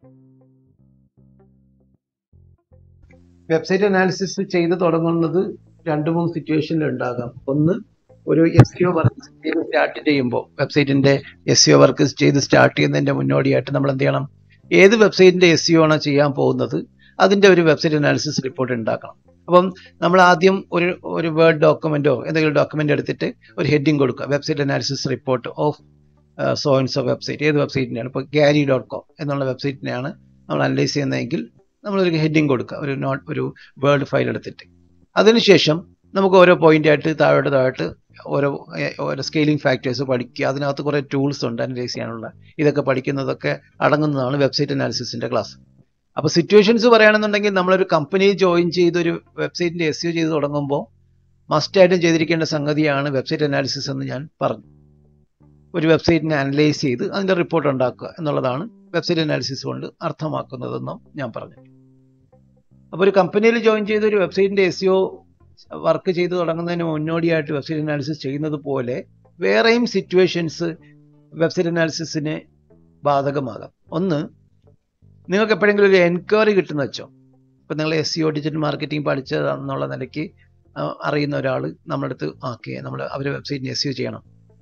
Website analysis ചെയ്ത് തുടങ്ങുന്നത് രണ്ട് മൂന്ന് സിറ്റുവേഷനിൽ ഉണ്ടാകാം ഒന്ന് ഒരു എസ് സിഒ വർക്ക് ചെയ്ത് സ്റ്റാർട്ട് ചെയ്യുമ്പോൾ വെബ്സൈറ്റിന്റെ എസ് സിഒ വർക്ക് ചെയ്ത് സ്റ്റാർട്ട് ചെയ്യുന്നതിന്റെ മുന്നോടിയായിട്ട് നമ്മൾ എന്ത് ചെയ്യണം ഏത് വെബ്സൈറ്റിന്റെ എസ് സിഒ ആണോ ചെയ്യാൻ പോകുന്നത് അതിന്റെ ഒരു വെബ്സൈറ്റ് അനാലിസിസ് റിപ്പോർട്ട് ഉണ്ടാക്കണം അപ്പം നമ്മൾ ആദ്യം ഒരു ഒരു വേർഡ് ഡോക്യുമെന്റോ എന്തെങ്കിലും ഡോക്യുമെന്റ് എടുത്തിട്ട് ഒരു ഹെഡിങ് കൊടുക്കുക വെബ്സൈറ്റ് അനാലിസിസ് റിപ്പോർട്ട് ഓഫ് സോയിൻസ് ഓഫ് വെബ്സൈറ്റ് ഏത് വെബ്സൈറ്റിനെയാണ് ഇപ്പോൾ ഗാരി ഡോട്ട് കോം എന്നുള്ള വെബ്സൈറ്റിനെയാണ് നമ്മൾ അനലൈസ് ചെയ്യുന്നതെങ്കിൽ നമ്മളൊരു ഹെഡിങ് കൊടുക്കുക ഒരു നോട്ട് ഒരു വേർഡ് ഫയൽ എടുത്തിട്ട് അതിനുശേഷം നമുക്ക് ഓരോ പോയിന്റ് ആയിട്ട് താഴോട്ട് താഴോട്ട് ഓരോ ഏ, ഓരോ സ്കെയിലിംഗ് ഫാക്ടേഴ്സ് പഠിക്കുക അതിനകത്ത് കുറേ ടൂൾസ് ഉണ്ട് അനലൈസ് ചെയ്യാനുള്ള ഇതൊക്കെ പഠിക്കുന്നതൊക്കെ അടങ്ങുന്നതാണ് വെബ്സൈറ്റ് അനാലിസിസിന്റെ ക്ലാസ് അപ്പോൾ സിറ്റുവേഷൻസ് പറയുകയാണെന്നുണ്ടെങ്കിൽ നമ്മളൊരു കമ്പനി ജോയിൻ ചെയ്ത് ഒരു വെബ്സൈറ്റിന്റെ എസ് ചെയ്ത് തുടങ്ങുമ്പോൾ മസ്റ്റായിട്ടും ചെയ്തിരിക്കേണ്ട സംഗതിയാണ് വെബ്സൈറ്റ് അനാലിസിസ് എന്ന് ഞാൻ പറഞ്ഞു ഒരു വെബ്സൈറ്റിനെ അനലൈസ് ചെയ്ത് അതിന്റെ റിപ്പോർട്ട് ഉണ്ടാക്കുക എന്നുള്ളതാണ് വെബ്സൈറ്റ് അനാലിസിസ് കൊണ്ട് അർത്ഥമാക്കുന്നതെന്നും ഞാൻ പറഞ്ഞു അപ്പോൾ ഒരു കമ്പനിയിൽ ജോയിൻ ചെയ്ത് ഒരു വെബ്സൈറ്റിന്റെ എസ് വർക്ക് ചെയ്ത് തുടങ്ങുന്നതിന് മുന്നോടിയായിട്ട് വെബ്സൈറ്റ് അനാലിസിസ് ചെയ്യുന്നത് പോലെ വേറെയും സിറ്റുവേഷൻസ് വെബ്സൈറ്റ് അനാലിസിസിന് ബാധകമാകാം ഒന്ന് നിങ്ങൾക്ക് എപ്പോഴെങ്കിലും ഒരു എൻക്വയറി കിട്ടുന്ന വെച്ചോ ഇപ്പം നിങ്ങൾ എസ് സിഒ ഡിജിറ്റൽ മാർക്കറ്റിംഗ് പഠിച്ചതെന്നുള്ള നിലയ്ക്ക് ആ, അറിയുന്ന ഒരാൾ നമ്മുടെ അടുത്ത് ആക്കിയ നമ്മൾ അവരെ വെബ്സൈറ്റിന് എസ് ചെയ്യണം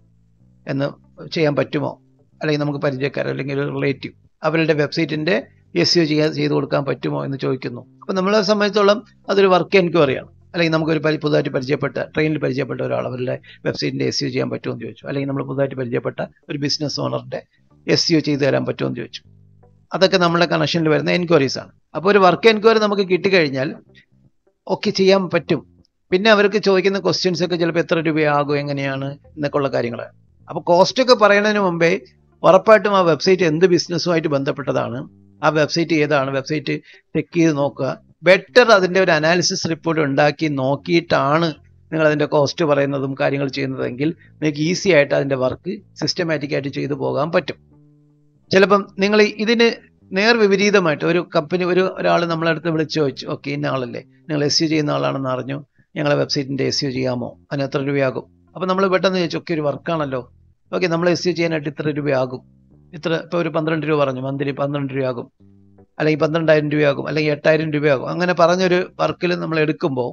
എന്ന് ചെയ്യാൻ പറ്റുമോ അല്ലെങ്കിൽ നമുക്ക് പരിചയക്കാരോ അല്ലെങ്കിൽ ഒരു റിലേറ്റീവ് അവരുടെ വെബ്സൈറ്റിന്റെ എസ് സിഒ ചെയ്യാൻ ചെയ്ത് കൊടുക്കാൻ പറ്റുമോ എന്ന് ചോദിക്കുന്നു അപ്പം നമ്മളെ സംബന്ധിച്ചോളം അതൊരു വർക്ക് എൻക്വയറിയാണ് അല്ലെങ്കിൽ നമുക്കൊരു പരി- പുതുതായിട്ട് പരിചയപ്പെട്ട ട്രെയിനിൽ പരിചയപ്പെട്ട ഒരാൾ അവരുടെ വെബ്സൈറ്റിന്റെ എസ് സിഒ ചെയ്യാൻ പറ്റുമോ എന്ന് ചോദിച്ചു അല്ലെങ്കിൽ നമ്മൾ പുതുതായിട്ട് പരിചയപ്പെട്ട ഒരു ബിസിനസ് ഓണറിന്റെ എസ് സിഒ ചെയ്തു തരാൻ പറ്റുമോ എന്ന് ചോദിച്ചു അതൊക്കെ നമ്മുടെ കണക്ഷനിൽ വരുന്ന എൻക്വയറീസ് ആണ് അപ്പോൾ ഒരു വർക്ക് എൻക്വയറി നമുക്ക് കിട്ടിക്കഴിഞ്ഞാൽ ഓക്കെ ചെയ്യാൻ പറ്റും പിന്നെ അവർക്ക് ചോദിക്കുന്ന ക്വസ്റ്റ്യൻസ് ഒക്കെ ചിലപ്പോൾ എത്ര രൂപയാകും എങ്ങനെയാണ് എന്നൊക്കെ ഉള്ള കാര്യങ്ങൾ അപ്പോൾ കോസ്റ്റ് ഒക്കെ പറയുന്നതിന് മുമ്പേ ഉറപ്പായിട്ടും ആ വെബ്സൈറ്റ് എന്ത് ബിസിനസ്സുമായിട്ട് ബന്ധപ്പെട്ടതാണ് ആ വെബ്സൈറ്റ് ഏതാണ് വെബ്സൈറ്റ് ചെക്ക് ചെയ്ത് നോക്കുക ബെറ്റർ അതിന്റെ ഒരു അനാലിസിസ് റിപ്പോർട്ട് ഉണ്ടാക്കി നോക്കിയിട്ടാണ് നിങ്ങൾ അതിന്റെ കോസ്റ്റ് പറയുന്നതും കാര്യങ്ങൾ ചെയ്യുന്നതെങ്കിൽ നിങ്ങൾക്ക് ഈസി ആയിട്ട് അതിന്റെ വർക്ക് സിസ്റ്റമാറ്റിക് ആയിട്ട് ചെയ്തു പോകാൻ പറ്റും ചിലപ്പം നിങ്ങൾ ഇതിന് നേർ വിപരീതമായിട്ട് ഒരു കമ്പനി ഒരു ഒരാൾ നമ്മളെ അടുത്ത് വിളിച്ചു ചോദിച്ചു ഓക്കെ ഇന്ന ആളല്ലേ നിങ്ങൾ എസ് യു ചെയ്യുന്ന ആളാണെന്ന് അറിഞ്ഞു ഞങ്ങളെ വെബ്സൈറ്റിന്റെ എസ് യു ചെയ്യാമോ അതിന് എത്ര രൂപയാകും അപ്പം നമ്മൾ പെട്ടെന്ന് ചോദിച്ചു ഒക്കെ ഒരു വർക്കാണല്ലോ ഓക്കെ നമ്മൾ എസ് യു ചെയ്യാനായിട്ട് ഇത്ര രൂപയാകും ഇത്ര ഇപ്പോൾ ഒരു പന്ത്രണ്ട് രൂപ പറഞ്ഞു മന്ത്ലി പന്ത്രണ്ട് രൂപയാകും അല്ലെങ്കിൽ പന്ത്രണ്ടായിരം രൂപയാകും അല്ലെങ്കിൽ എട്ടായിരം രൂപയാകും അങ്ങനെ പറഞ്ഞൊരു വർക്കിൽ നമ്മൾ എടുക്കുമ്പോൾ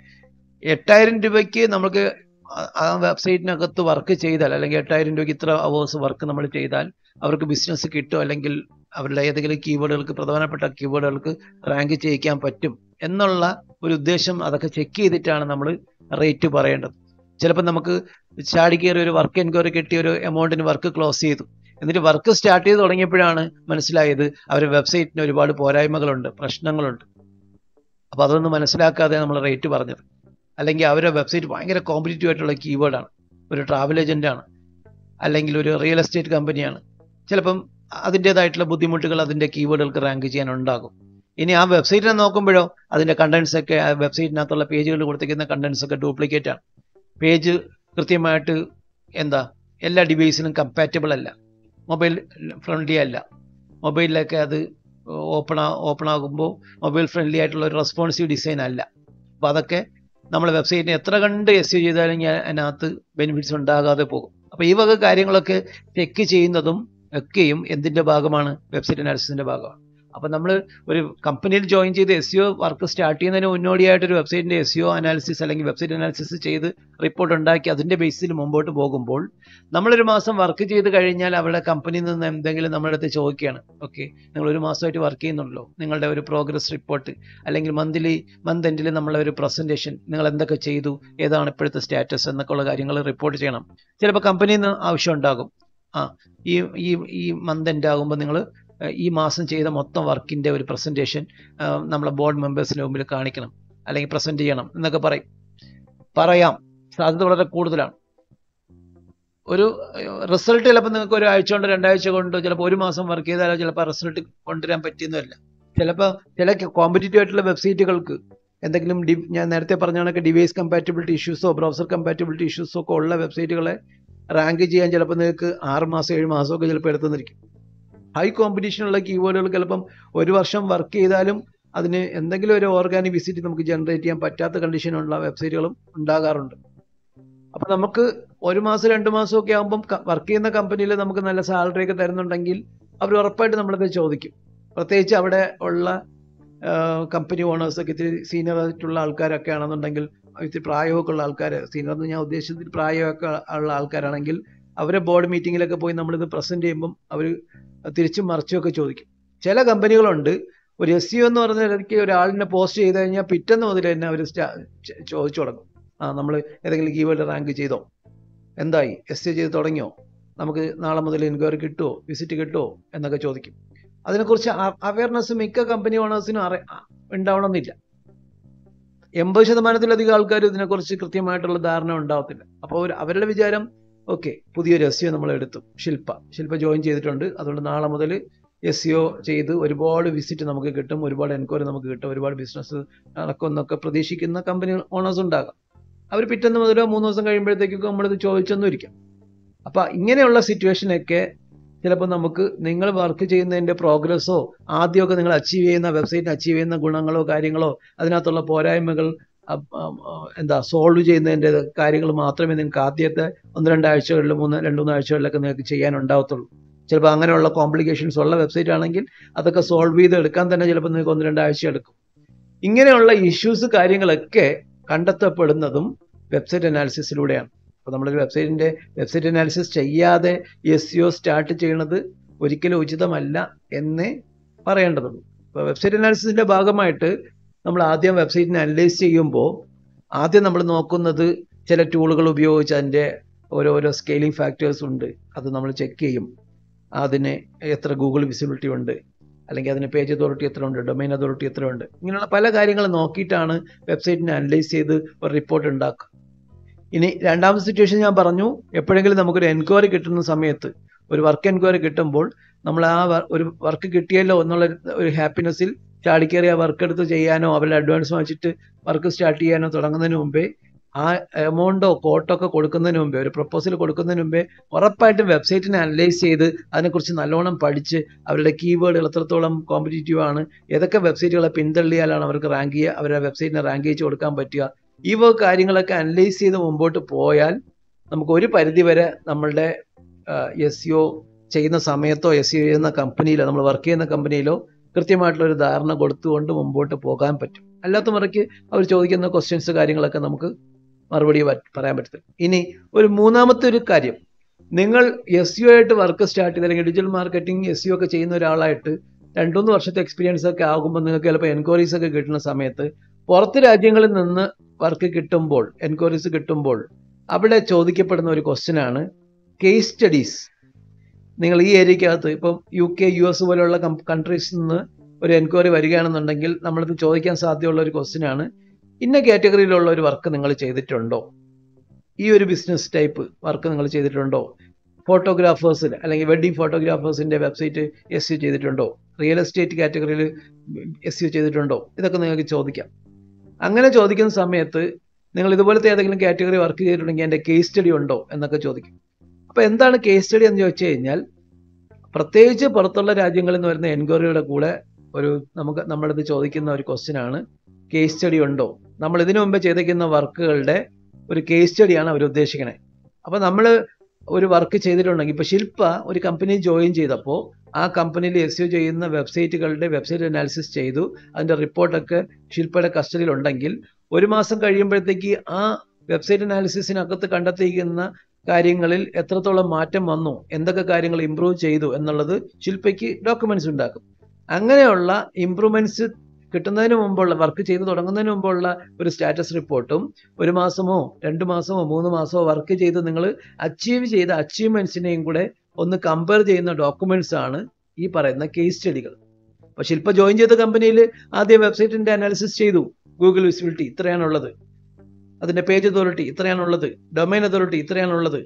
എട്ടായിരം രൂപയ്ക്ക് നമുക്ക് ആ- ആ വെബ്സൈറ്റിനകത്ത് വർക്ക് ചെയ്താൽ അല്ലെങ്കിൽ എട്ടായിരം രൂപയ്ക്ക് ഇത്ര അവേഴ്സ് വർക്ക് നമ്മൾ ചെയ്താൽ അവർക്ക് ബിസിനസ് കിട്ടും അല്ലെങ്കിൽ അവരുടെ ഏതെങ്കിലും കീവേഡുകൾക്ക് പ്രധാനപ്പെട്ട കീവേഡുകൾക്ക് റാങ്ക് ചെയ്യിക്കാൻ പറ്റും എന്നുള്ള ഒരു ഉദ്ദേശം അതൊക്കെ ചെക്ക് ചെയ്തിട്ടാണ് നമ്മൾ റേറ്റ് പറയേണ്ടത് ചിലപ്പോൾ നമുക്ക് ചാടി കയറി ഒരു വർക്ക് എൻക്വയറി കിട്ടിയ ഒരു എമൗണ്ടിന് വർക്ക് ക്ലോസ് ചെയ്തു എന്നിട്ട് വർക്ക് സ്റ്റാർട്ട് ചെയ്ത് തുടങ്ങിയപ്പോഴാണ് മനസ്സിലായത് അവരുടെ വെബ്സൈറ്റിന് ഒരുപാട് പോരായ്മകളുണ്ട് പ്രശ്നങ്ങളുണ്ട് അപ്പോൾ അതൊന്നും മനസ്സിലാക്കാതെ നമ്മൾ റേറ്റ് പറഞ്ഞത് അല്ലെങ്കിൽ അവരുടെ വെബ്സൈറ്റ് ഭയങ്കര കോമ്പറ്റീറ്റീവ് ആയിട്ടുള്ള കീവേഡാണ് ഒരു ട്രാവൽ ഏജന്റാണ് അല്ലെങ്കിൽ ഒരു റിയൽ എസ്റ്റേറ്റ് കമ്പനിയാണ് ചിലപ്പം അതിൻ്റെതായിട്ടുള്ള ബുദ്ധിമുട്ടുകൾ അതിൻ്റെ കീവേഡുകൾക്ക് റാങ്ക് ചെയ്യാൻ ഉണ്ടാകും ഇനി ആ വെബ്സൈറ്റിനെ നോക്കുമ്പോഴോ അതിൻ്റെ കണ്ടൻസ് ഒക്കെ ആ വെബ്സൈറ്റിനകത്തുള്ള പേജുകൾ കൊടുത്തിരിക്കുന്ന കണ്ടൻസ് ഒക്കെ ഡ്യൂപ്ലിക്കേറ്റ് ആണ് പേജ് കൃത്യമായിട്ട് എന്താ എല്ലാ ഡിവൈസിനും കമ്പാറ്റബിൾ അല്ല മൊബൈൽ ഫ്രണ്ട്ലി അല്ല മൊബൈലിലൊക്കെ അത് ഓപ്പൺ ഓപ്പൺ ആകുമ്പോൾ മൊബൈൽ ഫ്രണ്ട്ലി ആയിട്ടുള്ള ഒരു റെസ്പോൺസീവ് ഡിസൈൻ അല്ല അപ്പോൾ അതൊക്കെ നമ്മുടെ വെബ്സൈറ്റിനെ എത്ര കണ്ട് എസ് ചെയ്താലും ഞാൻ അതിനകത്ത് ബെനിഫിറ്റ്സ് ഉണ്ടാകാതെ പോകും അപ്പോൾ ഈ വക കാര്യങ്ങളൊക്കെ ചെക്ക് ചെയ്യുന്നതും ഒക്കെയും എന്തിന്റെ ഭാഗമാണ് വെബ്സൈറ്റ് അനാലിസിസിന്റെ ഭാഗമാണ് അപ്പോൾ നമ്മൾ ഒരു കമ്പനിയിൽ ജോയിൻ ചെയ്ത് എസ് സിഒ വർക്ക് സ്റ്റാർട്ട് ചെയ്യുന്നതിന് മുന്നോടിയായിട്ട് ഒരു വെബ്സൈറ്റിന്റെ എസ് സിഒ അനാലിസിസ് അല്ലെങ്കിൽ വെബ്സൈറ്റ് അനാലിസിസ് ചെയ്ത് റിപ്പോർട്ട് ഉണ്ടാക്കി അതിന്റെ ബേസിൽ മുമ്പോട്ട് പോകുമ്പോൾ നമ്മളൊരു മാസം വർക്ക് ചെയ്ത് കഴിഞ്ഞാൽ അവരുടെ കമ്പനിയിൽ നിന്ന് എന്തെങ്കിലും നമ്മുടെ അടുത്ത് ചോദിക്കുകയാണ് ഓക്കെ നിങ്ങൾ ഒരു മാസമായിട്ട് വർക്ക് ചെയ്യുന്നുണ്ടല്ലോ നിങ്ങളുടെ ഒരു പ്രോഗ്രസ് റിപ്പോർട്ട് അല്ലെങ്കിൽ മന്ത്ലി മന്ത് എൻഡിൽ നമ്മളെ ഒരു പ്രസന്റേഷൻ നിങ്ങൾ എന്തൊക്കെ ചെയ്തു ഏതാണ് ഇപ്പോഴത്തെ സ്റ്റാറ്റസ് എന്നൊക്കെ ഉള്ള കാര്യങ്ങൾ റിപ്പോർട്ട് ചെയ്യണം ചിലപ്പോൾ കമ്പനിയിൽ നിന്ന് ആവശ്യം ഉണ്ടാകും ആ ഈ ഈ ഈ മന്ത് എൻഡ് ആകുമ്പോൾ നിങ്ങൾ ഈ മാസം ചെയ്ത മൊത്തം വർക്കിന്റെ ഒരു പ്രസന്റേഷൻ നമ്മളെ ബോർഡ് മെമ്പേഴ്സിന് മുമ്പിൽ കാണിക്കണം അല്ലെങ്കിൽ പ്രസന്റ് ചെയ്യണം എന്നൊക്കെ പറയും പറയാം സാധ്യത വളരെ കൂടുതലാണ് ഒരു റിസൾട്ട് ചിലപ്പോൾ നിങ്ങൾക്ക് ഒരു ആഴ്ച കൊണ്ട് രണ്ടാഴ്ച കൊണ്ട് ചിലപ്പോൾ ഒരു മാസം വർക്ക് ചെയ്താലോ ചിലപ്പോൾ റിസൾട്ട് കൊണ്ടുവരാൻ പറ്റിയെന്നല്ല ചിലപ്പോൾ ചില കോമ്പറ്റീറ്റീവ് ആയിട്ടുള്ള വെബ്സൈറ്റുകൾക്ക് എന്തെങ്കിലും ഡി ഞാൻ നേരത്തെ പറഞ്ഞ കണക്ക് ഡിവൈസ് കമ്പാറ്റബിലിറ്റി ഇഷ്യൂസോ ബ്രൗസർ കമ്പാറ്റബിലിറ്റി ഇഷ്യൂസോ ഒക്കെ ഉള്ള വെബ്സൈറ്റുകളെ റാങ്ക് ചെയ്യാൻ ചിലപ്പോൾ നിങ്ങൾക്ക് ആറ് മാസം ഏഴ് മാസം ഒക്കെ ചിലപ്പോൾ എടുത്തുനിന്നിരിക്കും ഹൈ കോമ്പറ്റീഷൻ ഉള്ള കീവേഡുകൾ ചിലപ്പം ഒരു വർഷം വർക്ക് ചെയ്താലും അതിന് എന്തെങ്കിലും ഒരു ഓർഗാനിക് വിസിറ്റ് നമുക്ക് ജനറേറ്റ് ചെയ്യാൻ പറ്റാത്ത കണ്ടീഷനുള്ള വെബ്സൈറ്റുകളും ഉണ്ടാകാറുണ്ട് അപ്പൊ നമുക്ക് ഒരു മാസം രണ്ട് മാസം ഒക്കെ ആകുമ്പം വർക്ക് ചെയ്യുന്ന കമ്പനിയിൽ നമുക്ക് നല്ല സാലറി ഒക്കെ തരുന്നുണ്ടെങ്കിൽ അവർ ഉറപ്പായിട്ട് നമ്മളത് ചോദിക്കും പ്രത്യേകിച്ച് അവിടെ ഉള്ള കമ്പനി ഓണേഴ്സൊക്കെ ഇത്തിരി സീനിയർ ആയിട്ടുള്ള ആൾക്കാരൊക്കെ ആണെന്നുണ്ടെങ്കിൽ ഇത്തിരി പ്രായമൊക്കെ ഉള്ള ആൾക്കാർ സീനിയർ എന്ന് ഞാൻ ഉദ്ദേശിച്ചത് പ്രായമൊക്കെ ഉള്ള ആൾക്കാരാണെങ്കിൽ അവരെ ബോർഡ് മീറ്റിങ്ങിലൊക്കെ പോയി നമ്മളിത് പ്രസന്റ് ചെയ്യുമ്പം അവർ തിരിച്ചും മറിച്ചുമൊക്കെ ചോദിക്കും ചില കമ്പനികളുണ്ട് ഒരു എസ് യു എന്ന് പറഞ്ഞ നിലയ്ക്ക് ഒരാളിനെ പോസ്റ്റ് ചെയ്ത് കഴിഞ്ഞാൽ പിറ്റേന്ന് മുതൽ തന്നെ അവർ ചോദിച്ചു തുടങ്ങും ആ നമ്മൾ ഏതെങ്കിലും കീവേഡ് റാങ്ക് ചെയ്തോ എന്തായി എസ് യു ചെയ്ത് തുടങ്ങിയോ നമുക്ക് നാളെ മുതൽ എൻക്വയറി കിട്ടുമോ വിസിറ്റ് കിട്ടുമോ എന്നൊക്കെ ചോദിക്കും അതിനെക്കുറിച്ച് അവയർനെസ് മിക്ക കമ്പനി ഓണേഴ്സിനും അറി ഉണ്ടാവണമെന്നില്ല എൺപത് ശതമാനത്തിലധികം ആൾക്കാർ ഇതിനെക്കുറിച്ച് കൃത്യമായിട്ടുള്ള ധാരണ ഉണ്ടാവത്തില്ല അപ്പോൾ അവരുടെ വിചാരം ഓക്കെ പുതിയൊരു എസ് യു നമ്മൾ എടുത്തു ശില്പ ശില്പ ജോയിൻ ചെയ്തിട്ടുണ്ട് അതുകൊണ്ട് നാളെ മുതൽ എസ് യു ചെയ്ത് ഒരുപാട് വിസിറ്റ് നമുക്ക് കിട്ടും ഒരുപാട് എൻക്വയറി നമുക്ക് കിട്ടും ഒരുപാട് ബിസിനസ് നടക്കുമെന്നൊക്കെ പ്രതീക്ഷിക്കുന്ന കമ്പനി ഓണേഴ്സ് ഉണ്ടാകാം അവർ പിറ്റേന്ന് മുതലോ മൂന്ന് ദിവസം കഴിയുമ്പോഴത്തേക്കൊക്കെ നമ്മളിത് ചോദിച്ചൊന്നും ഇരിക്കാം അപ്പം ഇങ്ങനെയുള്ള സിറ്റുവേഷനൊക്കെ ചിലപ്പോൾ നമുക്ക് നിങ്ങൾ വർക്ക് ചെയ്യുന്നതിൻ്റെ പ്രോഗ്രസ്സോ ആദ്യമൊക്കെ നിങ്ങൾ അച്ചീവ് ചെയ്യുന്ന വെബ്സൈറ്റ് അച്ചീവ് ചെയ്യുന്ന ഗുണങ്ങളോ കാര്യങ്ങളോ അതിനകത്തുള്ള പോരായ്മകൾ എന്താ സോൾവ് ചെയ്യുന്നതിൻ്റെ കാര്യങ്ങൾ മാത്രമേ നിങ്ങൾക്ക് ആദ്യത്തെ ഒന്ന് രണ്ടാഴ്ചകളിൽ മൂന്ന് രണ്ട് മൂന്ന് ആഴ്ചകളിലൊക്കെ നിങ്ങൾക്ക് ചെയ്യാനുണ്ടാവത്തുള്ളൂ ചിലപ്പോൾ അങ്ങനെയുള്ള കോംപ്ലിക്കേഷൻസ് ഉള്ള വെബ്സൈറ്റ് ആണെങ്കിൽ അതൊക്കെ സോൾവ് ചെയ്ത് എടുക്കാൻ തന്നെ ചിലപ്പോൾ നിങ്ങൾക്ക് ഒന്ന് രണ്ടാഴ്ച എടുക്കും ഇങ്ങനെയുള്ള ഇഷ്യൂസ് കാര്യങ്ങളൊക്കെ കണ്ടെത്തപ്പെടുന്നതും വെബ്സൈറ്റ് അനാലിസിസിലൂടെയാണ് അപ്പോൾ നമ്മളൊരു വെബ്സൈറ്റിൻ്റെ വെബ്സൈറ്റ് അനാലിസിസ് ചെയ്യാതെ എസ് സിഒ സ്റ്റാർട്ട് ചെയ്യണത് ഒരിക്കലും ഉചിതമല്ല എന്നേ പറയേണ്ടതുള്ളൂ ഇപ്പോൾ വെബ്സൈറ്റ് അനാലിസിസിൻ്റെ ഭാഗമായിട്ട് നമ്മൾ ആദ്യം വെബ്സൈറ്റിനെ അനലൈസ് ചെയ്യുമ്പോൾ ആദ്യം നമ്മൾ നോക്കുന്നത് ചില ടൂളുകൾ ഉപയോഗിച്ച് അതിൻ്റെ ഓരോരോ സ്കെയിലിംഗ് ഫാക്ടേഴ്സ് ഉണ്ട് അത് നമ്മൾ ചെക്ക് ചെയ്യും അതിന് എത്ര ഗൂഗിൾ വിസിബിലിറ്റി ഉണ്ട് അല്ലെങ്കിൽ അതിന് പേജ് അതോറിറ്റി എത്ര ഉണ്ട് ഡൊമൈൻ അതോറിറ്റി എത്ര ഉണ്ട് ഇങ്ങനെയുള്ള പല കാര്യങ്ങൾ നോക്കിയിട്ടാണ് വെബ്സൈറ്റിനെ അനലൈസ് ചെയ്ത് ഒരു റിപ്പോർട്ട് ഉണ്ടാക്കുക ഇനി രണ്ടാമത്തെ സിറ്റുവേഷൻ ഞാൻ പറഞ്ഞു എപ്പോഴെങ്കിലും നമുക്കൊരു എൻക്വയറി കിട്ടുന്ന സമയത്ത് ഒരു വർക്ക് എൻക്വയറി കിട്ടുമ്പോൾ നമ്മൾ ആ ഒരു വർക്ക് കിട്ടിയല്ലോ എന്നുള്ള ഒരു ഹാപ്പിനെസ്സിൽ ചാടിക്കേറി ആ വർക്ക് എടുത്ത് ചെയ്യാനോ അവരുടെ അഡ്വാൻസ് വാങ്ങിച്ചിട്ട് വർക്ക് സ്റ്റാർട്ട് ചെയ്യാനോ തുടങ്ങുന്നതിന് മുമ്പേ ആ എമൗണ്ടോ കോട്ടോ ഒക്കെ കൊടുക്കുന്നതിന് മുമ്പേ ഒരു പ്രപ്പോസൽ കൊടുക്കുന്നതിന് മുമ്പേ ഉറപ്പായിട്ടും വെബ്സൈറ്റിനെ അനലൈസ് ചെയ്ത് അതിനെക്കുറിച്ച് നല്ലോണം പഠിച്ച് അവരുടെ കീവേഡുകൾ എത്രത്തോളം കോമ്പറ്റീറ്റീവ് ആണ് ഏതൊക്കെ വെബ്സൈറ്റുകളെ പിന്തള്ളിയാലാണ് അവർക്ക് റാങ്ക് ചെയ്യുക അവരുടെ വെബ്സൈറ്റിനെ റാങ്ക് ചെയ്ത് കൊടുക്കാൻ പറ്റുക ഈ വക കാര്യങ്ങളൊക്കെ അനലൈസ് ചെയ്ത് മുമ്പോട്ട് പോയാൽ നമുക്ക് ഒരു പരിധി വരെ നമ്മളുടെ എസ് സിഒ ചെയ്യുന്ന സമയത്തോ എസ് സിഒ ചെയ്യുന്ന കമ്പനിയിലോ നമ്മൾ വർക്ക് ചെയ്യുന്ന കമ്പനിയിലോ കൃത്യമായിട്ടുള്ള ഒരു ധാരണ കൊടുത്തുകൊണ്ട് മുമ്പോട്ട് പോകാൻ പറ്റും അല്ലാത്ത മുറയ്ക്ക് അവർ ചോദിക്കുന്ന ക്വസ്റ്റ്യൻസ് കാര്യങ്ങളൊക്കെ നമുക്ക് മറുപടി പറയാൻ പറ്റത്തില്ല ഇനി ഒരു മൂന്നാമത്തെ ഒരു കാര്യം നിങ്ങൾ എസ് യു ആയിട്ട് വർക്ക് സ്റ്റാർട്ട് ചെയ്ത് അല്ലെങ്കിൽ ഡിജിറ്റൽ മാർക്കറ്റിംഗ് എസ് യു ഒക്കെ ചെയ്യുന്ന ഒരാളായിട്ട് രണ്ടുമൂന്ന് വർഷത്തെ എക്സ്പീരിയൻസ് ഒക്കെ ആകുമ്പോൾ നിങ്ങൾക്ക് ചിലപ്പോൾ എൻക്വയറീസ് ഒക്കെ കിട്ടുന്ന സമയത്ത് പുറത്ത് രാജ്യങ്ങളിൽ നിന്ന് വർക്ക് കിട്ടുമ്പോൾ എൻക്വയറീസ് കിട്ടുമ്പോൾ അവിടെ ചോദിക്കപ്പെടുന്ന ഒരു ക്വസ്റ്റ്യൻ ആണ് കേസ് സ്റ്റഡീസ് നിങ്ങൾ ഈ ഏരിയക്കകത്ത് ഇപ്പം യു കെ യു എസ് പോലെയുള്ള കൺട്രീസിൽ നിന്ന് ഒരു എൻക്വയറി വരികയാണെന്നുണ്ടെങ്കിൽ നമ്മളിത് ചോദിക്കാൻ സാധ്യതയുള്ള ഒരു ക്വസ്റ്റ്യൻ ആണ് ഇന്ന കാറ്റഗറിയിലുള്ള ഒരു വർക്ക് നിങ്ങൾ ചെയ്തിട്ടുണ്ടോ ഈ ഒരു ബിസിനസ് ടൈപ്പ് വർക്ക് നിങ്ങൾ ചെയ്തിട്ടുണ്ടോ ഫോട്ടോഗ്രാഫേഴ്സിൽ അല്ലെങ്കിൽ വെഡ്ഡിംഗ് ഫോട്ടോഗ്രാഫേഴ്സിൻ്റെ വെബ്സൈറ്റ് എസ് യു ചെയ്തിട്ടുണ്ടോ റിയൽ എസ്റ്റേറ്റ് കാറ്റഗറിയിൽ എസ് യു ചെയ്തിട്ടുണ്ടോ ഇതൊക്കെ നിങ്ങൾക്ക് ചോദിക്കാം അങ്ങനെ ചോദിക്കുന്ന സമയത്ത് നിങ്ങൾ ഇതുപോലത്തെ ഏതെങ്കിലും കാറ്റഗറി വർക്ക് ചെയ്തിട്ടുണ്ടെങ്കിൽ എൻ്റെ കേസ് സ്റ്റഡി ഉണ്ടോ എന്നൊക്കെ ചോദിക്കും അപ്പോൾ എന്താണ് കേസ് സ്റ്റഡി എന്ന് ചോദിച്ചു കഴിഞ്ഞാൽ പ്രത്യേകിച്ച് പുറത്തുള്ള രാജ്യങ്ങളിൽ നിന്ന് വരുന്ന എൻക്വയറിയുടെ കൂടെ ഒരു നമുക്ക് നമ്മളത് ചോദിക്കുന്ന ഒരു ക്വസ്റ്റ്യൻ ആണ് കേസ് സ്റ്റഡി ഉണ്ടോ നമ്മൾ ഇതിനു മുമ്പ് ചെയ്തിരിക്കുന്ന വർക്കുകളുടെ ഒരു കേസ് സ്റ്റഡിയാണ് അവർ ഉദ്ദേശിക്കണേ അപ്പോൾ നമ്മൾ ഒരു വർക്ക് ചെയ്തിട്ടുണ്ടെങ്കിൽ ഇപ്പോൾ ശില്പ ഒരു കമ്പനി ജോയിൻ ചെയ്തപ്പോൾ ആ കമ്പനിയിൽ എസ് യു ചെയ്യുന്ന വെബ്സൈറ്റുകളുടെ വെബ്സൈറ്റ് അനാലിസിസ് ചെയ്തു അതിൻ്റെ റിപ്പോർട്ടൊക്കെ ശില്പയുടെ കസ്റ്റഡിയിൽ ഉണ്ടെങ്കിൽ ഒരു മാസം കഴിയുമ്പോഴത്തേക്ക് ആ വെബ്സൈറ്റ് അനാലിസിസിനകത്ത് കണ്ടെത്തിയിരിക്കുന്ന കാര്യങ്ങളിൽ എത്രത്തോളം മാറ്റം വന്നു എന്തൊക്കെ കാര്യങ്ങൾ ഇമ്പ്രൂവ് ചെയ്തു എന്നുള്ളത് ശില്പയ്ക്ക് ഡോക്യുമെന്റ്സ് ഉണ്ടാക്കും അങ്ങനെയുള്ള ഇമ്പ്രൂവ്മെന്റ്സ് കിട്ടുന്നതിന് മുമ്പുള്ള വർക്ക് ചെയ്ത് തുടങ്ങുന്നതിന് മുമ്പുള്ള ഒരു സ്റ്റാറ്റസ് റിപ്പോർട്ടും ഒരു മാസമോ രണ്ട് മാസമോ മൂന്ന് മാസമോ വർക്ക് ചെയ്ത് നിങ്ങൾ അച്ചീവ് ചെയ്ത അച്ചീവ്മെന്റ്സിനെയും കൂടെ ഒന്ന് കമ്പയർ ചെയ്യുന്ന ഡോക്യുമെന്റ്സ് ആണ് ഈ പറയുന്ന കേസ് സ്റ്റഡികൾ അപ്പോൾ ശില്പ ജോയിൻ ചെയ്ത കമ്പനിയിൽ ആദ്യം വെബ്സൈറ്റിന്റെ അനാലിസിസ് ചെയ്തു ഗൂഗിൾ വിസിബിലിറ്റി ഇത്രയാണുള്ളത് അതിന്റെ പേജ് അതോറിറ്റി ഇത്രയാണുള്ളത് ഡൊമൈൻ അതോറിറ്റി ഇത്രയാണുള്ളത്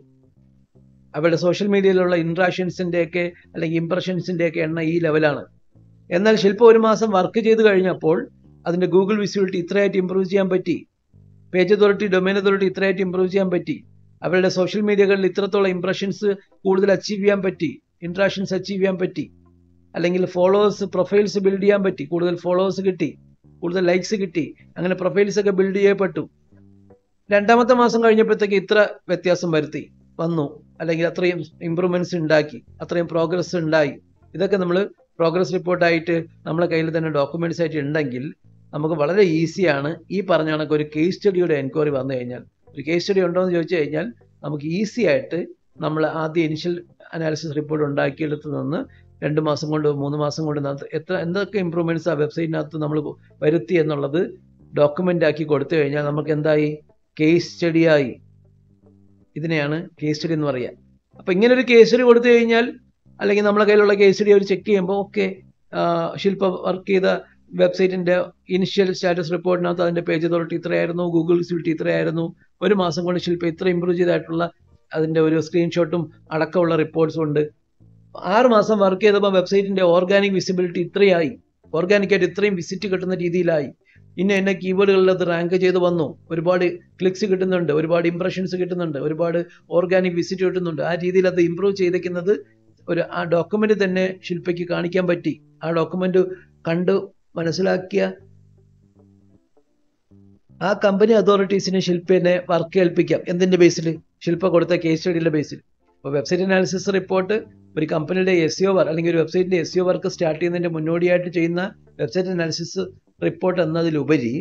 അവരുടെ സോഷ്യൽ മീഡിയയിലുള്ള ഇൻട്രാക്ഷൻസിന്റെ ഒക്കെ അല്ലെങ്കിൽ ഇംപ്രഷൻസിന്റെ ഒക്കെ എണ്ണ ഈ ലെവലാണ് എന്നാൽ ശില്പ ഒരു മാസം വർക്ക് ചെയ്ത് കഴിഞ്ഞപ്പോൾ അതിന്റെ ഗൂഗിൾ വിസിബിലിറ്റി ഇത്രയായിട്ട് ഇമ്പ്രൂവ് ചെയ്യാൻ പറ്റി പേജ് അതോറിറ്റി ഡൊമൈൻ അതോറിറ്റി ഇത്രയായിട്ട് ഇമ്പ്രൂവ് ചെയ്യാൻ പറ്റി അവരുടെ സോഷ്യൽ മീഡിയകളിൽ ഇത്രത്തോളം ഇംപ്രഷൻസ് കൂടുതൽ അച്ചീവ് ചെയ്യാൻ പറ്റി ഇൻട്രാക്ഷൻസ് അച്ചീവ് ചെയ്യാൻ പറ്റി അല്ലെങ്കിൽ ഫോളോവേഴ്സ് പ്രൊഫൈൽസ് ബിൽഡ് ചെയ്യാൻ പറ്റി കൂടുതൽ ഫോളോവേഴ്സ് കിട്ടി കൂടുതൽ ലൈക്സ് കിട്ടി അങ്ങനെ പ്രൊഫൈൽസ് ഒക്കെ ബിൽഡ് ചെയ്യപ്പെട്ടു രണ്ടാമത്തെ മാസം കഴിഞ്ഞപ്പോഴത്തേക്ക് ഇത്ര വ്യത്യാസം വരുത്തി വന്നു അല്ലെങ്കിൽ അത്രയും ഇമ്പ്രൂവ്മെന്റ്സ് ഉണ്ടാക്കി അത്രയും പ്രോഗ്രസ് ഉണ്ടായി ഇതൊക്കെ നമ്മൾ പ്രോഗ്രസ് റിപ്പോർട്ടായിട്ട് നമ്മളെ കയ്യിൽ തന്നെ ഡോക്യുമെന്റ്സ് ആയിട്ട് ഉണ്ടെങ്കിൽ നമുക്ക് വളരെ ഈസിയാണ് ഈ പറഞ്ഞ കണക്ക് ഒരു കേസ് സ്റ്റഡിയുടെ എൻക്വയറി വന്നു കഴിഞ്ഞാൽ ഒരു കേസ് സ്റ്റഡി ഉണ്ടോ എന്ന് ചോദിച്ചു കഴിഞ്ഞാൽ നമുക്ക് ഈസി ആയിട്ട് നമ്മൾ ആദ്യം ഇനിഷ്യൽ അനാലിസിസ് റിപ്പോർട്ട് ഉണ്ടാക്കിയെടുത്ത് നിന്ന് രണ്ട് മാസം കൊണ്ട് മൂന്ന് മാസം കൊണ്ട് നകത്ത് എത്ര എന്തൊക്കെ ഇമ്പ്രൂവ്മെന്റ്സ് ആ വെബ്സൈറ്റിനകത്ത് നമ്മൾ വരുത്തി എന്നുള്ളത് ഡോക്യുമെന്റ് ആക്കി കൊടുത്തു കഴിഞ്ഞാൽ നമുക്ക് എന്തായി കേസ് സ്റ്റഡിയായി ഇതിനെയാണ് കേസ് സ്റ്റഡി എന്ന് പറയുക അപ്പൊ ഇങ്ങനെ ഒരു കേസ് സ്റ്റഡി കൊടുത്തു കഴിഞ്ഞാൽ അല്ലെങ്കിൽ നമ്മളെ കയ്യിലുള്ള കേസ് സ്റ്റഡി അവർ ചെക്ക് ചെയ്യുമ്പോൾ ഓക്കെ ശില്പ വർക്ക് ചെയ്ത വെബ്സൈറ്റിന്റെ ഇനിഷ്യൽ സ്റ്റാറ്റസ് റിപ്പോർട്ടിനകത്ത് അതിന്റെ പേജ് അതോറിറ്റി ഇത്രയായിരുന്നു ഗൂഗിൾ വിസിബിലിറ്റി ഇത്രയായിരുന്നു ഒരു മാസം കൊണ്ട് ശില്പ ഇത്ര ഇമ്പ്രൂവ് ചെയ്തായിട്ടുള്ള അതിന്റെ ഒരു സ്ക്രീൻഷോട്ടും അടക്കമുള്ള റിപ്പോർട്ട്സും ഉണ്ട് ആറ് മാസം വർക്ക് ചെയ്തപ്പോൾ വെബ്സൈറ്റിന്റെ ഓർഗാനിക് വിസിബിലിറ്റി ഇത്രയായി ഓർഗാനിക് ആയിട്ട് ഇത്രയും വിസിറ്റ് കിട്ടുന്ന രീതിയിലായി ഇന്ന എന്നെ കീവേഡുകളിൽ അത് റാങ്ക് ചെയ്ത് വന്നു ഒരുപാട് ക്ലിക്സ് കിട്ടുന്നുണ്ട് ഒരുപാട് ഇംപ്രഷൻസ് കിട്ടുന്നുണ്ട് ഒരുപാട് ഓർഗാനിക് വിസിറ്റ് കിട്ടുന്നുണ്ട് ആ രീതിയിൽ അത് ഇമ്പ്രൂവ് ചെയ്തേക്കുന്നത് ഒരു ആ ഡോക്യുമെന്റ് തന്നെ ശില്പയ്ക്ക് കാണിക്കാൻ പറ്റി ആ ഡോക്യുമെന്റ് കണ്ട് മനസ്സിലാക്കിയ ആ കമ്പനി അതോറിറ്റീസിന് ശില്പനെ വർക്ക് ഏൽപ്പിക്കാം എന്തിന്റെ ബേസിൽ ശില്പ കൊടുത്ത കേസ് സ്റ്റഡിയുടെ ബേസിൽ ഇപ്പോൾ വെബ്സൈറ്റ് അനാലിസിസ് റിപ്പോർട്ട് ഒരു കമ്പനിയുടെ എസ് ഒ വർക്ക് അല്ലെങ്കിൽ ഒരു വെബ്സൈറ്റിന്റെ എസ് ഒ വർക്ക് സ്റ്റാർട്ട് ചെയ്യുന്നതിന്റെ മുന്നോടിയായിട്ട് ചെയ്യുന്ന വെബ്സൈറ്റ് അനാലിസിസ് റിപ്പോർട്ട് എന്നതിലുപരി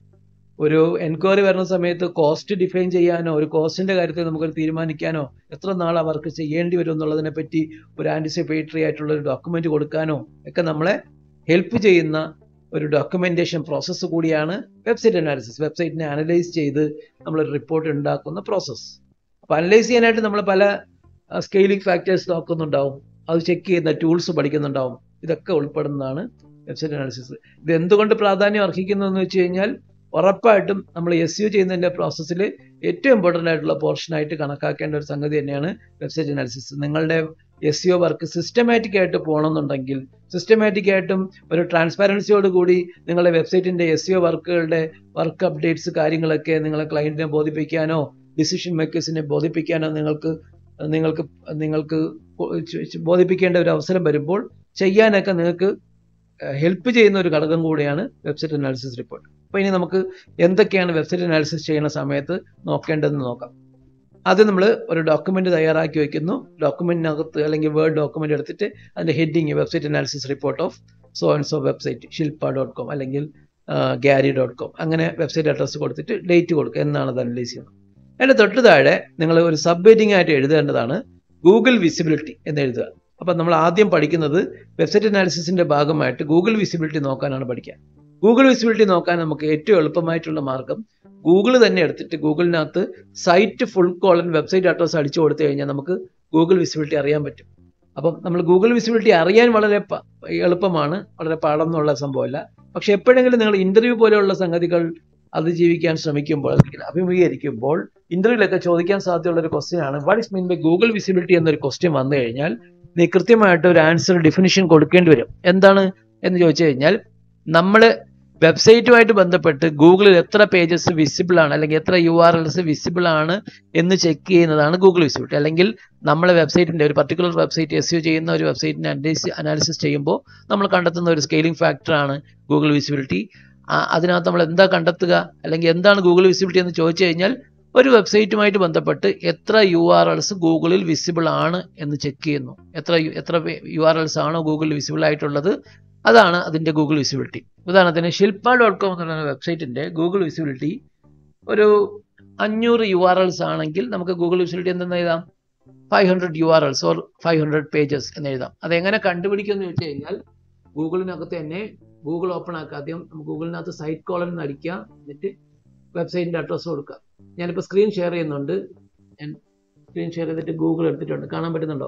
ഒരു എൻക്വയറി വരുന്ന സമയത്ത് കോസ്റ്റ് ഡിഫൈൻ ചെയ്യാനോ ഒരു കോസ്റ്റിന്റെ കാര്യത്തിൽ നമുക്കൊരു തീരുമാനിക്കാനോ എത്ര നാൾ ആ വർക്ക് ചെയ്യേണ്ടി വരും എന്നുള്ളതിനെ പറ്റി ഒരു ആന്റിസിപ്പേറ്ററി ആയിട്ടുള്ള ഒരു ഡോക്യുമെന്റ് കൊടുക്കാനോ ഒക്കെ നമ്മളെ ഹെൽപ്പ് ചെയ്യുന്ന ഒരു ഡോക്യുമെന്റേഷൻ പ്രോസസ്സ് കൂടിയാണ് വെബ്സൈറ്റ് അനാലിസിസ് വെബ്സൈറ്റിനെ അനലൈസ് ചെയ്ത് നമ്മൾ റിപ്പോർട്ട് ഉണ്ടാക്കുന്ന പ്രോസസ്സ് അപ്പോൾ അനലൈസ് ചെയ്യാനായിട്ട് നമ്മൾ പല സ്കെയിലിംഗ് ഫാക്ടേഴ്സ് നോക്കുന്നുണ്ടാവും അത് ചെക്ക് ചെയ്യുന്ന ടൂൾസ് പഠിക്കുന്നുണ്ടാവും ഇതൊക്കെ ഉൾപ്പെടുന്നതാണ് വെബ്സൈറ്റ് അനാലിസിസ് ഇത് എന്തുകൊണ്ട് പ്രാധാന്യം അർഹിക്കുന്നു എന്ന് വെച്ച് കഴിഞ്ഞാൽ ഉറപ്പായിട്ടും നമ്മൾ എസ് യു ചെയ്യുന്നതിന്റെ പ്രോസസ്സിൽ ഏറ്റവും ഇമ്പോർട്ടൻ്റ് ആയിട്ടുള്ള പോർഷനായിട്ട് കണക്കാക്കേണ്ട ഒരു സംഗതി തന്നെയാണ് വെബ്സൈറ്റ് അനാലിസിസ് നിങ്ങളുടെ എസ് യു വർക്ക് സിസ്റ്റമാറ്റിക് ആയിട്ട് പോകണമെന്നുണ്ടെങ്കിൽ സിസ്റ്റമാറ്റിക് ആയിട്ടും ഒരു ട്രാൻസ്പാരൻസിയോട് കൂടി നിങ്ങളുടെ വെബ്സൈറ്റിന്റെ എസ് യു വർക്കുകളുടെ വർക്ക് അപ്ഡേറ്റ്സ് കാര്യങ്ങളൊക്കെ നിങ്ങളെ ക്ലയന്റിനെ ബോധിപ്പിക്കാനോ ഡിസിഷൻ മേക്കേഴ്സിനെ ബോധിപ്പിക്കാനോ നിങ്ങൾക്ക് നിങ്ങൾക്ക് നിങ്ങൾക്ക് ബോധിപ്പിക്കേണ്ട ഒരു അവസരം വരുമ്പോൾ ചെയ്യാനൊക്കെ നിങ്ങൾക്ക് ഹെൽപ്പ് ചെയ്യുന്ന ഒരു ഘടകം കൂടിയാണ് വെബ്സൈറ്റ് അനാലിസിസ് റിപ്പോർട്ട് അപ്പോൾ ഇനി നമുക്ക് എന്തൊക്കെയാണ് വെബ്സൈറ്റ് അനാലിസിസ് ചെയ്യുന്ന സമയത്ത് നോക്കേണ്ടതെന്ന് നോക്കാം ആദ്യം നമ്മൾ ഒരു ഡോക്യുമെന്റ് തയ്യാറാക്കി വെക്കുന്നു ഡോക്യുമെന്റിനകത്ത് അല്ലെങ്കിൽ വേർഡ് ഡോക്യുമെന്റ് എടുത്തിട്ട് അതിന്റെ heading website analysis report of so and so website Shilpa dot com അല്ലെങ്കിൽ ഗ്യാരി ഡോട്ട് കോം അങ്ങനെ വെബ്സൈറ്റ് അഡ്രസ്സ് കൊടുത്തിട്ട് ഡേറ്റ് കൊടുക്കുക എന്നാണ് അത് അനലൈസ് ചെയ്യുന്നത് അതിന്റെ തൊട്ട് താഴെ നിങ്ങൾ ഒരു സബ് ഹെഡിങ് ആയിട്ട് എഴുതേണ്ടതാണ് ഗൂഗിൾ വിസിബിലിറ്റി എന്ന് എഴുതുക അപ്പം നമ്മൾ ആദ്യം പഠിക്കുന്നത് വെബ്സൈറ്റ് അനാലിസിസിന്റെ ഭാഗമായിട്ട് ഗൂഗിൾ വിസിബിലിറ്റി നോക്കാനാണ് പഠിക്കുക ഗൂഗിൾ വിസിബിലിറ്റി നോക്കാൻ നമുക്ക് ഏറ്റവും എളുപ്പമായിട്ടുള്ള മാർഗം ഗൂഗിൾ തന്നെ എടുത്തിട്ട് ഗൂഗിളിനകത്ത് site full colon website address അടിച്ചു കൊടുത്തു കഴിഞ്ഞാൽ നമുക്ക് ഗൂഗിൾ വിസിബിലിറ്റി അറിയാൻ പറ്റും അപ്പം നമ്മൾ ഗൂഗിൾ വിസിബിലിറ്റി അറിയാൻ വളരെ എളുപ്പമാണ് വളരെ പാഠം എന്നുള്ള സംഭവമല്ല പക്ഷെ എപ്പോഴെങ്കിലും നിങ്ങൾ ഇന്റർവ്യൂ പോലെയുള്ള സംഗതികൾ അതിജീവിക്കാൻ ശ്രമിക്കുമ്പോൾ അല്ലെങ്കിൽ അഭിമുഖീകരിക്കുമ്പോൾ ഇന്റർവ്യൂലൊക്കെ ചോദിക്കാൻ സാധ്യതയുള്ള ഒരു ക്വസ്റ്റ്യൻ ആണ് what is mean by Google visibility എന്നൊരു ക്വസ്റ്റ്യൻ വന്നു കഴിഞ്ഞാൽ നീ കൃത്യമായിട്ട് ഒരു ആൻസർ ഡെഫിനിഷൻ കൊടുക്കേണ്ടി വരും എന്താണ് എന്ന് ചോദിച്ചു കഴിഞ്ഞാൽ നമ്മൾ വെബ്സൈറ്റുമായിട്ട് ബന്ധപ്പെട്ട് ഗൂഗിളിൽ എത്ര പേജസ് വിസിബിൾ ആണ് അല്ലെങ്കിൽ എത്ര യു ആർ എൽസ് വിസിബിൾ ആണ് എന്ന് ചെക്ക് ചെയ്യുന്നതാണ് ഗൂഗിൾ വിസിബിലിറ്റി അല്ലെങ്കിൽ നമ്മളെ വെബ്സൈറ്റിന്റെ ഒരു പർട്ടിക്കുലർ വെബ്സൈറ്റ് എസ് യു ചെയ്യുന്ന ഒരു വെബ്സൈറ്റിനെ അനലൈസ് അനാലിസിസ് ചെയ്യുമ്പോൾ നമ്മൾ കണ്ടെത്തുന്ന ഒരു സ്കെയിലിംഗ് ഫാക്ടറാണ് ഗൂഗിൾ വിസിബിലിറ്റി അതിനകത്ത് നമ്മൾ എന്താ കണ്ടെത്തുക അല്ലെങ്കിൽ എന്താണ് ഗൂഗിൾ വിസിബിലിറ്റി എന്ന് ചോദിച്ചു കഴിഞ്ഞാൽ ഒരു വെബ്സൈറ്റുമായിട്ട് ബന്ധപ്പെട്ട് എത്ര യു ആർ എൽസ് ഗൂഗിളിൽ വിസിബിൾ ആണ് എന്ന് ചെക്ക് ചെയ്യുന്നു എത്ര എത്ര യു ആർ എൽസ് ആണോ ഗൂഗിളിൽ വിസിബിൾ ആയിട്ടുള്ളത് അതാണ് അതിന്റെ ഗൂഗിൾ വിസിബിലിറ്റി ഉദാഹരണത്തിന് ശില്പ ഡോട്ട് കോം എന്നുള്ള വെബ്സൈറ്റിന്റെ ഗൂഗിൾ വിസിബിലിറ്റി ഒരു അഞ്ഞൂറ് യു ആർ എൽസ് ആണെങ്കിൽ നമുക്ക് ഗൂഗിൾ വിസിബിലിറ്റി എന്തെന്ന് എഴുതാം five hundred you are URLs or five hundred pages എന്ന് എഴുതാം അതെങ്ങനെ കണ്ടുപിടിക്കുമെന്ന് വെച്ച് കഴിഞ്ഞാൽ ഗൂഗിളിനകത്ത് തന്നെ ഗൂഗിൾ ഓപ്പൺ ആക്കുക ആദ്യം ഗൂഗിളിനകത്ത് സൈറ്റ് കോളൻ എന്ന് അടിക്കുക എന്നിട്ട് വെബ്സൈറ്റിന്റെ അഡ്രസ്സ് കൊടുക്കുക ഞാനിപ്പോൾ സ്ക്രീൻ ഷെയർ ചെയ്യുന്നുണ്ട് ഞാൻ സ്ക്രീൻ ഷെയർ ചെയ്തിട്ട് ഗൂഗിൾ എടുത്തിട്ടുണ്ട് കാണാൻ പറ്റുന്നുണ്ടോ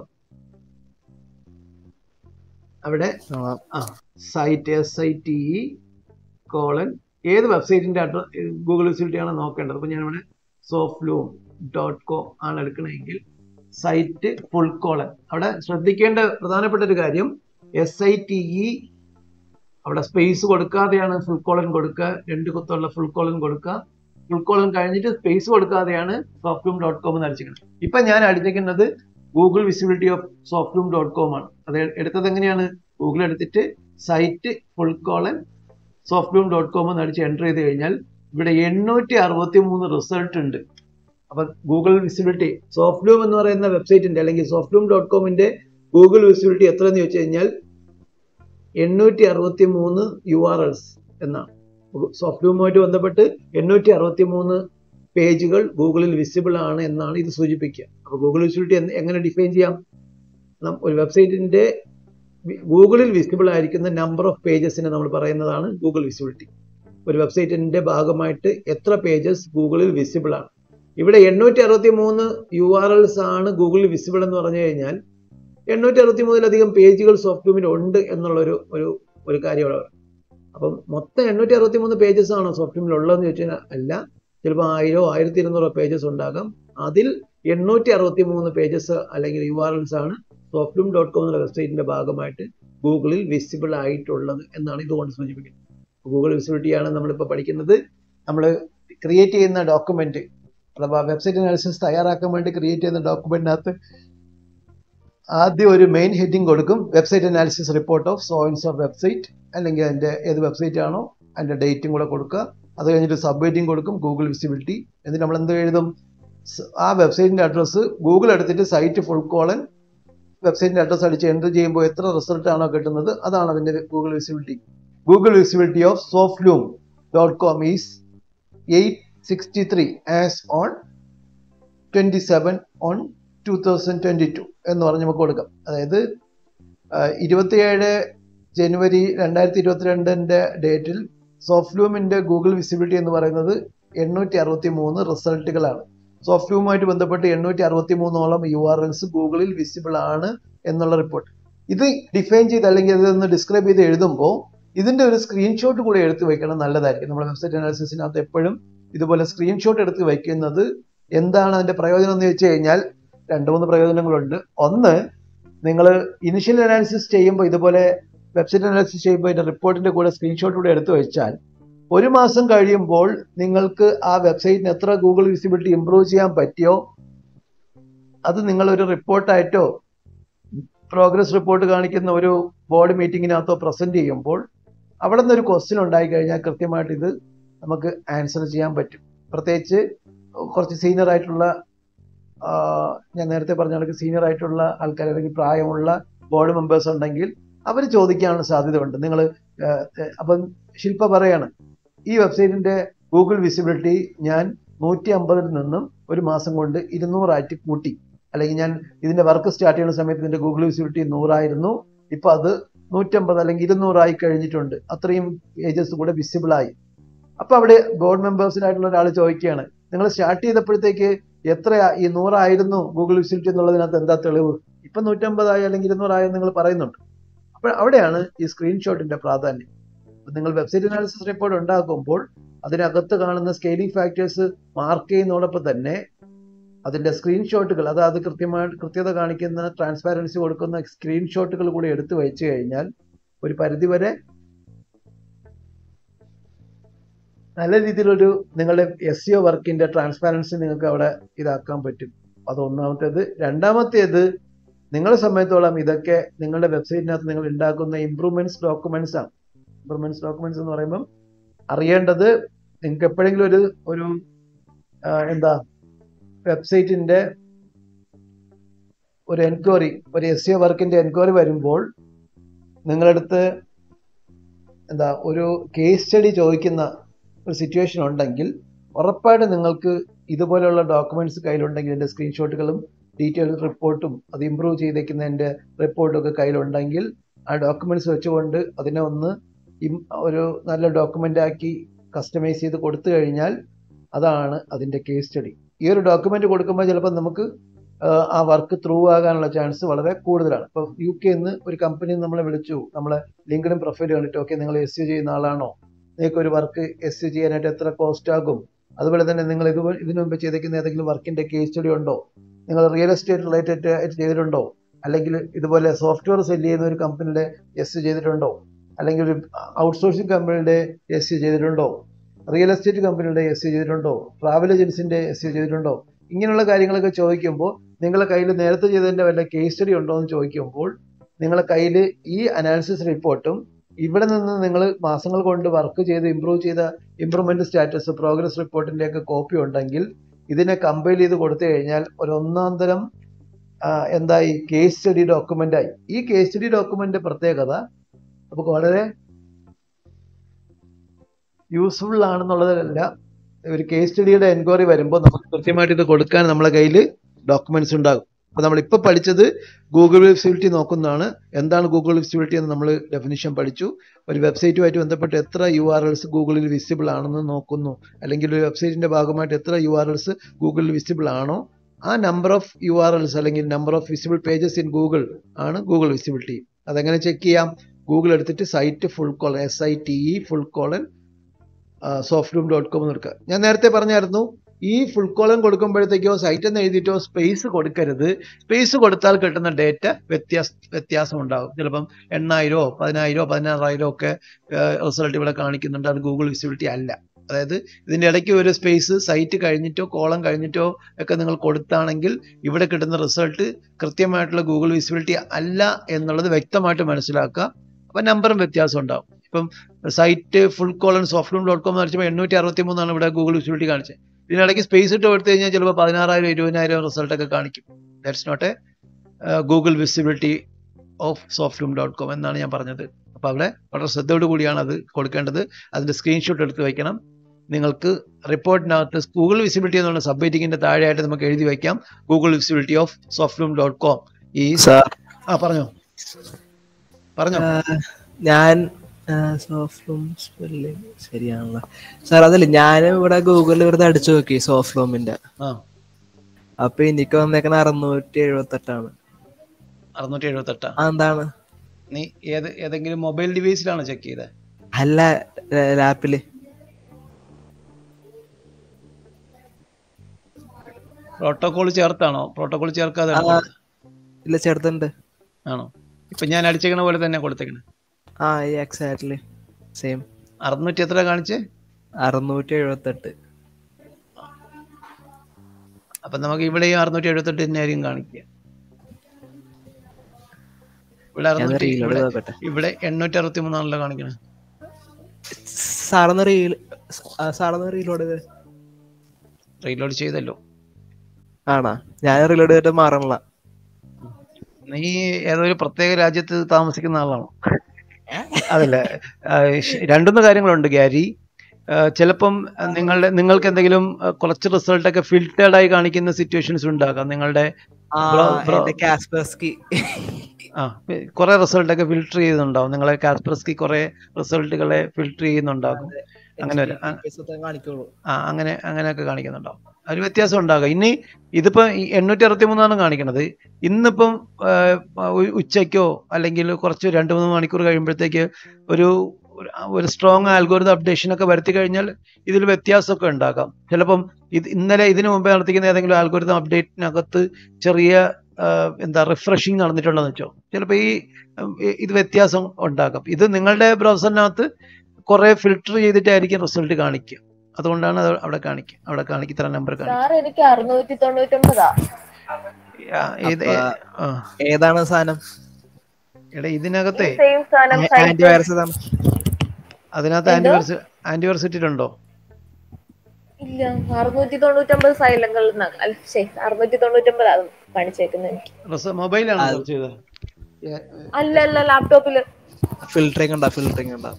അവിടെ ആ site S I T E colon ഏത് വെബ്സൈറ്റിന്റെ അഡ്രസ് ഗൂഗിൾ വിസിബിലിറ്റി ആണ് നോക്കേണ്ടത് അപ്പോൾ ഞാനിവിടെ സോഫ്ലൂം ഡോട്ട് കോം ആണ് എടുക്കണമെങ്കിൽ സൈറ്റ് ഫുൾ കോളൻ അവിടെ ശ്രദ്ധിക്കേണ്ട പ്രധാനപ്പെട്ട ഒരു കാര്യം എസ് ഐ ടി ഇ അവിടെ സ്പേസ് കൊടുക്കാതെയാണ് ഫുൾ കോളൻ കൊടുക്കുക രണ്ട് കുത്തുള്ള ഫുൾ കോളൻ കൊടുക്കുക ഫുൾ കോളൻ കഴിഞ്ഞിട്ട് സ്പേസ് കൊടുക്കാതെയാണ് സോഫ്റ്റ്ലൂം ഡോട്ട് കോം എന്ന് അടിച്ചിരിക്കുന്നത് ഇപ്പൊ ഞാൻ അടിച്ചിരിക്കുന്നത് Google visibility of Softloom dot com ആണ് അത് എടുത്തത് എങ്ങനെയാണ് ഗൂഗിൾ എടുത്തിട്ട് site full colon Softloom dot com എന്ന് അടിച്ച് എൻ്റർ ചെയ്ത് കഴിഞ്ഞാൽ ഇവിടെ എണ്ണൂറ്റി അറുപത്തി മൂന്ന് റിസൾട്ട് ഉണ്ട് അപ്പൊ ഗൂഗിൾ വിസിബിലിറ്റി സോഫ്റ്റ്ലൂം എന്ന് പറയുന്ന വെബ്സൈറ്റിന്റെ അല്ലെങ്കിൽ സോഫ്റ്റ്ലൂം ഡോട്ട് കോമിന്റെ ഗൂഗിൾ വിസിബിലിറ്റി എത്ര എന്ന് ചോദിച്ചു കഴിഞ്ഞാൽ എണ്ണൂറ്റി അറുപത്തി മൂന്ന് യു ആർ എൽസ് എന്നാണ് സോഫ്റ്റ് ലൂമുമായിട്ട് ബന്ധപ്പെട്ട് എണ്ണൂറ്റി അറുപത്തി മൂന്ന് പേജുകൾ ഗൂഗിളിൽ വിസിബിൾ ആണ് എന്നാണ് ഇത് സൂചിപ്പിക്കുക അപ്പോൾ ഗൂഗിൾ വിസിബിലിറ്റി എങ്ങനെ ഡിഫൈൻ ചെയ്യാം നം- ഒരു വെബ്സൈറ്റിന്റെ ഗൂഗിളിൽ വിസിബിൾ ആയിരിക്കുന്ന നമ്പർ ഓഫ് പേജസിനെ നമ്മൾ പറയുന്നതാണ് ഗൂഗിൾ വിസിബിലിറ്റി ഒരു വെബ്സൈറ്റിന്റെ ഭാഗമായിട്ട് എത്ര പേജസ് ഗൂഗിളിൽ വിസിബിൾ ആണ് ഇവിടെ എണ്ണൂറ്റി അറുപത്തി മൂന്ന് യു ആർ എൽസ് ആണ് ഗൂഗിളിൽ വിസിബിൾ എന്ന് പറഞ്ഞു കഴിഞ്ഞാൽ എണ്ണൂറ്റി അറുപത്തി മൂന്നിലധികം പേജുകൾ സോഫ്റ്റ്വെയറിൽ ഉണ്ട് എന്നുള്ളൊരു ഒരു ഒരു കാര്യം അവിടെ പറയാം. അപ്പം മൊത്തം എണ്ണൂറ്റി അറുപത്തി മൂന്ന് പേജസ് ആണോ സോഫ്റ്റ്വെയറിൽ ഉള്ളതെന്ന് ചോദിച്ചാൽ അല്ല ചിലപ്പോൾ ആയിരോ ആയിരത്തി ഇരുന്നൂറോ പേജസ് ഉണ്ടാകാം അതിൽ എണ്ണൂറ്റി അറുപത്തി മൂന്ന് പേജസ് അല്ലെങ്കിൽ യു ആർ എൽസ് ആണ് സോഫ്റ്റ്ലൂം ഡോട്ട് കോം എന്നുള്ള വെബ്സൈറ്റിന്റെ ഭാഗമായിട്ട് ഗൂഗിളിൽ വിസിബിൾ ആയിട്ടുള്ളത് എന്നാണ് ഇതുകൊണ്ട് സൂചിപ്പിക്കുന്നത് ഗൂഗിൾ വിസിബിലിറ്റിയാണ് നമ്മളിപ്പോൾ പഠിക്കുന്നത് നമ്മൾ ക്രിയേറ്റ് ചെയ്യുന്ന ഡോക്യുമെന്റ് അഥവാ വെബ്സൈറ്റ് അനാലിസിസ് തയ്യാറാക്കാൻ വേണ്ടി ക്രിയേറ്റ് ചെയ്യുന്ന ഡോക്യുമെന്റിനകത്ത് ആദ്യം ഒരു മെയിൻ ഹെഡിങ് കൊടുക്കും വെബ്സൈറ്റ് അനാലിസിസ് റിപ്പോർട്ട് ഓഫ് സോയിൻസ് ഓഫ് വെബ്സൈറ്റ് അല്ലെങ്കിൽ അതിന്റെ ഏത് വെബ്സൈറ്റ് ആണോ അതിന്റെ ഡേറ്റും കൂടെ കൊടുക്കുക അത് കഴിഞ്ഞിട്ട് സബ് ഹെഡിങ് കൊടുക്കും ഗൂഗിൾ വിസിബിലിറ്റി എന്നിട്ട് നമ്മൾ എന്ത് എഴുതും സ് ആ വെബ്സൈറ്റിന്റെ അഡ്രസ്സ് ഗൂഗിൾ എടുത്തിട്ട് സൈറ്റ് ഫുൾ കോളൻ വെബ്സൈറ്റിന്റെ അഡ്രസ് അടിച്ച് എൻ്റർ ചെയ്യുമ്പോൾ എത്ര റിസൾട്ട് ആണോ കിട്ടുന്നത് അതാണ് അതിന്റെ Google visibility Google visibility of Softloom dot com is eight sixty three as on twenty seven on two thousand twenty two എന്ന് പറഞ്ഞ് നമുക്ക് കൊടുക്കാം അതായത് ഇരുപത്തിയേഴ് ജനുവരി രണ്ടായിരത്തി ഇരുപത്തിരണ്ടിന്റെ ഡേറ്റിൽ സോഫ്റ്റ്ലൂമിന്റെ ഗൂഗിൾ വിസിബിലിറ്റി എന്ന് പറയുന്നത് എണ്ണൂറ്റി അറുപത്തി മൂന്ന് റിസൾട്ടുകളാണ് സോഫ്റ്റ്ലൂമുമായിട്ട് ബന്ധപ്പെട്ട് എണ്ണൂറ്റി അറുപത്തി മൂന്നോളം യു ആർ എൽസ് ഗൂഗിളിൽ വിസിബിൾ ആണ് എന്നുള്ള റിപ്പോർട്ട് ഇത് ഡിഫൈൻ ചെയ്ത് അല്ലെങ്കിൽ ഇതൊന്ന് ഡിസ്ക്രൈബ് ചെയ്ത് എഴുതുമ്പോൾ ഇതിന്റെ ഒരു സ്ക്രീൻഷോട്ട് കൂടി എടുത്ത് വെക്കണം നല്ലതായിരിക്കും നമ്മുടെ വെബ്സൈറ്റ് അനാലിസിസിനകത്ത് എപ്പോഴും ഇതുപോലെ സ്ക്രീൻഷോട്ട് എടുത്ത് വെക്കുന്നത് എന്താണ് അതിന്റെ പ്രയോജനം എന്ന് വെച്ച് കഴിഞ്ഞാൽ രണ്ട് മൂന്ന് പ്രയോജനങ്ങളുണ്ട് ഒന്ന് നിങ്ങൾ ഇനിഷ്യൽ അനാലിസിസ് ചെയ്യുമ്പോൾ ഇതുപോലെ വെബ്സൈറ്റ് അനാലിസിസ് ചെയ്യുമ്പോൾ ഇതിന്റെ റിപ്പോർട്ടിന്റെ കൂടെ സ്ക്രീൻഷോട്ട് കൂടെ എടുത്തു വെച്ചാൽ ഒരു മാസം കഴിയുമ്പോൾ നിങ്ങൾക്ക് ആ വെബ്സൈറ്റിന് എത്ര ഗൂഗിൾ വിസിബിലിറ്റി ഇംപ്രൂവ് ചെയ്യാൻ പറ്റിയോ അത് നിങ്ങൾ ഒരു റിപ്പോർട്ടായിട്ടോ പ്രോഗ്രസ് റിപ്പോർട്ട് കാണിക്കുന്ന ഒരു ബോർഡ് മീറ്റിങ്ങിനകത്തോ പ്രസന്റ് ചെയ്യുമ്പോൾ അവിടെ നിന്ന് ഒരു ക്വസ്റ്റ്യൻ ഉണ്ടായി കഴിഞ്ഞാൽ കൃത്യമായിട്ട് ഇത് നമുക്ക് ആൻസർ ചെയ്യാൻ പറ്റും പ്രത്യേകിച്ച് കുറച്ച് സീനിയർ ആയിട്ടുള്ള ആ, ഞാൻ നേരത്തെ പറഞ്ഞ കണക്ക് സീനിയർ ആയിട്ടുള്ള ആൾക്കാർ അല്ലെങ്കിൽ പ്രായമുള്ള ബോർഡ് മെമ്പേഴ്സ് ഉണ്ടെങ്കിൽ അവർ ചോദിക്കാനുള്ള സാധ്യതയുണ്ട് നിങ്ങൾ അപ്പം ശില്പ പറയാണ് ഈ വെബ്സൈറ്റിന്റെ ഗൂഗിൾ വിസിബിലിറ്റി ഞാൻ നൂറ്റി അമ്പതിൽ നിന്നും ഒരു മാസം കൊണ്ട് ഇരുന്നൂറായിട്ട് കൂട്ടി അല്ലെങ്കിൽ ഞാൻ ഇതിന്റെ വർക്ക് സ്റ്റാർട്ട് ചെയ്യുന്ന സമയത്ത് ഇതിന്റെ ഗൂഗിൾ വിസിബിലിറ്റി നൂറായിരുന്നു ഇപ്പൊ അത് നൂറ്റമ്പത് അല്ലെങ്കിൽ ഇരുന്നൂറായി കഴിഞ്ഞിട്ടുണ്ട് അത്രയും പേജസ് കൂടെ വിസിബിൾ ആയി അപ്പൊ അവിടെ ബോർഡ് മെമ്പേഴ്സിനായിട്ടുള്ള ഒരാൾ ചോദിക്കുകയാണ് നിങ്ങൾ സ്റ്റാർട്ട് ചെയ്തപ്പോഴത്തേക്ക് എത്രയാ ഈ നൂറായിരുന്നു ഗൂഗിൾ വിസിബിലിറ്റി എന്നുള്ളതിനകത്ത് എന്താ തെളിവ് ഇപ്പൊ നൂറ്റമ്പതായി അല്ലെങ്കിൽ ഇരുന്നൂറായി നിങ്ങൾ പറയുന്നുണ്ട് അപ്പോൾ അവിടെയാണ് ഈ സ്ക്രീൻഷോട്ടിന്റെ പ്രാധാന്യം അപ്പൊ നിങ്ങൾ വെബ്സൈറ്റ് അനാലിസിസ് റിപ്പോർട്ട് ഉണ്ടാക്കുമ്പോൾ അതിനകത്ത് കാണുന്ന സ്കെയിലിംഗ് ഫാക്ടേഴ്സ് മാർക്ക് ചെയ്യുന്നതോടൊപ്പം തന്നെ അതിന്റെ സ്ക്രീൻഷോട്ടുകൾ അതായത് കൃത്യമായിട്ട് കൃത്യത കാണിക്കുന്ന ട്രാൻസ്പാരൻസി കൊടുക്കുന്ന സ്ക്രീൻഷോട്ടുകൾ കൂടി എടുത്തു വെച്ച് കഴിഞ്ഞാൽ ഒരു പരിധിവരെ നല്ല രീതിയിലൊരു നിങ്ങളുടെ എസ് സിഒ വർക്കിന്റെ ട്രാൻസ്പാരൻസി നിങ്ങൾക്ക് അവിടെ ഇതാക്കാൻ പറ്റും അത് ഒന്നാമത്തേത് രണ്ടാമത്തേത് നിങ്ങളെ സംബന്ധിച്ചോളം ഇതൊക്കെ നിങ്ങളുടെ വെബ്സൈറ്റിനകത്ത് നിങ്ങൾ ഉണ്ടാക്കുന്ന ഇംപ്രൂവ്മെന്റ്സ് ഡോക്യുമെന്റ്സ് ആണ് ഇംപ്രൂവ്മെന്റ്സ് ഡോക്യുമെന്റ്സ് എന്ന് പറയുമ്പം അറിയേണ്ടത് നിങ്ങൾക്ക് എപ്പോഴെങ്കിലും ഒരു ഒരു ആ, എന്താ വെബ്സൈറ്റിന്റെ ഒരു എൻക്വയറി ഒരു എസ് സിഒ വർക്കിന്റെ എൻക്വയറി വരുമ്പോൾ നിങ്ങളടുത്ത് എന്താ ഒരു കേസ് സ്റ്റഡി ചോദിക്കുന്ന ഒരു സിറ്റുവേഷൻ ഉണ്ടെങ്കിൽ ഉറപ്പായിട്ട് നിങ്ങൾക്ക് ഇതുപോലെയുള്ള ഡോക്യുമെന്റ്സ് കയ്യിലുണ്ടെങ്കിൽ ഇതിന്റെ സ്ക്രീൻഷോട്ടുകളും ഡീറ്റെയിൽ റിപ്പോർട്ടും അത് ഇമ്പ്രൂവ് ചെയ്തേക്കുന്നതിന്റെ റിപ്പോർട്ടും ഒക്കെ കയ്യിലുണ്ടെങ്കിൽ ആ ഡോക്യുമെന്റ്സ് വെച്ചുകൊണ്ട് അതിനെ ഒന്ന് ഇം- ഒരു നല്ല ഡോക്യുമെന്റ് ആക്കി കസ്റ്റമൈസ് ചെയ്ത് കൊടുത്തു കഴിഞ്ഞാൽ അതാണ് അതിന്റെ കേസ് സ്റ്റഡി ഈ ഒരു ഡോക്യുമെന്റ് കൊടുക്കുമ്പോൾ ചിലപ്പോൾ നമുക്ക് ആ, ആ വർക്ക് ത്രൂ ആകാനുള്ള ചാൻസ് വളരെ കൂടുതലാണ് ഇപ്പൊ യു കെ നിന്ന് ഒരു കമ്പനി നമ്മളെ വിളിച്ചു നമ്മളെ ലിങ്ക്ഡിൻ പ്രൊഫൈൽ കണ്ടിട്ട് ഓക്കെ നിങ്ങൾ എസ് യു ചെയ്യുന്ന ആളാണോ നിങ്ങൾക്ക് ഒരു വർക്ക് എസ് യു ചെയ്യാനായിട്ട് എത്ര കോസ്റ്റ് ആകും അതുപോലെ തന്നെ നിങ്ങൾ ഇത് ഇതിനു മുമ്പ് ചെയ്തേക്കുന്ന ഏതെങ്കിലും വർക്കിന്റെ കേസ് സ്റ്റഡി ഉണ്ടോ നിങ്ങൾ റിയൽ എസ്റ്റേറ്റ് റിലേറ്റഡ് ആയിട്ട് ചെയ്തിട്ടുണ്ടോ അല്ലെങ്കിൽ ഇതുപോലെ സോഫ്റ്റ്വെയർ സെല് ചെയ്യുന്ന ഒരു കമ്പനിയുടെ എസ് യു ചെയ്തിട്ടുണ്ടോ അല്ലെങ്കിൽ ഒരു ഔട്ട്സോഴ്സിംഗ് കമ്പനിയുടെ എസ് യു ചെയ്തിട്ടുണ്ടോ റിയൽ എസ്റ്റേറ്റ് കമ്പനിയുടെ എസ് യു ചെയ്തിട്ടുണ്ടോ ട്രാവൽ ഏജൻസിന്റെ എസ് യു ചെയ്തിട്ടുണ്ടോ ഇങ്ങനെയുള്ള കാര്യങ്ങളൊക്കെ ചോദിക്കുമ്പോൾ നിങ്ങളുടെ കയ്യിൽ നേരത്തെ ചെയ്തതിന്റെ വല്ല കേസ് സ്റ്റഡി ഉണ്ടോ എന്ന് ചോദിക്കുമ്പോൾ നിങ്ങളുടെ കയ്യിൽ ഈ അനാലിസിസ് റിപ്പോർട്ടും ഇവിടെ നിന്ന് നിങ്ങൾ മാസങ്ങൾ കൊണ്ട് വർക്ക് ചെയ്ത് ഇമ്പ്രൂവ് ചെയ്ത ഇമ്പ്രൂവ്മെന്റ് സ്റ്റാറ്റസ് പ്രോഗ്രസ് റിപ്പോർട്ടിന്റെ ഒക്കെ കോപ്പി ഉണ്ടെങ്കിൽ ഇതിനെ കമ്പൈൽ ചെയ്ത് കൊടുത്തു കഴിഞ്ഞാൽ ഒരു ഒന്നാം തരം ആ, എന്തായി കേസ് സ്റ്റഡി ഡോക്യുമെന്റ് ആയി ഈ കേസ് സ്റ്റഡി ഡോക്യുമെന്റ് പ്രത്യേകത അപ്പോൾ വളരെ യൂസ്ഫുൾ ആണെന്നുള്ളതല്ല ഒരു കേസ് സ്റ്റഡിയുടെ എൻക്വയറി വരുമ്പോൾ നമുക്ക് കൃത്യമായിട്ട് ഇത് കൊടുക്കാൻ നമ്മളെ കയ്യിൽ ഡോക്യുമെന്റ്സ് ഉണ്ടാകും അപ്പോൾ നമ്മൾ ഇപ്പോൾ പഠിച്ചത് ഗൂഗിൾ വിസിബിലിറ്റി നോക്കുന്നതാണ് എന്താണ് ഗൂഗിൾ വിസിബിലിറ്റി എന്ന് നമ്മൾ ഡെഫിനിഷൻ പഠിച്ചു ഒരു വെബ്സൈറ്റുമായിട്ട് ബന്ധപ്പെട്ട് എത്ര യു ആർ എൽസ് ഗൂഗിളിൽ വിസിബിൾ ആണെന്ന് നോക്കുന്നു അല്ലെങ്കിൽ ഒരു വെബ്സൈറ്റിന്റെ ഭാഗമായിട്ട് എത്ര യു ആർ എൽസ് ഗൂഗിളിൽ വിസിബിൾ ആണോ ആ number of you are URLs അല്ലെങ്കിൽ number of visible pages in Google ആണ് ഗൂഗിൾ വിസിബിലിറ്റി അതെങ്ങനെ ചെക്ക് ചെയ്യാം ഗൂഗിൾ എടുത്തിട്ട് site full colon S I T E full colon soft room dot com എന്ന് എടുക്കുക ഞാൻ നേരത്തെ പറഞ്ഞായിരുന്നു ഈ ഫുൾ കോളം കൊടുക്കുമ്പോഴത്തേക്കോ സൈറ്റ് എന്ന് എഴുതിയിട്ടോ സ്പേസ് കൊടുക്കരുത് സ്പേസ് കൊടുത്താൽ കിട്ടുന്ന ഡേറ്റ വ്യത്യാസ വ്യത്യാസം ഉണ്ടാകും ചിലപ്പം എണ്ണായിരോ പതിനായിരോ പതിനാറായിരോ ഒക്കെ റിസൾട്ട് ഇവിടെ കാണിക്കുന്നുണ്ട് അത് ഗൂഗിൾ വിസിബിലിറ്റി അല്ല അതായത് ഇതിന്റെ ഇടയ്ക്ക് ഒരു സ്പേസ് സൈറ്റ് കഴിഞ്ഞിട്ടോ കോളം കഴിഞ്ഞിട്ടോ ഒക്കെ നിങ്ങൾ കൊടുത്താണെങ്കിൽ ഇവിടെ കിട്ടുന്ന റിസൾട്ട് കൃത്യമായിട്ടുള്ള ഗൂഗിൾ വിസിബിലിറ്റി അല്ല എന്നുള്ളത് വ്യക്തമായിട്ട് മനസ്സിലാക്കുക അപ്പൊ നമ്പറും വ്യത്യാസം ഉണ്ടാവും ഇപ്പം site full colon soft room dot com എന്ന് അടിച്ചപ്പോൾ എണ്ണൂറ്റി അറുപത്തി മൂന്നാണ് ഇവിടെ ഗൂഗിൾ വിസിബിലിറ്റി കാണിച്ചത് ഇതിനിടയ്ക്ക് സ്പേസ് ഇട്ട് കൊടുത്തു കഴിഞ്ഞാൽ ചിലപ്പോൾ പതിനാറായിരം ഇരുപതിനായിരം റിസൾട്ട് ഒക്കെ കാണിക്കും that's not a Google visibility of soft room dot com എന്നാണ് ഞാൻ പറഞ്ഞത് അപ്പോൾ അവിടെ വളരെ ശ്രദ്ധയോട് കൂടിയാണ് അത് കൊടുക്കേണ്ടത് അതിന്റെ സ്ക്രീൻഷോട്ട് എടുത്ത് വയ്ക്കണം നിങ്ങൾക്ക് റിപ്പോർട്ടിനകത്ത് ഗൂഗിൾ വിസിബിലിറ്റി എന്നുള്ള സബ് ഹെഡിങ്ങിന്റെ താഴെയായിട്ട് നമുക്ക് എഴുതി വയ്ക്കാം Google visibility of soft room dot com ഈ സാർ ആ പറഞ്ഞോ പറഞ്ഞോ ഞാൻ സോഫ്റ്റ് റൂം സ്പെല്ലിംഗ് ശരിയാണല്ലോ സാർ അതല്ല ഞാൻ ഇവിടെ ഗൂഗിളിൽ വെറുതെ അടിച്ചു നോക്കി സോഫ്റ്റ് റൂമിന്റെ ആ അപ്പൊ എനിക്ക് വന്നേക്കണ അറുന്നൂറ്റി എഴുപത്തി എട്ടാണ് അറുന്നൂറ്റി എഴുപത്തെട്ടാ അതെന്താണ് നീ ഏത് ഏതെങ്കിലും മൊബൈൽ ഡിവൈസിലാണ് ചെക്ക് ചെയ്തത് അല്ല ലാപ്പില് പ്രോട്ടോകോൾ ചേർത്താണോ പ്രോട്ടോകോൾ ചേർക്കാതെ ആ. ഇല്ല ചെറുതുണ്ട് ആണോ ഇപ്പൊ ഞാൻ അടിച്ചേക്കണ പോലെ തന്നെ കൊടുത്തേക്കണേ ആ എക്സാക്ട്ലി സെയിം അറുന്നൂറ്റി എത്ര കാണിച്ചേ അറുന്നൂറ്റി എഴുപത്തി എട്ട് അപ്പൊ നമുക്ക് ഇവിടെയും അറുന്നൂറ്റി എഴുപത്തെട്ട് തന്നെ ആയിരിക്കും കാണിക്കുക ഇവിടെ ഞാൻ അറുന്നൂറ്റി റീലോഡ് ഇവിടെ നോക്കട്ടെ ഇവിടെ എണ്ണൂറ്റി അറുപത്തി മൂന്നാണല്ലോ കാണിക്കണേ സാറൊന്ന് റീൽ സാറൊന്ന് റീലോഡ് ചെയ്ത് റീലോഡ് ചെയ്തല്ലോ ആണാ ഞാൻ റീലോഡ് ചെയ്തിട്ട് മാറണില്ല നീ ഏതോ ഒരു പ്രത്യേക രാജ്യത്ത് താമസിക്കുന്ന ആളാണോ അതല്ല ആ, ശ- രണ്ടുമൂന്ന് കാര്യങ്ങളുണ്ട് ഗ്യാരി ആ, ചിലപ്പം നിങ്ങളുടെ നിങ്ങൾക്ക് എന്തെങ്കിലും ആ, കുറച്ച് റിസൾട്ട് ഒക്കെ ഫിൽറ്റേർഡ് ആയി കാണിക്കുന്ന സിറ്റുവേഷൻസ് ഉണ്ടാകാം നിങ്ങളുടെ ആ ബ്രോ- ബ്രോ- എന്റെ കാസ്പേഴ്സ്കി ആ കുറെ റിസൾട്ട് ഒക്കെ ഫിൽറ്റർ ചെയ്യുന്നുണ്ടാവും നിങ്ങളെ കാസ്പെർസ്കി കുറെ റിസൾട്ടുകളെ ഫിൽറ്റർ ചെയ്യുന്നുണ്ടാകും അങ്ങനെ വരാം. ആ, കാണിക്കുള്ളൂ ആ അങ്ങനെ അങ്ങനെയൊക്കെ കാണിക്കുന്നുണ്ടാവും ഒരു വ്യത്യാസം ഉണ്ടാകും ഇനി ഇതിപ്പോ ഈ എണ്ണൂറ്റി അറുപത്തി മൂന്നാണ് കാണിക്കണത് ഇന്നിപ്പം ആ, ഉ- ഉച്ചയ്ക്കോ അല്ലെങ്കിൽ കുറച്ച് രണ്ട് മൂന്ന് മണിക്കൂർ കഴിയുമ്പോഴത്തേക്ക് ഒരു ഒരു- ഒരു സ്ട്രോങ് ആൽഗോരിതം അപ്ഡേഷൻ ഒക്കെ വരുത്തി കഴിഞ്ഞാൽ ഇതിൽ വ്യത്യാസമൊക്കെ ഉണ്ടാകാം ചിലപ്പം ഇത് ഇന്നലെ ഇതിനു മുമ്പേ നടത്തിക്കുന്ന ഏതെങ്കിലും ആൽഗോരിതം അപ്ഡേറ്റിനകത്ത് ചെറിയ ആ, എന്താ റിഫ്രഷിങ് നടന്നിട്ടുണ്ടെന്ന് വെച്ചോ ചിലപ്പോൾ ഈ ഉം, ഈ- ഇത് വ്യത്യാസം ഉണ്ടാക്കാം ഇത് നിങ്ങളുടെ ബ്രൗസറിനകത്ത് കുറെ ഫിൽട്ടർ ചെയ്തിട്ടായിരിക്കും റിസൾട്ട് കാണിക്കുക അതുകൊണ്ടാണ് അത് അവിടെ കാണിക്കുക അവിടെ കാണിക്കുക ഇത്ര നമ്പർ കാണിക്കുക സാർ എനിക്ക് അറുന്നൂറ്റി തൊണ്ണൂറ്റൊമ്പതാ ആ, ഇത് അപ്പൊ- ആ, ഏതാണ് സാധനം എടാ ഇതിനകത്തെ സെയിം സാധനം ആന്റിവൈറസ് ഏതാണ് അതിനകത്ത് എന്തോ? ആന്റിവേഴ്സ് ആന്റിവേഴ്സ് ഇട്ടിട്ടുണ്ടോ ഇല്ല അറുന്നൂറ്റി തൊണ്ണൂറ്റൊമ്പത് സൈലങ്ങൾ അല്ല ശരി അറുന്നൂറ്റി തൊണ്ണൂറ്റൊമ്പതാ കാണിച്ചേക്കുന്നത് എനിക്ക് മൊബൈലാണ് അത് സെർച്ച് ചെയ്തത് അല്ല അല്ല ലാപ്ടോപ്പില് ഫിൽറ്ററിംഗ് ഉണ്ടാ ഫിൽറ്ററിംഗ് ഉണ്ടാ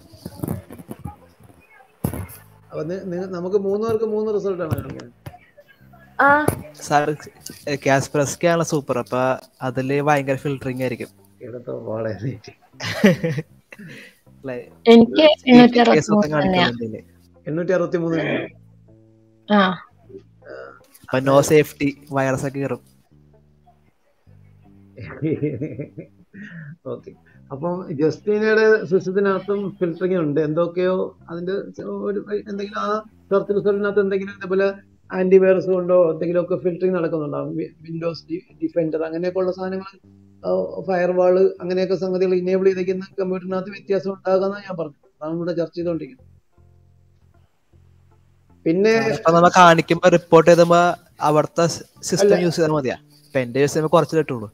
അപ്പൊ നി- നി- നമുക്ക് മൂന്ന് പേർക്ക് മൂന്ന് റിസൾട്ട് ആണ് കാണിക്കുന്നത് ആ സാർ കാസ്പെർസ്കി ആണ് സൂപ്പർ അപ്പൊ അതില് ഭയങ്കര ഫിൽറ്ററിംഗ് ആയിരിക്കും ഇടത്തോ വളരെ Like, എനിക്ക് ഈ എണ്ണൂറ്റി case അറുപത്തി ഒന്നും മൂന്ന് തന്നെയാ കാണിക്കുന്നില്ല എണ്ണൂറ്റി അറുപത്തി മൂന്ന് ആ അപ്പൊ നോ സേഫ്റ്റി വൈറസ് ഒക്കെ കയറും ഓക്കെ അപ്പം ജസ്റ്റിനയുടെ സിസ്റ്റത്തിനകത്തും ഫിൽറ്ററിംഗ് ഉണ്ട് എന്തൊക്കെയോ അതിന്റെ ഒരു എന്തെങ്കിലും ആ സെർച്ച് റിസൾട്ടിനകത്ത് എന്തെങ്കിലും ഇതേപോലെ ആന്റിവൈറസ് കൊണ്ടോ എന്തെങ്കിലുമൊക്കെ ഫിൽറ്ററിംഗ് നടക്കുന്നുണ്ടാവും വിൻഡോസ് ഡിഫൻഡർ അങ്ങനെയൊക്കെ ഉള്ള സാധനങ്ങൾ ഫയർവാള് അങ്ങനെയൊക്കെ സംഗതികൾ ഇനേബിൾ ചെയ്തിരിക്കുന്ന കമ്പ്യൂട്ടറിനകത്ത് വ്യത്യാസം ഉണ്ടാകാമെന്നാണ് ഞാൻ പറഞ്ഞത് അതാണ് ഇവിടെ ചർച്ച ചെയ്തുകൊണ്ടിരിക്കുന്നത് പിന്നെ അപ്പൊ നമ്മ കാണിക്കുമ്പോ റിപ്പോർട്ട് ചെയ്തുമ്പോ അവിടുത്തെ സിസ്റ്റം അല്ല. യൂസ് ചെയ്താൽ മതിയാ ഇപ്പൊ എന്റെ യൂസ് ചെയ്യുമ്പോ കുറച്ച് കിട്ടുള്ളൂ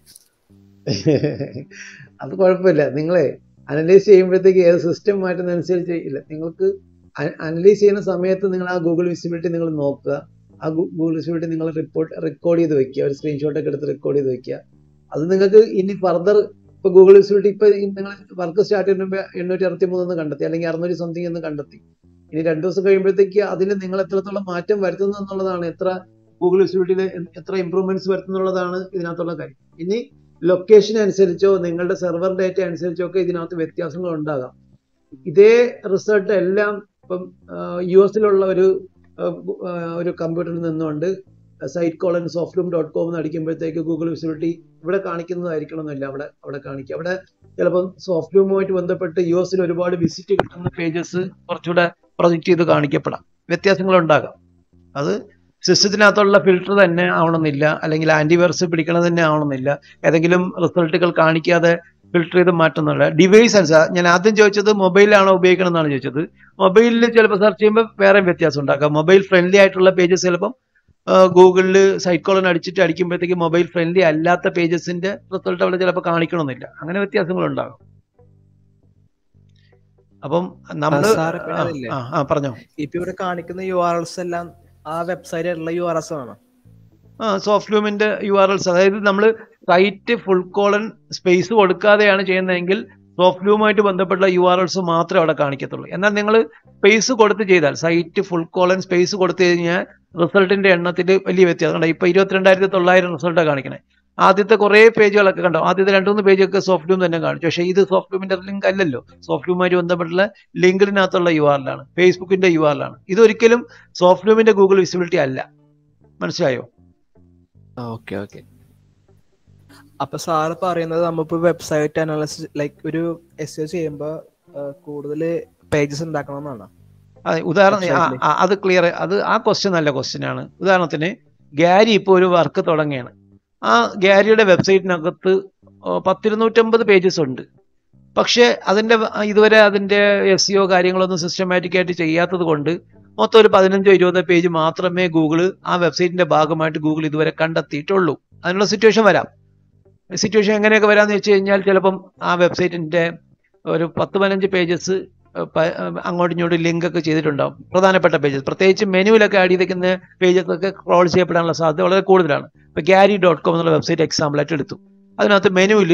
അത് കുഴപ്പമില്ല നിങ്ങളെ അനലൈസ് ചെയ്യുമ്പോഴത്തേക്ക് ഏത് സിസ്റ്റം മാറ്റുന്നതനുസരിച്ച് ഇല്ല നിങ്ങൾക്ക് അനലൈസ് ചെയ്യുന്ന സമയത്ത് നിങ്ങൾ ആ ഗൂഗിൾ വിസിബിലിറ്റി നിങ്ങൾ നോക്കുക ആ ഗൂഗിൾ വിസിബിലിറ്റി നിങ്ങൾ റിപ്പോർട്ട് റെക്കോർഡ് ചെയ്ത് വെക്കുക ഒരു സ്ക്രീൻഷോട്ട് ഒക്കെ എടുത്ത് റെക്കോർഡ് ചെയ്ത് വെക്കുക അത് നിങ്ങൾക്ക് ഇനി ഫർദർ ഇപ്പൊ ഗൂഗിൾ വിസിബിലിറ്റി ഇപ്പൊ നിങ്ങൾ വർക്ക് സ്റ്റാർട്ട് ചെയ്യുമ്പോൾ എണ്ണൂറ്റി അറുപത്തി മൂന്ന് കണ്ടെത്തി അല്ലെങ്കിൽ അറുന്നൂറ്റി സംതിങ് എന്ന് കണ്ടെത്തി ഇനി രണ്ടു ദിവസം കഴിയുമ്പോഴത്തേക്ക് അതിൽ നിങ്ങൾ എത്രത്തോളം മാറ്റം വരുത്തുന്നു എന്നുള്ളതാണ് എത്ര ഗൂഗിൾ വിസിബിലിറ്റിയിൽ എത്ര ഇമ്പ്രൂവ്മെന്റ്സ് വരുത്തുന്നുള്ളതാണ് ഇതിനകത്തുള്ള കാര്യം ഇനി ലൊക്കേഷൻ അനുസരിച്ചോ നിങ്ങളുടെ സെർവർ ഡേറ്റ അനുസരിച്ചോ ഒക്കെ ഇതിനകത്ത് വ്യത്യാസങ്ങൾ ഉണ്ടാകാം ഇതേ റിസൾട്ട് എല്ലാം ഇപ്പം യു എസിലുള്ള ഒരു ആ, ആ, ഒരു കമ്പ്യൂട്ടറിൽ നിന്നുകൊണ്ട് site colon Softloom dot com എന്ന് അടിക്കുമ്പോഴത്തേക്ക് ഗൂഗിൾ വിസിബിലിറ്റി ഇവിടെ കാണിക്കുന്നതായിരിക്കണം എന്നില്ല അവിടെ അവിടെ കാണിക്കുക അവിടെ ചിലപ്പം സോഫ്റ്റ്ലൂമുമായിട്ട് ബന്ധപ്പെട്ട് യു എസിൽ ഒരുപാട് വിസിറ്റ് കിട്ടുന്ന പേജസ് കുറച്ചുകൂടെ പ്രൊജക്റ്റ് ചെയ്ത് കാണിക്കപ്പെടാം വ്യത്യാസങ്ങൾ ഉണ്ടാകാം അത് സിസ്റ്റത്തിനകത്തുള്ള ഫിൽട്ടർ തന്നെ ആവണമെന്നില്ല അല്ലെങ്കിൽ ആന്റിവൈറസ് പിടിക്കണത് തന്നെ ആവണമെന്നില്ല ഏതെങ്കിലും റിസൾട്ടുകൾ കാണിക്കാതെ ഫിൽട്ടർ ചെയ്ത് മാറ്റുന്നില്ല ഡിവൈസ് അനുസരിച്ച് ഞാൻ ആദ്യം ചോദിച്ചത് മൊബൈലാണോ ഉപയോഗിക്കണം എന്നാണ് ചോദിച്ചത് മൊബൈലിൽ ചിലപ്പോൾ സെർച്ച് ചെയ്യുമ്പോൾ വേറെ വ്യത്യാസം ഉണ്ടാക്കാം മൊബൈൽ ഫ്രണ്ട്ലി ആയിട്ടുള്ള പേജസ് ചിലപ്പം ഗൂഗിളിൽ സൈക്കോളൻ അടിച്ചിട്ട് അടിക്കുമ്പോഴത്തേക്ക് മൊബൈൽ ഫ്രണ്ട്ലി അല്ലാത്ത പേജസിന്റെ റിസൾട്ട് അവിടെ ചിലപ്പോൾ കാണിക്കണമെന്നില്ല അങ്ങനെ വ്യത്യാസങ്ങൾ ഉണ്ടാകും അപ്പം നമ്മൾ ആ, സാറ് പിന്നെ അതില്ലേ? ആ ആ പറഞ്ഞോ ഇപ്പൊ ഇവിടെ കാണിക്കുന്ന യു ആർ എൽസ് എല്ലാം ആ വെബ്സൈറ്റിലുള്ള യു ആർ എസ് ആണ് ആ സോഫ്റ്റ് ലൂമിന്റെ യു ആർ എൽസ് അതായത് നമ്മൾ സൈറ്റ് ഫുൾ കോളൻ സ്പേസ് കൊടുക്കാതെയാണ് ചെയ്യുന്നതെങ്കിൽ സോഫ്റ്റ് ലൂമായിട്ട് ബന്ധപ്പെട്ട യു ആർ എൽസ് മാത്രമേ അവിടെ കാണിക്കത്തുള്ളൂ എന്നാൽ നിങ്ങൾ സ്പേസ് കൊടുത്ത് ചെയ്താൽ സൈറ്റ് ഫുൾ കോളൻ സ്പേസ് കൊടുത്തു കഴിഞ്ഞാൽ റിസൾട്ടിന്റെ എണ്ണത്തിൽ വലിയ വ്യത്യാസം ഉണ്ട് ഇപ്പൊ ഇരുപത്തിരണ്ടായിരത്തി തൊള്ളായിരം റിസൾട്ടാണ് കാണിക്കണേ ആദ്യത്തെ കുറേ പേജുകളൊക്കെ കണ്ടോ ആദ്യത്തെ രണ്ടു മൂന്ന് പേജൊക്കെ സോഫ്റ്റ് ലൂം തന്നെ കാണിച്ചു പക്ഷേ ഇത് സോഫ്റ്റ് ലൂമിന്റെ ലിങ്ക് അല്ലല്ലോ സോഫ്റ്റ് ലൂമായിട്ട് ബന്ധപ്പെട്ടുള്ള ലിങ്കിനകത്തുള്ള യു ആറിലാണ് ഫേസ്ബുക്കിന്റെ യു ആറിലാണ് ഇതൊരിക്കലും സോഫ്റ്റ് ലൂമിന്റെ ഗൂഗിൾ വിസിബിലിറ്റി അല്ല മനസ്സിലായോ ഓക്കെ ഓക്കെ അപ്പൊ സാറ് പറയുന്നത് നമ്മളിപ്പോ വെബ്സൈറ്റ് അനാലിസിസ് ലൈക്ക് ഒരു എസ് ചെയ്യുമ്പോ കൂടുതൽ പേജസ് ഉണ്ടാക്കണം എന്നാണ് അതെ ഉദാഹരണം ആ, Website ല്. ആ, അത് ക്ലിയർ അത് ആ ക്വസ്റ്റ്യൻ നല്ല ക്വസ്റ്റ്യൻ ആണ് ഉദാഹരണത്തിന് ഗാരി ഇപ്പോൾ ഒരു വർക്ക് തുടങ്ങിയാണ് ആ ഗാരിയുടെ വെബ്സൈറ്റിനകത്ത് ഓ, പത്തിരുന്നൂറ്റമ്പത് പേജസ് ഉണ്ട് പക്ഷേ അതിന്റെ വ- ഇതുവരെ അതിന്റെ എസ് സിഒ കാര്യങ്ങളൊന്നും സിസ്റ്റമാറ്റിക് ആയിട്ട് ചെയ്യാത്തത് കൊണ്ട് മൊത്തം ഒരു പതിനഞ്ചോ ഇരുപതോ പേജ് മാത്രമേ ഗൂഗിൾ ആ വെബ്സൈറ്റിന്റെ ഭാഗമായിട്ട് ഗൂഗിൾ ഇതുവരെ കണ്ടെത്തിയിട്ടുള്ളൂ അതിനുള്ള സിറ്റുവേഷൻ വരാം സിറ്റുവേഷൻ എങ്ങനെയൊക്കെ വരാമെന്ന് വെച്ച് കഴിഞ്ഞാൽ ചിലപ്പം ആ വെബ്സൈറ്റിന്റെ ഒരു പത്ത് പതിനഞ്ച് പേജസ് അങ്ങോട്ടും ഇങ്ങോട്ടും ലിങ്ക് ഒക്കെ ചെയ്തിട്ടുണ്ടാവും പ്രധാനപ്പെട്ട പേജസ് പ്രത്യേകിച്ച് മെനുവിലൊക്കെ ആഡ് ചെയ്തിരിക്കുന്ന പേജസ് ഒക്കെ ക്രോൾ ചെയ്യപ്പെടാനുള്ള സാധ്യത വളരെ കൂടുതലാണ് ഇപ്പൊ ഗ്യാരി ഡോട്ട് കോം എന്നുള്ള വെബ്സൈറ്റ് എക്സാമ്പിൾ ആയിട്ട് എടുത്തു അതിനകത്ത് മെനുവിൽ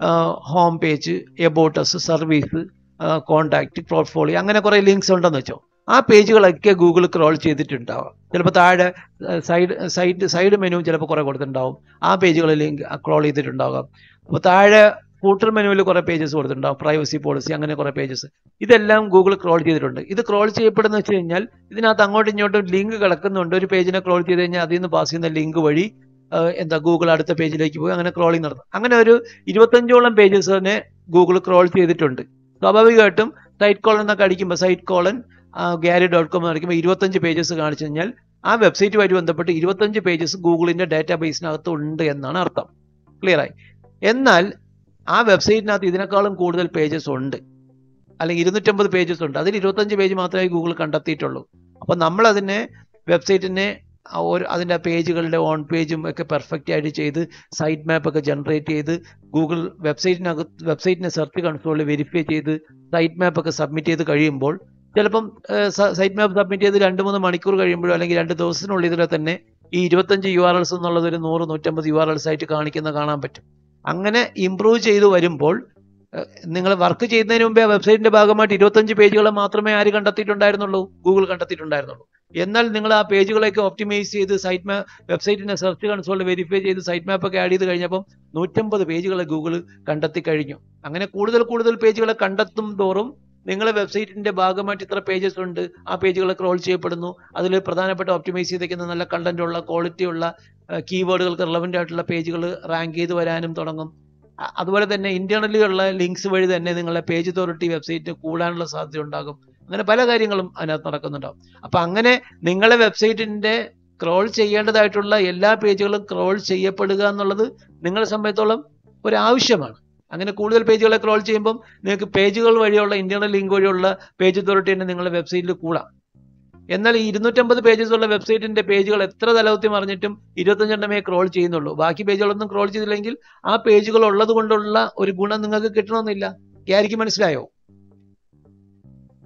home page about us service contact portfolio അങ്ങനെ കുറെ ലിങ്ക്സ് ഉണ്ടെന്ന് വെച്ചോ ആ പേജുകളൊക്കെ ഗൂഗിൾ ക്രോൾ ചെയ്തിട്ടുണ്ടാവാം ചിലപ്പോൾ താഴെ സൈഡ് സൈഡ് സൈഡ് മെനു ചിലപ്പോൾ കുറെ കൊടുത്തിട്ടുണ്ടാവും ആ പേജുകൾ ലിങ്ക് ക്രോൾ ചെയ്തിട്ടുണ്ടാകാം അപ്പോൾ താഴെ ഫൂട്ടർ മെനുവിൽ കുറെ പേജസ് കൊടുത്തിട്ടുണ്ടാവും പ്രൈവസി പോളിസി അങ്ങനെ കുറെ പേജസ് ഇതെല്ലാം ഗൂഗിൾ ക്രോൾ ചെയ്തിട്ടുണ്ട് ഇത് ക്രോൾ ചെയ്യപ്പെടുന്ന വെച്ച് കഴിഞ്ഞാൽ ഇതിനകത്ത് അങ്ങോട്ടും ഇങ്ങോട്ടും ലിങ്ക് കിടക്കുന്നുണ്ട് ഒരു പേജിനെ ക്രോൾ ചെയ്ത് കഴിഞ്ഞാൽ അതിൽ നിന്ന് പാസ് ചെയ്യുന്ന ലിങ്ക് വഴി ആ, എന്താ ഗൂഗിൾ അടുത്ത പേജിലേക്ക് പോയി അങ്ങനെ ക്രോളിംഗ് നടത്തും അങ്ങനെ ഒരു ഇരുപത്തഞ്ചോളം പേജസിനെ ഗൂഗിൾ ക്രോൾ ചെയ്തിട്ടുണ്ട് സ്വാഭാവികമായിട്ടും സൈറ്റ് കോളൻ എന്നൊക്കെ അടിക്കുമ്പോൾ site colon Gary dot com എന്ന് അടിക്കുമ്പോൾ ഇരുപത്തഞ്ച് പേജസ് കാണിച്ചു കഴിഞ്ഞാൽ ആ വെബ്സൈറ്റുമായിട്ട് ബന്ധപ്പെട്ട് ഇരുപത്തഞ്ച് പേജസ് ഗൂഗിളിന്റെ ഡാറ്റാ ബേസിനകത്ത് ഉണ്ട് എന്നാണ് അർത്ഥം ക്ലിയർ ആയി എന്നാൽ ആ വെബ്സൈറ്റിനകത്ത് ഇതിനേക്കാളും കൂടുതൽ പേജസ് ഉണ്ട് അല്ലെങ്കിൽ ഇരുന്നൂറ്റമ്പത് പേജസ് ഉണ്ട് അതിൽ ഇരുപത്തഞ്ച് പേജ് മാത്രമേ ഗൂഗിൾ കണ്ടെത്തിയിട്ടുള്ളൂ അപ്പോൾ നമ്മൾ അതിനെ വെബ്സൈറ്റിനെ ആ ഒരു അതിൻ്റെ പേജുകളുടെ ഓൺ പേജും ഒക്കെ പെർഫെക്റ്റ് ആയിട്ട് ചെയ്ത് സൈറ്റ് മാപ്പ് ഒക്കെ ജനറേറ്റ് ചെയ്ത് ഗൂഗിൾ വെബ്സൈറ്റിനകത്ത് വെബ്സൈറ്റിനെ സെർച്ച് കൺസോളിൽ വെരിഫൈ ചെയ്ത് സൈറ്റ് മാപ്പ് ഒക്കെ സബ്മിറ്റ് ചെയ്ത് കഴിയുമ്പോൾ ചിലപ്പം സൈറ്റ് മാപ്പ് സബ്മിറ്റ് ചെയ്ത് രണ്ട് മൂന്ന് മണിക്കൂർ കഴിയുമ്പോഴോ അല്ലെങ്കിൽ രണ്ട് ദിവസത്തിനുള്ളിൽ തന്നെ ഈ ഇരുപത്തഞ്ച് യു ആർ എൽസ് എന്നുള്ളത് ഒരു നൂറ് നൂറ്റമ്പത് യു ആർ എൽസ് ആയിട്ട് കാണിക്കുന്ന കാണാൻ പറ്റും അങ്ങനെ ഇമ്പ്രൂവ് ചെയ്തു വരുമ്പോൾ നിങ്ങൾ വർക്ക് ചെയ്യുന്നതിന് മുമ്പേ വെബ്സൈറ്റിന്റെ ഭാഗമായിട്ട് ഇരുപത്തഞ്ച് പേജുകൾ മാത്രമേ ആര് കണ്ടെത്തിയിട്ടുണ്ടായിരുന്നുള്ളൂ ഗൂഗിൾ കണ്ടെത്തിയിട്ടുണ്ടായിരുന്നുള്ളൂ എന്നാൽ നിങ്ങൾ ആ പേജുകളൊക്കെ ഒപ്റ്റിമൈസ് ചെയ്ത് സൈറ്റ് മാപ്പ് വെബ്സൈറ്റിനെ സെർച്ച് കൺസോളിൽ വെരിഫൈ ചെയ്ത് സൈറ്റ് മാപ്പ് ഒക്കെ ആഡ് ചെയ്ത് കഴിഞ്ഞപ്പം നൂറ്റമ്പത് പേജുകളെ ഗൂഗിൾ കണ്ടെത്തി കഴിഞ്ഞു അങ്ങനെ കൂടുതൽ കൂടുതൽ പേജുകളെ കണ്ടെത്തും തോറും നിങ്ങളെ വെബ്സൈറ്റിന്റെ ഭാഗമായിട്ട് ഇത്ര പേജസ് ഉണ്ട് ആ പേജുകൾ ക്രോൾ ചെയ്യപ്പെടുന്നു അതിൽ പ്രധാനപ്പെട്ട ഒപ്റ്റിമൈസ് ചെയ്തിരിക്കുന്ന നല്ല കണ്ടന്റ് ഉള്ള ക്വാളിറ്റി ഉള്ള കീവേഡുകൾക്ക് റിലവൻ്റ് ആയിട്ടുള്ള പേജുകൾ റാങ്ക് ചെയ്ത് വരാനും തുടങ്ങും അ- അതുപോലെ തന്നെ ഇന്റേണലി ഉള്ള ലിങ്ക്സ് വഴി തന്നെ നിങ്ങളുടെ പേജ് അതോറിറ്റി വെബ്സൈറ്റ് കൂടാനുള്ള സാധ്യത ഉണ്ടാകും അങ്ങനെ പല കാര്യങ്ങളും അതിനകത്ത് നടക്കുന്നുണ്ടാവും അപ്പൊ അങ്ങനെ നിങ്ങളെ വെബ്സൈറ്റിന്റെ ക്രോൾ ചെയ്യേണ്ടതായിട്ടുള്ള എല്ലാ പേജുകളും ക്രോൾ ചെയ്യപ്പെടുക എന്നുള്ളത് നിങ്ങളെ സംബന്ധിച്ചോളം ഒരു ആവശ്യമാണ് അങ്ങനെ കൂടുതൽ പേജുകളെ ക്രോൾ ചെയ്യുമ്പം നിങ്ങൾക്ക് പേജുകൾ വഴിയുള്ള ഇന്റേണൽ ലിങ്ക് വഴിയുള്ള പേജ് അതോറിറ്റി തന്നെ നിങ്ങളുടെ വെബ്സൈറ്റിൽ കൂടാം എന്നാൽ ഈ ഇരുന്നൂറ്റമ്പത് പേജസ് ഉള്ള വെബ്സൈറ്റിന്റെ പേജുകൾ എത്ര തലവത്തി മറിഞ്ഞിട്ടും ഇരുപത്തഞ്ചെണ്ണമേ ക്രോൾ ചെയ്യുന്നുള്ളൂ ബാക്കി പേജുകളൊന്നും ക്രോൾ ചെയ്തില്ലെങ്കിൽ ആ പേജുകൾ ഉള്ളത് കൊണ്ടുള്ള ഒരു ഗുണം നിങ്ങൾക്ക് കിട്ടണമെന്നില്ല ഗ്യാരിക്ക് മനസ്സിലായോ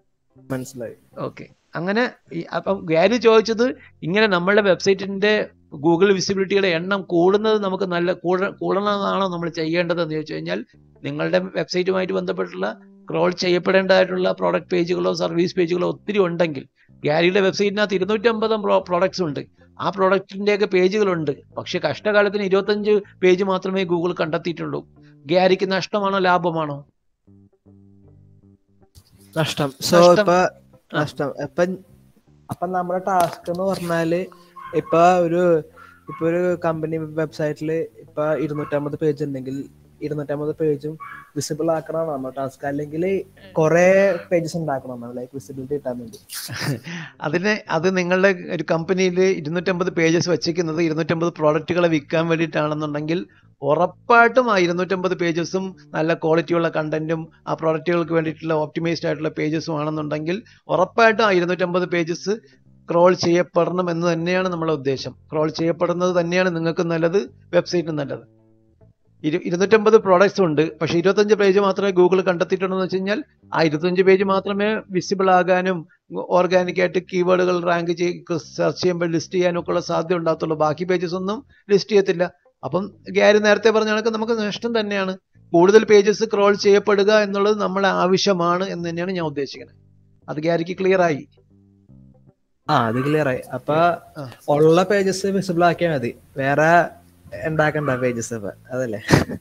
മനസ്സിലായി ഓക്കെ അങ്ങനെ ഈ അപ്പം ഗ്യാരി ചോദിച്ചത് ഇങ്ങനെ നമ്മളുടെ വെബ്സൈറ്റിന്റെ ഗൂഗിൾ വിസിബിലിറ്റിയുടെ എണ്ണം കൂടുന്നത് നമുക്ക് നല്ല കൂട കൂടണമെന്നാണോ നമ്മൾ ചെയ്യേണ്ടതെന്ന് ചോദിച്ചു കഴിഞ്ഞാൽ നിങ്ങളുടെ വെബ്സൈറ്റുമായിട്ട് ബന്ധപ്പെട്ടുള്ള ക്രോൾ ചെയ്യപ്പെടേണ്ടതായിട്ടുള്ള പ്രോഡക്റ്റ് പേജുകളോ സർവീസ് പേജുകളോ ഒത്തിരി ഉണ്ടെങ്കിൽ ഗ്യാരിയുടെ വെബ്സൈറ്റിനകത്ത് ഇരുന്നൂറ്റമ്പതും പ്രോഡക്ട്സ് ഉണ്ട് ആ പ്രോഡക്റ്റിൻ്റെയൊക്കെ പേജുകളുണ്ട് പക്ഷെ കഷ്ടകാലത്തിന് ഇരുപത്തഞ്ച് പേജ് മാത്രമേ ഗൂഗിൾ കണ്ടെത്തിയിട്ടുള്ളൂ ഗ്യാരിക്ക് നഷ്ടമാണോ ലാഭമാണോ നഷ്ടം സോ നഷ്ടം. ഇപ്പൊ നഷ്ടം ഇപ്പൊ അപ്പൊ നമ്മുടെ ടാസ്ക് എന്ന് പറഞ്ഞാല് ഇപ്പൊ ഒരു ഇപ്പൊ ഒരു കമ്പനി വെബ്സൈറ്റില് ഇപ്പൊ ഇരുന്നൂറ്റമ്പത് പേജ് ഉണ്ടെങ്കിൽ ഇരുന്നൂറ്റമ്പത് പേജും വിസിബിൾ ആക്കണം നമ്മുടെ ടാസ്ക് അല്ലെങ്കിൽ കുറെ പേജസ് ഉണ്ടാക്കണം ലൈക്ക് വിസിബിലിറ്റി കിട്ടാൻ വേണ്ടി അതിന് അത് നിങ്ങളുടെ ഒരു കമ്പനിയിൽ ഇരുന്നൂറ്റമ്പത് പേജസ് വെച്ചിരിക്കുന്നത് ഇരുന്നൂറ്റമ്പത് പ്രോഡക്റ്റുകളെ വിൽക്കാൻ വേണ്ടിയിട്ടാണെന്നുണ്ടെങ്കിൽ ഉറപ്പായിട്ടും ആ ഇരുന്നൂറ്റമ്പത് പേജസും നല്ല ക്വാളിറ്റിയുള്ള കണ്ടന്റും ആ പ്രോഡക്റ്റുകൾക്ക് വേണ്ടിയിട്ടുള്ള ഓപ്റ്റിമൈസ്ഡ് ആയിട്ടുള്ള പേജസും ആണെന്നുണ്ടെങ്കിൽ ഉറപ്പായിട്ടും ആ ഇരുന്നൂറ്റമ്പത് പേജസ് ക്രോൾ ചെയ്യപ്പെടണം എന്ന് തന്നെയാണ് നമ്മുടെ ഉദ്ദേശം ക്രോൾ ചെയ്യപ്പെടുന്നത് തന്നെയാണ് നിങ്ങൾക്ക് നല്ലത് വെബ്സൈറ്റിന് നല്ലത് ഇരു ഇരുന്നൂറ്റമ്പത് പ്രോഡക്ട്സ് ഉണ്ട് പക്ഷെ ഇരുപത്തഞ്ച് പേജ് മാത്രമേ ഗൂഗിൾ കണ്ടെത്തിയിട്ടുണ്ടെന്ന് വെച്ച് കഴിഞ്ഞാൽ ആ ഇരുപത്തഞ്ച് പേജ് മാത്രമേ വിസിബിൾ ആകാനും ഓർഗാനിക് ആയിട്ട് കീവേഡുകൾ റാങ്ക് ചെയ്ത് സെർച്ച് ചെയ്യുമ്പോൾ ലിസ്റ്റ് ചെയ്യാനും ഒക്കെ ഉള്ള സാധ്യത ഉണ്ടാകത്തുള്ളൂ ബാക്കി പേജസ് ഒന്നും ലിസ്റ്റ് ചെയ്യത്തില്ല അപ്പം ഗ്യാരി നേരത്തെ പറഞ്ഞ കണക്ക് നമുക്ക് നഷ്ടം തന്നെയാണ് കൂടുതൽ പേജസ് ക്രോൾ ചെയ്യപ്പെടുക എന്നുള്ളത് നമ്മളെ ആവശ്യമാണ് എന്ന് തന്നെയാണ് ഞാൻ ഉദ്ദേശിക്കുന്നത് അത് ഗ്യാരിക്ക് ക്ലിയർ ആയി ആ അത് ക്ലിയർ ആയി അപ്പൊ ആ. ഉള്ള പേജസ് വിസിബിൾ ആക്കിയാൽ മതി വേറെ ഉണ്ടാക്കണ്ട പേജസ് അപ്പൊ അതല്ലേ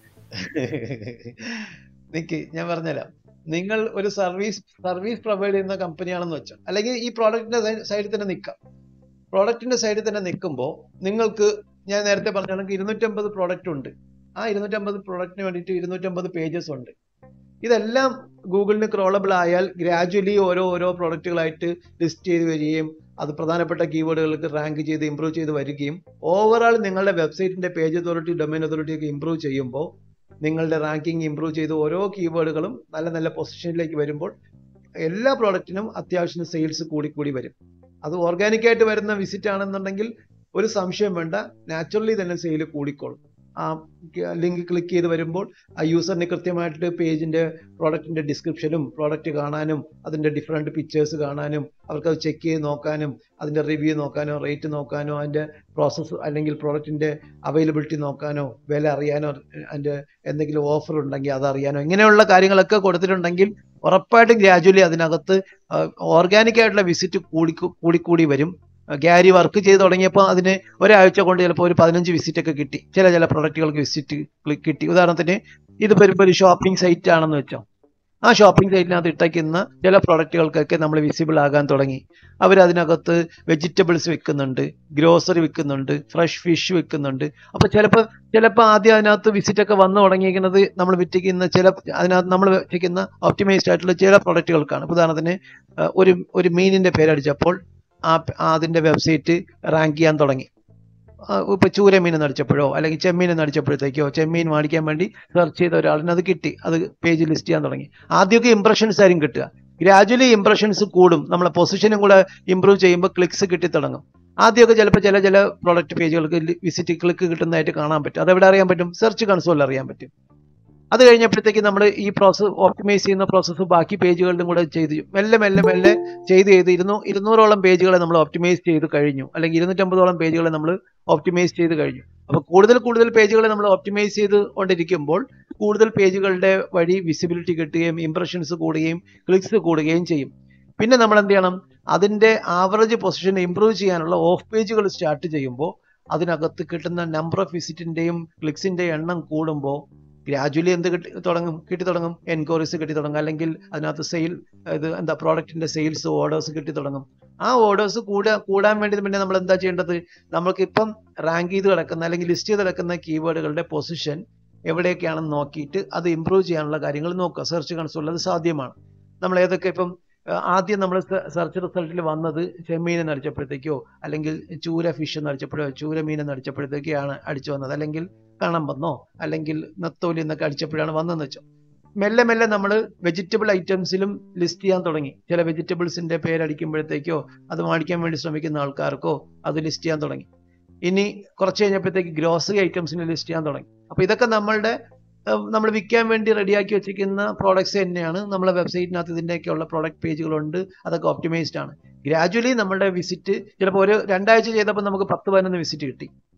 നിക്ക് ഞാൻ പറഞ്ഞുതരാം നിങ്ങൾ ഒരു സർവീസ് സർവീസ് പ്രൊവൈഡ് ചെയ്യുന്ന കമ്പനിയാണെന്ന് വെച്ചോ അല്ലെങ്കിൽ ഈ പ്രോഡക്റ്റിന്റെ സൈഡിൽ തന്നെ നിൽക്കാം പ്രോഡക്റ്റിന്റെ സൈഡിൽ തന്നെ നിൽക്കുമ്പോൾ നിങ്ങൾക്ക് ഞാൻ നേരത്തെ പറഞ്ഞ കണക്ക് ഇരുന്നൂറ്റമ്പത് പ്രോഡക്റ്റ് ഉണ്ട് ആ ഇരുന്നൂറ്റമ്പത് പ്രോഡക്റ്റിന് വേണ്ടിയിട്ട് ഇരുന്നൂറ്റമ്പത് പേജസ് ഉണ്ട് ഇതെല്ലാം ഗൂഗിളിന് ക്രോളബിൾ ആയാൽ ഗ്രാജുവലി ഓരോ ഓരോ പ്രോഡക്റ്റുകളായിട്ട് ലിസ്റ്റ് ചെയ്ത് വരികയും അത് പ്രധാനപ്പെട്ട കീവേഡുകൾക്ക് റാങ്ക് ചെയ്ത് ഇംപ്രൂവ് ചെയ്ത് വരികയും ഓവറാൾ നിങ്ങളുടെ വെബ്സൈറ്റിന്റെ പേജ് അതോറിറ്റി ഡൊമൈൻ അതോറിറ്റി ഒക്കെ ഇംപ്രൂവ് ചെയ്യുമ്പോൾ നിങ്ങളുടെ റാങ്കിങ് ഇംപ്രൂവ് ചെയ്ത് ഓരോ കീവേഡുകളും നല്ല നല്ല പൊസിഷനിലേക്ക് വരുമ്പോൾ എല്ലാ പ്രോഡക്റ്റിനും അത്യാവശ്യം സെയിൽസ് കൂടി കൂടി വരും അത് ഓർഗാനിക് ആയിട്ട് വരുന്ന വിസിറ്റ് ആണെന്നുണ്ടെങ്കിൽ ഒരു സംശയം വേണ്ട നാച്ചുറലി തന്നെ സെയിൽ കൂടിക്കോളും ആ ലിങ്ക് ക്ലിക്ക് ചെയ്ത് വരുമ്പോൾ ആ യൂസറിന് കൃത്യമായിട്ട് പേജിന്റെ പ്രോഡക്റ്റിന്റെ ഡിസ്ക്രിപ്ഷനും പ്രോഡക്റ്റ് കാണാനും അതിന്റെ ഡിഫറെന്റ് പിക്ചേഴ്സ് കാണാനും അവർക്ക് അത് ചെക്ക് ചെയ്ത് നോക്കാനും അതിന്റെ റിവ്യൂ നോക്കാനോ റേറ്റ് നോക്കാനോ അതിന്റെ പ്രോസസ്സ് അല്ലെങ്കിൽ പ്രോഡക്റ്റിന്റെ അവൈലബിലിറ്റി നോക്കാനോ വില അറിയാനോ അതിന്റെ എന്തെങ്കിലും ഓഫർ ഉണ്ടെങ്കിൽ അത് അറിയാനോ ഇങ്ങനെയുള്ള കാര്യങ്ങളൊക്കെ കൊടുത്തിട്ടുണ്ടെങ്കിൽ ഉറപ്പായിട്ടും ഗ്രാജുവലി അതിനകത്ത് ഓർഗാനിക് ആയിട്ടുള്ള വിസിറ്റ് കൂടി കൂടി കൂടി വരും ഗ്യാരി വർക്ക് ചെയ്ത് തുടങ്ങിയപ്പോൾ അതിന് ഒരാഴ്ച കൊണ്ട് ചിലപ്പോൾ ഒരു പതിനഞ്ച് വിസിറ്റ് ഒക്കെ കിട്ടി ചില ചില പ്രൊഡക്റ്റുകൾക്ക് വിസിറ്റ് കിട്ടി ഉദാഹരണത്തിന് ഇത് വരുമ്പോൾ ഒരു ഷോപ്പിംഗ് സൈറ്റ് ആണെന്ന് വെച്ചോ ആ ഷോപ്പിംഗ് സൈറ്റിനകത്ത് ഇട്ടയ്ക്കുന്ന ചില പ്രൊഡക്റ്റുകൾക്കൊക്കെ നമ്മൾ വിസിബിൾ ആകാൻ തുടങ്ങി അവരതിനകത്ത് വെജിറ്റബിൾസ് വിൽക്കുന്നുണ്ട് ഗ്രോസറി വിൽക്കുന്നുണ്ട് ഫ്രഷ് ഫിഷ് വിൽക്കുന്നുണ്ട് അപ്പോൾ ചിലപ്പോൾ ചിലപ്പോൾ ആദ്യം അതിനകത്ത് വിസിറ്റ് ഒക്കെ വന്നു തുടങ്ങിയിരിക്കുന്നത് നമ്മൾ വിറ്റിക്കുന്ന ചില അതിനകത്ത് നമ്മൾ വിറ്റിക്കുന്ന ഓപ്റ്റിമൈസ്ഡ് ആയിട്ടുള്ള ചില പ്രൊഡക്റ്റുകൾക്കാണ് ഇപ്പൊ ഉദാഹരണത്തിന് ആ, ഒരു ഒരു മീനിന്റെ പേരടിച്ചപ്പോൾ ആ ആ അതിന്റെ വെബ്സൈറ്റ് റാങ്ക് ചെയ്യാൻ തുടങ്ങി ആ, ഇപ്പൊ ചൂരമീൻ നടിച്ചപ്പോഴോ അല്ലെങ്കിൽ ചെമ്മീൻ നടിച്ചപ്പോഴത്തേക്കോ ചെമ്മീൻ മേടിക്കാൻ വേണ്ടി സെർച്ച് ചെയ്ത ഒരാളിന് അത് കിട്ടി അത് പേജ് ലിസ്റ്റ് ചെയ്യാൻ തുടങ്ങി ആദ്യമൊക്കെ ഇംപ്രഷൻസ് ആയിരിക്കും കിട്ടുക ഗ്രാജുവലി ഇംപ്രഷൻസ് കൂടും നമ്മളെ പൊസിഷനും കൂടെ ഇമ്പ്രൂവ് ചെയ്യുമ്പോൾ ക്ലിക്സ് കിട്ടി തുടങ്ങും ആദ്യമൊക്കെ ചിലപ്പോൾ ചില ചില പ്രോഡക്റ്റ് പേജുകൾക്ക് വിസിറ്റ് ക്ലിക്ക് കിട്ടുന്നതായിട്ട് കാണാൻ പറ്റും അതെവിടെ അറിയാൻ പറ്റും സെർച്ച് കൺസോളിൽ അറിയാൻ പറ്റും അത് കഴിഞ്ഞപ്പോഴത്തേക്ക് നമ്മൾ ഈ പ്രോസസ് ഓപ്റ്റിമൈസ് ചെയ്യുന്ന പ്രോസസ്സ് ബാക്കി പേജുകളിലും കൂടെ ചെയ്ത് മെല്ലെ മെല്ലെ മെല്ലെ ചെയ്ത് ചെയ്ത് ഇരുന്നൂ ഇരുന്നൂറോളം പേജുകളെ നമ്മൾ ഓപ്റ്റിമൈസ് ചെയ്ത് കഴിഞ്ഞു അല്ലെങ്കിൽ ഇരുന്നൂറ്റമ്പതോളം പേജുകളെ നമ്മൾ ഓപ്റ്റിമൈസ് ചെയ്ത് കഴിഞ്ഞു അപ്പോൾ കൂടുതൽ കൂടുതൽ പേജുകളെ നമ്മൾ ഓപ്റ്റിമൈസ് ചെയ്ത് കൊണ്ടിരിക്കുമ്പോൾ കൂടുതൽ പേജുകളുടെ വഴി വിസിബിലിറ്റി കിട്ടുകയും ഇംപ്രഷൻസ് കൂടുകയും ക്ലിക്സ് കൂടുകയും ചെയ്യും പിന്നെ നമ്മൾ എന്ത് ചെയ്യണം അതിന്റെ ആവറേജ് പൊസിഷൻ ഇംപ്രൂവ് ചെയ്യാനുള്ള ഓഫ് പേജുകൾ സ്റ്റാർട്ട് ചെയ്യുമ്പോൾ അതിനകത്ത് കിട്ടുന്ന നമ്പർ ഓഫ് വിസിറ്റിന്റെയും ക്ലിക്സിന്റെയും എണ്ണം കൂടുമ്പോൾ ഗ്രാജുവലി എന്ത് കിട്ടി തുടങ്ങും കിട്ടി തുടങ്ങും എൻക്വയറീസ് കിട്ടി തുടങ്ങും അല്ലെങ്കിൽ അതിനകത്ത് സെയിൽ ഇത് എന്താ പ്രോഡക്റ്റിന്റെ സെയിൽസ് ഓർഡേഴ്സ് കിട്ടി തുടങ്ങും ആ ഓർഡേഴ്സ് കൂടാ കൂടാൻ വേണ്ടി പിന്നെ നമ്മൾ എന്താ ചെയ്യേണ്ടത് നമുക്ക് ഇപ്പം റാങ്ക് ചെയ്ത് കിടക്കുന്ന അല്ലെങ്കിൽ ലിസ്റ്റ് ചെയ്ത് കിടക്കുന്ന കീവേഡുകളുടെ പൊസിഷൻ എവിടെയൊക്കെയാണെന്ന് നോക്കിയിട്ട് അത് ഇംപ്രൂവ് ചെയ്യാനുള്ള കാര്യങ്ങൾ നോക്കുക സെർച്ച് കൺസോളിൽ അത് സാധ്യമാണ് നമ്മൾ ഏതൊക്കെ ഇപ്പം ആ, ആദ്യം നമ്മൾ സെർച്ച് റിസൾട്ടിൽ വന്നത് ചെമ്മീൻ നടിച്ചപ്പോഴത്തേക്കോ അല്ലെങ്കിൽ ചൂര ഫിഷ് നടിച്ചപ്പോഴോ ചൂര മീൻ നടിച്ചപ്പോഴത്തേക്കാണ് അടിച്ചു വന്നത് അല്ലെങ്കിൽ കണമ്പെന്നോ അല്ലെങ്കിൽ നത്തോലി എന്നൊക്കെ അടിച്ചപ്പോഴാണ് വന്നതെന്ന് വെച്ചോ മെല്ലെ മെല്ലെ നമ്മൾ വെജിറ്റബിൾ ഐറ്റംസിലും ലിസ്റ്റ് ചെയ്യാൻ തുടങ്ങി ചില വെജിറ്റബിൾസിന്റെ പേരടിക്കുമ്പോഴത്തേക്കോ അത് മേടിക്കാൻ വേണ്ടി ശ്രമിക്കുന്ന ആൾക്കാർക്കോ അത് ലിസ്റ്റ് ചെയ്യാൻ തുടങ്ങി ഇനി കുറച്ച് കഴിഞ്ഞപ്പോഴത്തേക്ക് ഗ്രോസറി ഐറ്റംസിന് ലിസ്റ്റ് ചെയ്യാൻ തുടങ്ങി അപ്പൊ ഇതൊക്കെ നമ്മളുടെ നമ്മൾ വിൽക്കാൻ വേണ്ടി റെഡിയാക്കി വെച്ചിരിക്കുന്ന പ്രോഡക്ട്സ് തന്നെയാണ് നമ്മളെ വെബ്സൈറ്റിനകത്ത് ഇതിൻ്റെയൊക്കെയുള്ള പ്രോഡക്റ്റ് പേജുകളുണ്ട് അതൊക്കെ ഒപ്റ്റിമൈസ്ഡ് ആണ് ഗ്രാജുവലി നമ്മുടെ വിസിറ്റ് ചിലപ്പോൾ ഒരു രണ്ടാഴ്ച ചെയ്തപ്പോൾ നമുക്ക് പത്ത് പതിനൊന്ന് വിസിറ്റ് കിട്ടി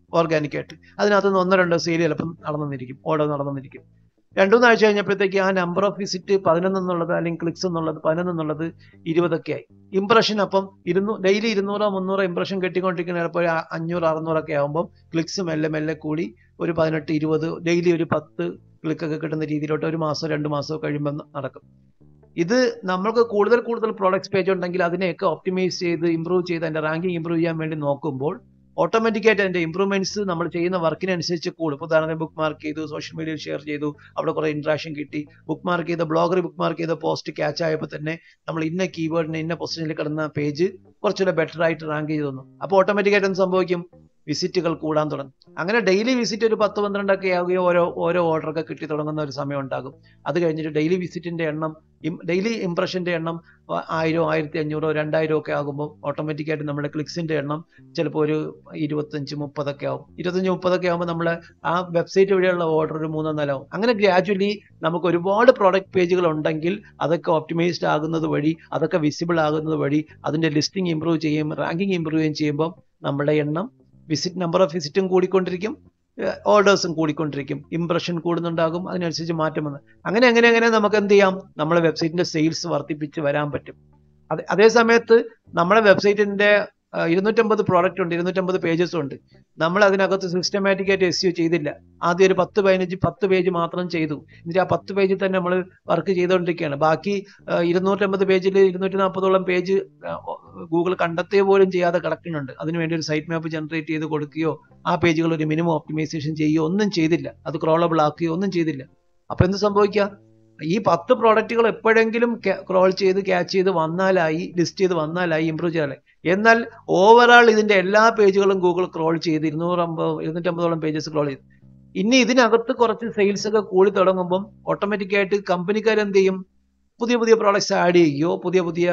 ഓർഗാനിക് ആയിട്ട് അതിനകത്ത് നിന്ന് ഒന്നോ രണ്ടോ സെയിൽ ചിലപ്പം നടന്നിരിക്കും ഓർഡർ നടന്നിരിക്കും രണ്ടു മൂന്ന് ആഴ്ച കഴിഞ്ഞപ്പോഴത്തേക്ക് ആ നമ്പർ ഓഫ് വിസിറ്റ് പതിനൊന്ന് എന്നുള്ളത് അല്ലെങ്കിൽ ക്ലിക്സ് എന്നുള്ളത് പതിനൊന്ന് എന്നുള്ളത് ഇരുപതൊക്കെ ആയി ഇംപ്രഷൻ അപ്പം ഇരുന്നൂ ഡെയിലി ഇരുന്നൂറോ മുന്നൂറോ ഇംപ്രഷൻ കെട്ടിക്കൊണ്ടിരിക്കുന്ന ചിലപ്പോൾ ഒരു അഞ്ഞൂറ് അറുന്നൂറൊക്കെ ആകുമ്പോൾ ക്ലിക്സ് മെല്ലെ മെല്ലെ കൂടി ഒരു പതിനെട്ട് ഇരുപത് ഡെയിലി ഒരു പത്ത് ക്ലിക്കൊക്കെ കിട്ടുന്ന രീതിയിലോട്ട് ഒരു മാസം രണ്ട് മാസമോ കഴിയുമ്പോൾ നടക്കും ഇത് നമ്മൾക്ക് കൂടുതൽ കൂടുതൽ പ്രോഡക്ട്സ് പേജ് ഉണ്ടെങ്കിൽ അതിനെയൊക്കെ ഒപ്റ്റിമൈസ് ചെയ്ത് ഇംപ്രൂവ് ചെയ്ത് അതിന്റെ റാങ്കിങ് ഇംപ്രൂവ് ചെയ്യാൻ വേണ്ടി നോക്കുമ്പോൾ ഓട്ടോമാറ്റിക്കായിട്ട് അതിന്റെ ഇംപ്രൂവ്മെന്റ്സ് നമ്മൾ ചെയ്യുന്ന വർക്കിനനുസരിച്ച് കൂടും ഇപ്പോൾ ഉദാഹരണത്തിന് ബുക്ക് മാർക്ക് ചെയ്തു സോഷ്യൽ മീഡിയയിൽ ഷെയർ ചെയ്തു അവിടെ കുറെ ഇന്ററാക്ഷൻ കിട്ടി ബുക്ക് മാർക്ക് ചെയ്ത ബ്ലോഗർ ബുക്ക് മാർക്ക് ചെയ്ത പോസ്റ്റ് ക്യാച്ച് ആയപ്പോൾ തന്നെ നമ്മൾ ഇന്ന കീവേഡിന് ഇന്ന പൊസിഷനിൽ കിടന്ന പേജ് കുറച്ചുകൂടെ ബെറ്റർ ആയിട്ട് റാങ്ക് ചെയ്തു തന്നു അപ്പോൾ ഓട്ടോമാറ്റിക്കായിട്ട് എന്ത് സംഭവിക്കും വിസിറ്റുകൾ കൂടാൻ തുടങ്ങും അങ്ങനെ ഡെയിലി വിസിറ്റ് ഒരു പത്ത് പന്ത്രണ്ടൊക്കെ ആവുകയോ ഓരോ ഓരോ ഓർഡറൊക്കെ കിട്ടി തുടങ്ങുന്ന ഒരു സമയം ഉണ്ടാകും അത് കഴിഞ്ഞിട്ട് ഡെയിലി വിസിറ്റിന്റെ എണ്ണം ഡെയിലി ഇംപ്രഷന്റെ എണ്ണം ആയിരം ആയിരത്തി അഞ്ഞൂറോ രണ്ടായിരം ഒക്കെ ആകുമ്പോൾ ഓട്ടോമാറ്റിക്കായിട്ട് നമ്മുടെ ക്ലിക്സിന്റെ എണ്ണം ചിലപ്പോൾ ഒരു ഇരുപത്തഞ്ച് മുപ്പതൊക്കെ ആവും ഇരുപത്തഞ്ച് മുപ്പതൊക്കെ ആകുമ്പോൾ നമ്മൾ ആ വെബ്സൈറ്റ് വഴിയുള്ള ഓർഡർ ഒരു മൂന്നോ നാലാവും അങ്ങനെ ഗ്രാജുവലി നമുക്ക് ഒരുപാട് പ്രോഡക്റ്റ് പേജുകൾ ഉണ്ടെങ്കിൽ അതൊക്കെ ഓപ്റ്റിമൈസ്ഡ് ആകുന്നത് വഴി അതൊക്കെ വിസിബിൾ ആകുന്നത് വഴി അതിന്റെ ലിസ്റ്റിംഗ് ഇംപ്രൂവ് ചെയ്യും റാങ്കിങ് ഇംപ്രൂവ് ചെയ്യും ചെയ്യുമ്പോൾ നമ്മുടെ എണ്ണം വിസിറ്റ് നമ്പർ ഓഫ് വിസിറ്റും കൂടിക്കൊണ്ടിരിക്കും ഓർഡേഴ്സും കൂടിക്കൊണ്ടിരിക്കും ഇംപ്രഷൻ കൂടുന്നുണ്ടാകും അതിനനുസരിച്ച് മാറ്റം വന്ന് അങ്ങനെ അങ്ങനെ അങ്ങനെ നമുക്ക് എന്ത് ചെയ്യാം നമ്മളെ വെബ്സൈറ്റിന്റെ സെയിൽസ് വർദ്ധിപ്പിച്ച് വരാൻ പറ്റും അതെ അതേ സമയത്ത് നമ്മുടെ വെബ്സൈറ്റിന്റെ ഇരുന്നൂറ്റമ്പത് പ്രോഡക്റ്റ് ഉണ്ട് ഇരുന്നൂറ്റമ്പത് പേജസ് ഉണ്ട് നമ്മൾ അതിനകത്ത് സിസ്റ്റമാറ്റിക് ആയിട്ട് എസ് ചെയ്തില്ല ആദ്യം ഒരു പത്ത് പതിനഞ്ച് പത്ത് പേജ് മാത്രം ചെയ്തു എന്നിട്ട് ആ പത്ത് പേജിൽ തന്നെ നമ്മൾ വർക്ക് ചെയ്തുകൊണ്ടിരിക്കുകയാണ് ബാക്കി ഇരുന്നൂറ്റമ്പത് പേജിൽ ഇരുന്നൂറ്റി നാൽപ്പതോളം പേജ് ഗൂഗിൾ കണ്ടെത്തുക പോലും ചെയ്യാതെ കിടക്കുന്നുണ്ട് അതിനുവേണ്ടി ഒരു സൈറ്റ് മാപ്പ് ജനറേറ്റ് ചെയ്ത് കൊടുക്കുകയോ ആ പേജുകൾ ഒരു മിനിമം ഓപ്റ്റിമൈസേഷൻ ചെയ്യുകയോ ഒന്നും ചെയ്തില്ല അത് ക്രോളബിൾ ആക്കുകയോ ഒന്നും ചെയ്തില്ല അപ്പൊ എന്ത് സംഭവിക്കുക ഈ പത്ത് പ്രോഡക്റ്റുകൾ എപ്പോഴെങ്കിലും ക്രോൾ ചെയ്ത് ക്യാച്ച് ചെയ്ത് വന്നാലായി ലിസ്റ്റ് ചെയ്ത് വന്നാലായി ഇമ്പ്രൂവ് ചെയ്യാനായി എന്നാൽ ഓവറാൾ ഇതിന്റെ എല്ലാ പേജുകളും ഗൂഗിൾ ക്രോൾ ചെയ്ത് ഇരുന്നൂറമ്പത് ഇരുന്നൂറ്റമ്പതോളം പേജസ് ക്രോൾ ചെയ്തു ഇനി ഇതിനകത്ത് കുറച്ച് സെയിൽസ് ഒക്കെ കൂടി തുടങ്ങുമ്പം ഓട്ടോമാറ്റിക്കായിട്ട് കമ്പനിക്കാർ എന്ത് ചെയ്യും പുതിയ പുതിയ പ്രോഡക്ട്സ് ആഡ് ചെയ്യുകയോ പുതിയ പുതിയ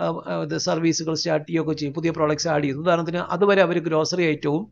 സർവീസുകൾ സ്റ്റാർട്ട് ചെയ്യുകയൊക്കെ ചെയ്യും പുതിയ പ്രോഡക്ട്സ് ആഡ് ചെയ്യും ഉദാഹരണത്തിന് അതുവരെ അവർ ഗ്രോസറി ഐറ്റവും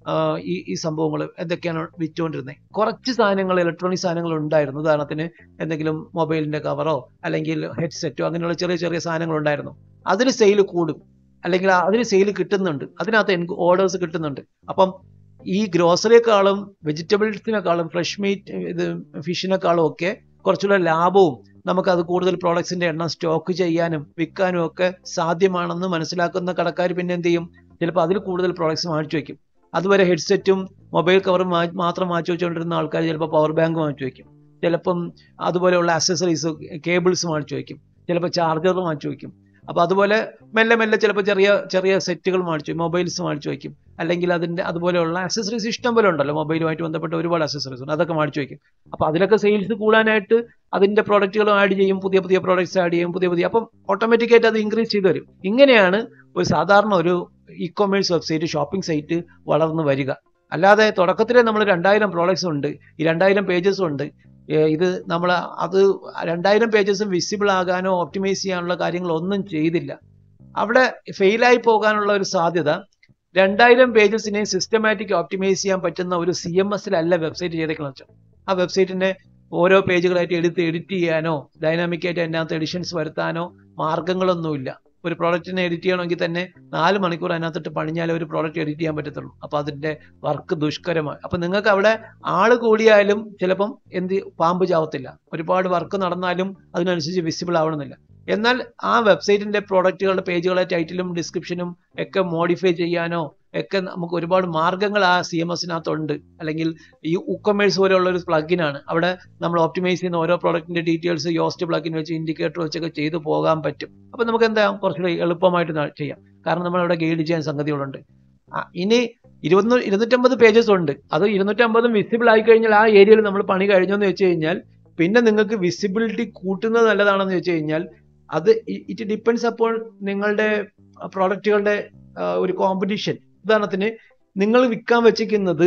ഈ ഈ സംഭവങ്ങൾ എന്തൊക്കെയാണ് വിറ്റുകൊണ്ടിരുന്നത് കുറച്ച് സാധനങ്ങൾ ഇലക്ട്രോണിക് സാധനങ്ങൾ ഉണ്ടായിരുന്നു ഉദാഹരണത്തിന് എന്തെങ്കിലും മൊബൈലിന്റെ കവറോ അല്ലെങ്കിൽ ഹെഡ്സെറ്റോ അങ്ങനെയുള്ള ചെറിയ ചെറിയ സാധനങ്ങൾ ഉണ്ടായിരുന്നു അതിന് സെയിൽ കൂടും അല്ലെങ്കിൽ അതിന് സെയിൽ കിട്ടുന്നുണ്ട് അതിനകത്ത് ഓർഡേഴ്സ് കിട്ടുന്നുണ്ട് അപ്പം ഈ ഗ്രോസറിയെക്കാളും വെജിറ്റബിൾസിനെക്കാളും ഫ്രഷ് മീറ്റ് ഇത് ഫിഷിനെക്കാളും ഒക്കെ കുറച്ചുകൂടെ ലാഭവും നമുക്ക് അത് കൂടുതൽ പ്രോഡക്ട്സിന്റെ എണ്ണം സ്റ്റോക്ക് ചെയ്യാനും വിൽക്കാനും ഒക്കെ സാധ്യമാണെന്ന് മനസ്സിലാക്കുന്ന കടക്കാർ പിന്നെ എന്ത് ചെയ്യും ചിലപ്പോൾ അതിൽ കൂടുതൽ പ്രോഡക്ട്സ് വാങ്ങിച്ചു വയ്ക്കും അതുവരെ ഹെഡ്സെറ്റും മൊബൈൽ കവറും മാത്രം മാറ്റി വെച്ചുകൊണ്ടിരുന്ന ആൾക്കാർ ചിലപ്പോൾ പവർ ബാങ്ക് വാങ്ങിച്ചു വയ്ക്കും ചിലപ്പം അതുപോലെയുള്ള അക്സസറീസ് കേബിൾസ് വാങ്ങിച്ചു വയ്ക്കും ചിലപ്പോൾ ചാർജർ വാങ്ങിച്ചു വയ്ക്കും അപ്പൊ അതുപോലെ മെല്ലെ മെല്ലെ ചിലപ്പോൾ ചെറിയ ചെറിയ സെറ്റുകൾ വാങ്ങിച്ചു മൊബൈൽസ് വാങ്ങിച്ചു വയ്ക്കും അല്ലെങ്കിൽ അതിന്റെ അതുപോലെയുള്ള അക്സസറീസ് ഇഷ്ടം പോലെ ഉണ്ടല്ലോ മൊബൈലുമായിട്ട് ബന്ധപ്പെട്ട ഒരുപാട് അക്സസറീസ് ഉണ്ട് അതൊക്കെ വാങ്ങിച്ചു വയ്ക്കും അപ്പൊ അതിലൊക്കെ സെയിൽസ് കൂടാനായിട്ട് അതിന്റെ പ്രോഡക്റ്റുകൾ ആഡ് ചെയ്യും പുതിയ പുതിയ പ്രോഡക്ട്സ് ആഡ് ചെയ്യും പുതിയ പുതിയ അപ്പം ഓട്ടോമാറ്റിക്കായിട്ട് അത് ഇൻക്രീസ് ചെയ്ത് വരും ഇങ്ങനെയാണ് ഒരു സാധാരണ ഒരു e commerce website shopping site വളർന്നു വരിക അല്ലാതെ തുടക്കത്തിലെ നമ്മൾ രണ്ടായിരം പ്രോഡക്ട്സ് ഉണ്ട് ഈ രണ്ടായിരം പേജസ് ഉണ്ട് ഇത് നമ്മൾ അത് രണ്ടായിരം പേജസും വിസിബിൾ ആകാനോ ഓപ്റ്റിമൈസ് ചെയ്യാനുള്ള കാര്യങ്ങൾ ഒന്നും ചെയ്തില്ല അവിടെ ഫെയിലായി പോകാനുള്ള ഒരു സാധ്യത രണ്ടായിരം പേജസിനെ സിസ്റ്റമാറ്റിക് ഓപ്റ്റിമൈസ് ചെയ്യാൻ പറ്റുന്ന ഒരു സി എം എസിലല്ല വെബ്സൈറ്റ് ചെയ്തേക്കണം വെച്ചാൽ ആ വെബ്സൈറ്റിനെ ഓരോ പേജുകളായിട്ട് എടുത്ത് എഡിറ്റ് ചെയ്യാനോ ഡൈനാമിക് ആയിട്ട് അതിനകത്ത് എഡിഷൻസ് വരുത്താനോ മാർഗങ്ങളൊന്നുമില്ല ഒരു പ്രോഡക്റ്റിനെ എഡിറ്റ് ചെയ്യണമെങ്കിൽ തന്നെ നാല് മണിക്കൂർ അതിനകത്തിട്ട് പണിഞ്ഞാലേ ഒരു പ്രോഡക്റ്റ് എഡിറ്റ് ചെയ്യാൻ പറ്റത്തുള്ളൂ അപ്പൊ അതിന്റെ വർക്ക് ദുഷ്കരമാണ് അപ്പൊ നിങ്ങൾക്ക് അവിടെ ആള് കൂടിയാലും ചിലപ്പം എന്ത് പാമ്പ് ചാവത്തില്ല ഒരുപാട് വർക്ക് നടന്നാലും അതിനനുസരിച്ച് വിസിബിൾ ആവണമെന്നില്ല എന്നാൽ ആ വെബ്സൈറ്റിന്റെ പ്രോഡക്റ്റുകളുടെ പേജുകളെ ടൈറ്റിലും ഡിസ്ക്രിപ്ഷനും ഒക്കെ മോഡിഫൈ ചെയ്യാനോ ഒക്കെ നമുക്ക് ഒരുപാട് മാർഗങ്ങൾ ആ സി എം എസിനകത്തുണ്ട് അല്ലെങ്കിൽ ഈ ഉക്കൊമേഴ്സ് പോലെയുള്ള ഒരു പ്ലഗിനാണ് അവിടെ നമ്മൾ ഓപ്റ്റിമൈസ് ചെയ്യുന്ന ഓരോ പ്രോഡക്റ്റിന്റെ ഡീറ്റെയിൽസ് യോസ്റ്റ് പ്ലഗിൻ വെച്ച് ഇൻഡിക്കേറ്റർ വെച്ചൊക്കെ ചെയ്തു പോകാൻ പറ്റും അപ്പൊ നമുക്ക് എന്താ കുറച്ചുകൂടി എളുപ്പമായിട്ട് ചെയ്യാം കാരണം നമ്മൾ അവിടെ ഗൈഡ് ചെയ്യാൻ സംഗതികളുണ്ട് ഇനി ഇരുപത്തി ഇരുന്നൂറ്റമ്പത് പേജസ് ഉണ്ട് അത് ഇരുന്നൂറ്റമ്പതും വിസിബിൾ ആയി കഴിഞ്ഞാൽ ആ ഏരിയയിൽ നമ്മൾ പണി കഴിഞ്ഞെന്ന് വെച്ച് കഴിഞ്ഞാൽ പിന്നെ നിങ്ങൾക്ക് വിസിബിലിറ്റി കൂട്ടുന്നത് നല്ലതാണെന്ന് വെച്ച് കഴിഞ്ഞാൽ അത് ഇറ്റ് ഡിപ്പെൻസ് അപ്പോൾ നിങ്ങളുടെ പ്രോഡക്റ്റുകളുടെ ഒരു കോമ്പറ്റീഷൻ ഉദാഹരണത്തിന് നിങ്ങൾ വിൽക്കാൻ വെച്ചിരിക്കുന്നത്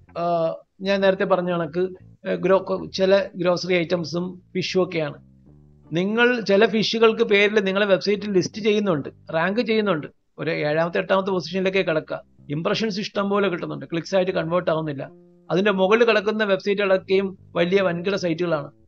ഞാൻ നേരത്തെ പറഞ്ഞ കണക്ക് ഗ്രോ ചില ഗ്രോസറി ഐറ്റംസും ഫിഷും ഒക്കെയാണ് നിങ്ങൾ ചില ഫിഷുകൾക്ക് പേരിൽ നിങ്ങളെ വെബ്സൈറ്റിൽ ലിസ്റ്റ് ചെയ്യുന്നുണ്ട് റാങ്ക് ചെയ്യുന്നുണ്ട് ഒരു ഏഴാമത്തെ എട്ടാമത്തെ പൊസിഷനിലേക്ക് കിടക്കുക ഇംപ്രഷൻസ് ഇഷ്ടം പോലെ കിട്ടുന്നുണ്ട് ക്ലിക്സ് ആയിട്ട് കൺവേർട്ട് ആവുന്നില്ല അതിന്റെ മുകളിൽ കിടക്കുന്ന വെബ്സൈറ്റുകളൊക്കെയും വലിയ വൻകിട സൈറ്റുകളാണ്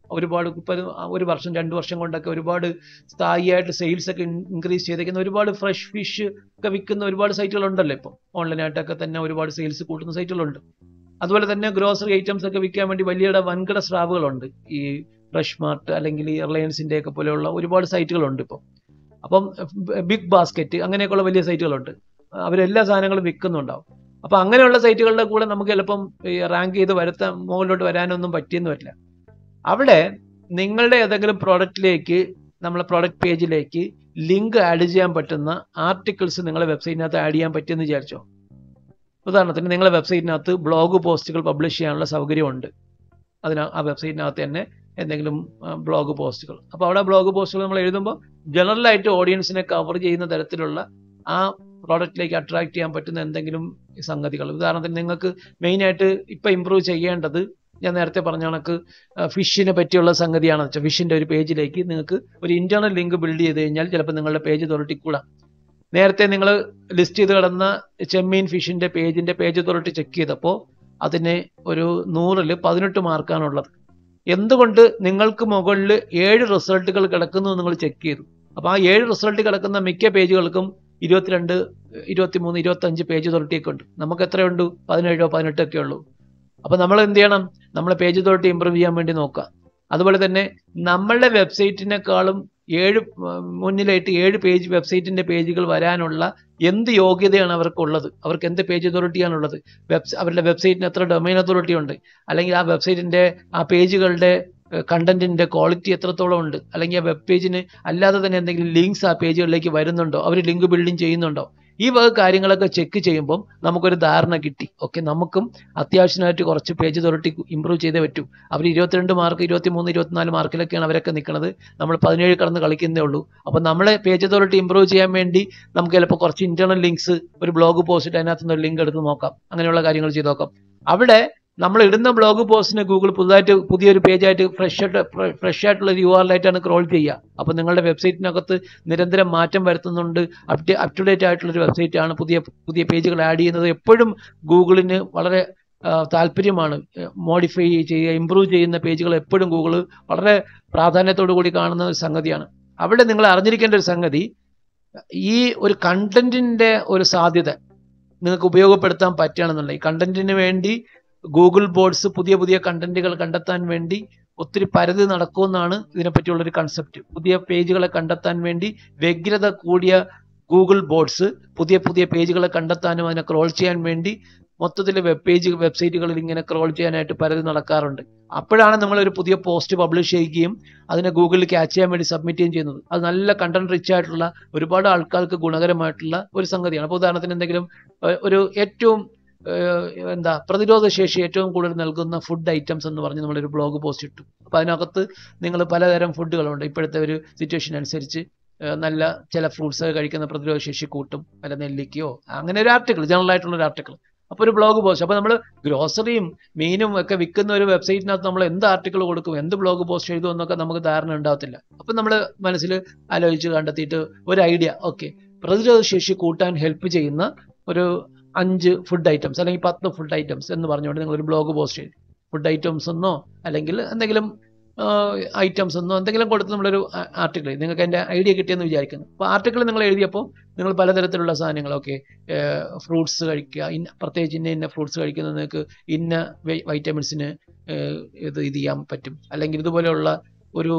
ഒരുപാട് ഇപ്പം ഒരു വർഷം രണ്ട് വർഷം കൊണ്ടൊക്കെ ഒരുപാട് സ്ഥായിയായിട്ട് സെയിൽസ് ഒക്കെ ഇൻക്രീസ് ചെയ്തേക്കുന്ന ഒരുപാട് ഫ്രഷ് ഫിഷ് ഒക്കെ വിൽക്കുന്ന ഒരുപാട് സൈറ്റുകളുണ്ടല്ലോ ഇപ്പോൾ ഓൺലൈനായിട്ടൊക്കെ തന്നെ ഒരുപാട് സെയിൽസ് കൂട്ടുന്ന സൈറ്റുകളുണ്ട് അതുപോലെ തന്നെ ഗ്രോസറി ഐറ്റംസ് ഒക്കെ വിൽക്കാൻ വേണ്ടി വലിയ വൻകിട സ്രാവുകളുണ്ട് ഈ ഫ്രഷ് മാർട്ട് അല്ലെങ്കിൽ റിലയൻസിന്റെ ഒക്കെ പോലെയുള്ള ഒരുപാട് സൈറ്റുകളുണ്ട് ഇപ്പോൾ അപ്പം ബിഗ് ബാസ്ക്കറ്റ് അങ്ങനെയൊക്കെയുള്ള വലിയ സൈറ്റുകളുണ്ട് അവരെല്ലാ സാധനങ്ങളും വിൽക്കുന്നുണ്ടാവും അപ്പൊ അങ്ങനെയുള്ള സൈറ്റുകളുടെ കൂടെ നമുക്ക് ചിലപ്പം റാങ്ക് ചെയ്ത് വരുത്താൻ മുകളിലോട്ട് വരാനൊന്നും പറ്റിയെന്ന് വരില്ല അവിടെ നിങ്ങളുടെ ഏതെങ്കിലും പ്രോഡക്റ്റിലേക്ക് നമ്മളെ പ്രോഡക്റ്റ് പേജിലേക്ക് ലിങ്ക് ആഡ് ചെയ്യാൻ പറ്റുന്ന ആർട്ടിക്കിൾസ് നിങ്ങളെ വെബ്സൈറ്റിനകത്ത് ആഡ് ചെയ്യാൻ പറ്റുമെന്ന് വിചാരിച്ചോ ഉദാഹരണത്തിന് നിങ്ങളെ വെബ്സൈറ്റിനകത്ത് ബ്ലോഗ് പോസ്റ്റുകൾ പബ്ലിഷ് ചെയ്യാനുള്ള സൗകര്യമുണ്ട് അതിന് ആ വെബ്സൈറ്റിനകത്ത് തന്നെ എന്തെങ്കിലും ബ്ലോഗ് പോസ്റ്റുകൾ അപ്പോൾ അവിടെ ബ്ലോഗ് പോസ്റ്റുകൾ നമ്മൾ എഴുതുമ്പോൾ ജനറലായിട്ട് ഓഡിയൻസിനെ കവർ ചെയ്യുന്ന തരത്തിലുള്ള ആ പ്രോഡക്റ്റിലേക്ക് അട്രാക്ട് ചെയ്യാൻ പറ്റുന്ന എന്തെങ്കിലും സംഗതികൾ ഉദാഹരണത്തിന് നിങ്ങൾക്ക് മെയിനായിട്ട് ഇപ്പം ഇമ്പ്രൂവ് ചെയ്യേണ്ടത് ഞാൻ നേരത്തെ പറഞ്ഞ കണക്ക് ഫിഷിനെ പറ്റിയുള്ള സംഗതിയാണെന്ന് വെച്ചാൽ ഫിഷിൻ്റെ ഒരു പേജിലേക്ക് നിങ്ങൾക്ക് ഒരു ഇന്റേണൽ ലിങ്ക് ബിൽഡ് ചെയ്ത് കഴിഞ്ഞാൽ ചിലപ്പോൾ നിങ്ങളുടെ പേജ് തൊരട്ടിക്കൂടാം നേരത്തെ നിങ്ങൾ ലിസ്റ്റ് ചെയ്ത് കിടന്ന ചെമ്മീൻ ഫിഷിന്റെ പേജിന്റെ പേജ് തൊരട്ടി ചെക്ക് ചെയ്തപ്പോൾ അതിന് ഒരു നൂറിൽ പതിനെട്ട് മാർക്കാണുള്ളത് എന്തുകൊണ്ട് നിങ്ങൾക്ക് മുകളിൽ ഏഴ് റിസൾട്ടുകൾ കിടക്കുന്നു നിങ്ങൾ ചെക്ക് ചെയ്തു അപ്പോൾ ആ ഏഴ് റിസൾട്ട് കിടക്കുന്ന മിക്ക പേജുകൾക്കും ഇരുപത്തിരണ്ട് ഇരുപത്തിമൂന്ന് ഇരുപത്തഞ്ച് പേജ് തൊരട്ടിയൊക്കെ ഉണ്ട് നമുക്ക് എത്രയുണ്ട് പതിനേഴോ പതിനെട്ടൊക്കെ ഉള്ളൂ അപ്പോൾ നമ്മൾ എന്ത് ചെയ്യണം നമ്മളെ പേജ് തൊരട്ടി ഇമ്പ്രൂവ് ചെയ്യാൻ വേണ്ടി നോക്കുക അതുപോലെ തന്നെ നമ്മളുടെ വെബ്സൈറ്റിനേക്കാളും ഏഴ് മുന്നിലായിട്ട് ഏഴ് പേജ് വെബ്സൈറ്റിന്റെ പേജുകൾ വരാനുള്ള എന്ത് യോഗ്യതയാണ് അവർക്കുള്ളത് അവർക്ക് എന്ത് പേജ് അതോറിറ്റിയാണുള്ളത് വെബ് അവരുടെ വെബ്സൈറ്റിന് എത്ര ഡൊമൈൻ അതോറിറ്റി ഉണ്ട് അല്ലെങ്കിൽ ആ വെബ്സൈറ്റിന്റെ ആ പേജുകളുടെ കണ്ടന്റിന്റെ ക്വാളിറ്റി എത്രത്തോളം ഉണ്ട് അല്ലെങ്കിൽ ആ വെബ് പേജിന് അല്ലാതെ തന്നെ എന്തെങ്കിലും ലിങ്ക്സ് ആ പേജുകളിലേക്ക് വരുന്നുണ്ടോ അവർ ലിങ്ക് ബിൽഡിംഗ് ചെയ്യുന്നുണ്ടോ ഈ വക കാര്യങ്ങളൊക്കെ ചെക്ക് ചെയ്യുമ്പം നമുക്കൊരു ധാരണ കിട്ടി ഓക്കെ നമുക്കും അത്യാവശ്യമായിട്ട് കുറച്ച് പേജ് തൊരട്ടി ഇമ്പ്രൂവ് ചെയ്തേ പറ്റൂ അവർ ഇരുപത്തിരണ്ട് മാർക്ക് ഇരുപത്തി മൂന്ന് ഇരുപത്തിനാല് മാർക്കിലൊക്കെയാണ് അവരൊക്കെ നിൽക്കുന്നത് നമ്മൾ പതിനേഴ് കടന്ന് കളിക്കുന്നേ ഉള്ളൂ അപ്പോൾ നമ്മളെ പേജ് അതോറിറ്റി ഇമ്പ്രൂവ് ചെയ്യാൻ വേണ്ടി നമുക്ക് ചിലപ്പോൾ കുറച്ച് ഇന്റേണൽ ലിങ്ക്സ് ഒരു ബ്ലോഗ് പോസ്റ്റ് അതിനകത്ത് നിന്ന് ഒരു ലിങ്ക് എടുത്ത് നോക്കാം അങ്ങനെയുള്ള കാര്യങ്ങൾ ചെയ്ത് നോക്കാം അവിടെ നമ്മൾ ഇടുന്ന ബ്ലോഗ് പോസ്റ്റിന് ഗൂഗിൾ പുതുതായിട്ട് പുതിയൊരു പേജായിട്ട് ഫ്രഷ് ആയിട്ട് ഫ്രഷ് ആയിട്ടുള്ള ഒരു യു ആറിലായിട്ടാണ് ക്രോൾ ചെയ്യുക അപ്പോൾ നിങ്ങളുടെ വെബ്സൈറ്റിനകത്ത് നിരന്തരം മാറ്റം വരുത്തുന്നുണ്ട് അപ് അപ് ടു ഡേറ്റ് ആയിട്ടുള്ള ഒരു വെബ്സൈറ്റ് ആണ് പുതിയ പുതിയ പേജുകൾ ആഡ് ചെയ്യുന്നത് എപ്പോഴും ഗൂഗിളിന് വളരെ താല്പര്യമാണ് മോഡിഫൈ ചെയ്യുക ഇമ്പ്രൂവ് ചെയ്യുന്ന പേജുകൾ എപ്പോഴും ഗൂഗിൾ വളരെ പ്രാധാന്യത്തോടു കൂടി കാണുന്ന ഒരു സംഗതിയാണ് അവിടെ നിങ്ങൾ അറിഞ്ഞിരിക്കേണ്ട ഒരു സംഗതി ഈ ഒരു കണ്ടന്റിന്റെ ഒരു സാധ്യത നിങ്ങൾക്ക് ഉപയോഗപ്പെടുത്താൻ പറ്റുകയാണെന്നുണ്ടെങ്കിൽ കണ്ടന്റിന് വേണ്ടി ഗൂഗിൾ ബോർഡ്സ് പുതിയ പുതിയ കണ്ടന്റുകൾ കണ്ടെത്താൻ വേണ്ടി ഒത്തിരി പരതി നടക്കുമെന്നാണ് ഇതിനെപ്പറ്റിയുള്ള ഒരു കൺസെപ്റ്റ് പുതിയ പേജുകളെ കണ്ടെത്താൻ വേണ്ടി വ്യഗ്രത കൂടിയ ഗൂഗിൾ ബോർഡ്സ് പുതിയ പുതിയ പേജുകളെ കണ്ടെത്താനും അതിനെ ക്രോൾ ചെയ്യാൻ വേണ്ടി മൊത്തത്തിൽ വെബ് പേജ് വെബ്സൈറ്റുകളിൽ ഇങ്ങനെ ക്രോൾ ചെയ്യാനായിട്ട് പരതി നടക്കാറുണ്ട് അപ്പോഴാണ് നമ്മൾ ഒരു പുതിയ പോസ്റ്റ് പബ്ലിഷ് ചെയ്യുകയും അതിനെ ഗൂഗിളിൽ ക്യാച്ച് ചെയ്യാൻ വേണ്ടി സബ്മിറ്റ് ചെയ്യുകയും ചെയ്യുന്നത് അത് നല്ല കണ്ടന്റ് റിച്ച് ആയിട്ടുള്ള ഒരുപാട് ആൾക്കാർക്ക് ഗുണകരമായിട്ടുള്ള ഒരു സംഗതിയാണ് അപ്പോൾ ഉദാഹരണത്തിന് എന്തെങ്കിലും ഒരു ഏറ്റവും എന്താ പ്രതിരോധ ശേഷി ഏറ്റവും കൂടുതൽ നൽകുന്ന ഫുഡ് ഐറ്റംസ് എന്ന് പറഞ്ഞ് നമ്മളൊരു ബ്ലോഗ് പോസ്റ്റ് ഇട്ടു അപ്പോൾ അതിനകത്ത് നിങ്ങൾ പലതരം ഫുഡുകളുണ്ട് ഇപ്പോഴത്തെ ഒരു സിറ്റുവേഷൻ അനുസരിച്ച് നല്ല ചില ഫ്രൂട്ട്സ് കഴിക്കുന്ന പ്രതിരോധ ശേഷി കൂട്ടും വല്ല നെല്ലിക്കയോ അങ്ങനെ ഒരു ആർട്ടിക്കിൾ ജനറൽ ആയിട്ടുള്ള ഒരു ആർട്ടിക്കിൾ അപ്പോൾ ഒരു ബ്ലോഗ് പോസ്റ്റ് അപ്പോൾ നമ്മൾ ഗ്രോസറിയും മീനും ഒക്കെ വിൽക്കുന്ന ഒരു വെബ്സൈറ്റിനകത്ത് നമ്മൾ എന്ത് ആർട്ടിക്കിൾ കൊടുക്കും എന്ത് ബ്ലോഗ് പോസ്റ്റ് എഴുതും എന്നൊക്കെ നമുക്ക് ധാരണ ഉണ്ടാകത്തില്ല അപ്പം നമ്മൾ മനസ്സിൽ ആലോചിച്ച് കണ്ടെത്തിയിട്ട് ഒരു ഐഡിയ ഓക്കെ പ്രതിരോധ ശേഷി കൂട്ടാൻ ഹെൽപ്പ് ചെയ്യുന്ന ഒരു അഞ്ച് ഫുഡ് ഐറ്റംസ് അല്ലെങ്കിൽ പത്ത് ഫുഡ് ഐറ്റംസ് എന്ന് പറഞ്ഞുകൊണ്ട് നിങ്ങൾ ഒരു ബ്ലോഗ് പോസ്റ്റ് ചെയ്തു ഫുഡ് ഐറ്റംസ് എന്നോ അല്ലെങ്കിൽ എന്തെങ്കിലും ഐറ്റംസ് എന്നോ എന്തെങ്കിലും കൊടുത്ത് നമ്മളൊരു ആർട്ടിക്കിൾ നിങ്ങൾക്ക് എൻ്റെ ഐഡിയ കിട്ടിയെന്ന് വിചാരിക്കുന്നു അപ്പോൾ ആർട്ടിക്കിൾ നിങ്ങൾ എഴുതിയപ്പോൾ നിങ്ങൾ പലതരത്തിലുള്ള സാധനങ്ങളൊക്കെ ഫ്രൂട്ട്സ് കഴിക്കുക ഇന്ന പ്രത്യേകിച്ച് ഇന്ന ഇന്ന ഫ്രൂട്ട്സ് കഴിക്കുന്നത് നിങ്ങൾക്ക് ഇന്ന വൈറ്റമിൻസിന് ഇത് ഇത് ചെയ്യാൻ പറ്റും അല്ലെങ്കിൽ ഇതുപോലെയുള്ള ഒരു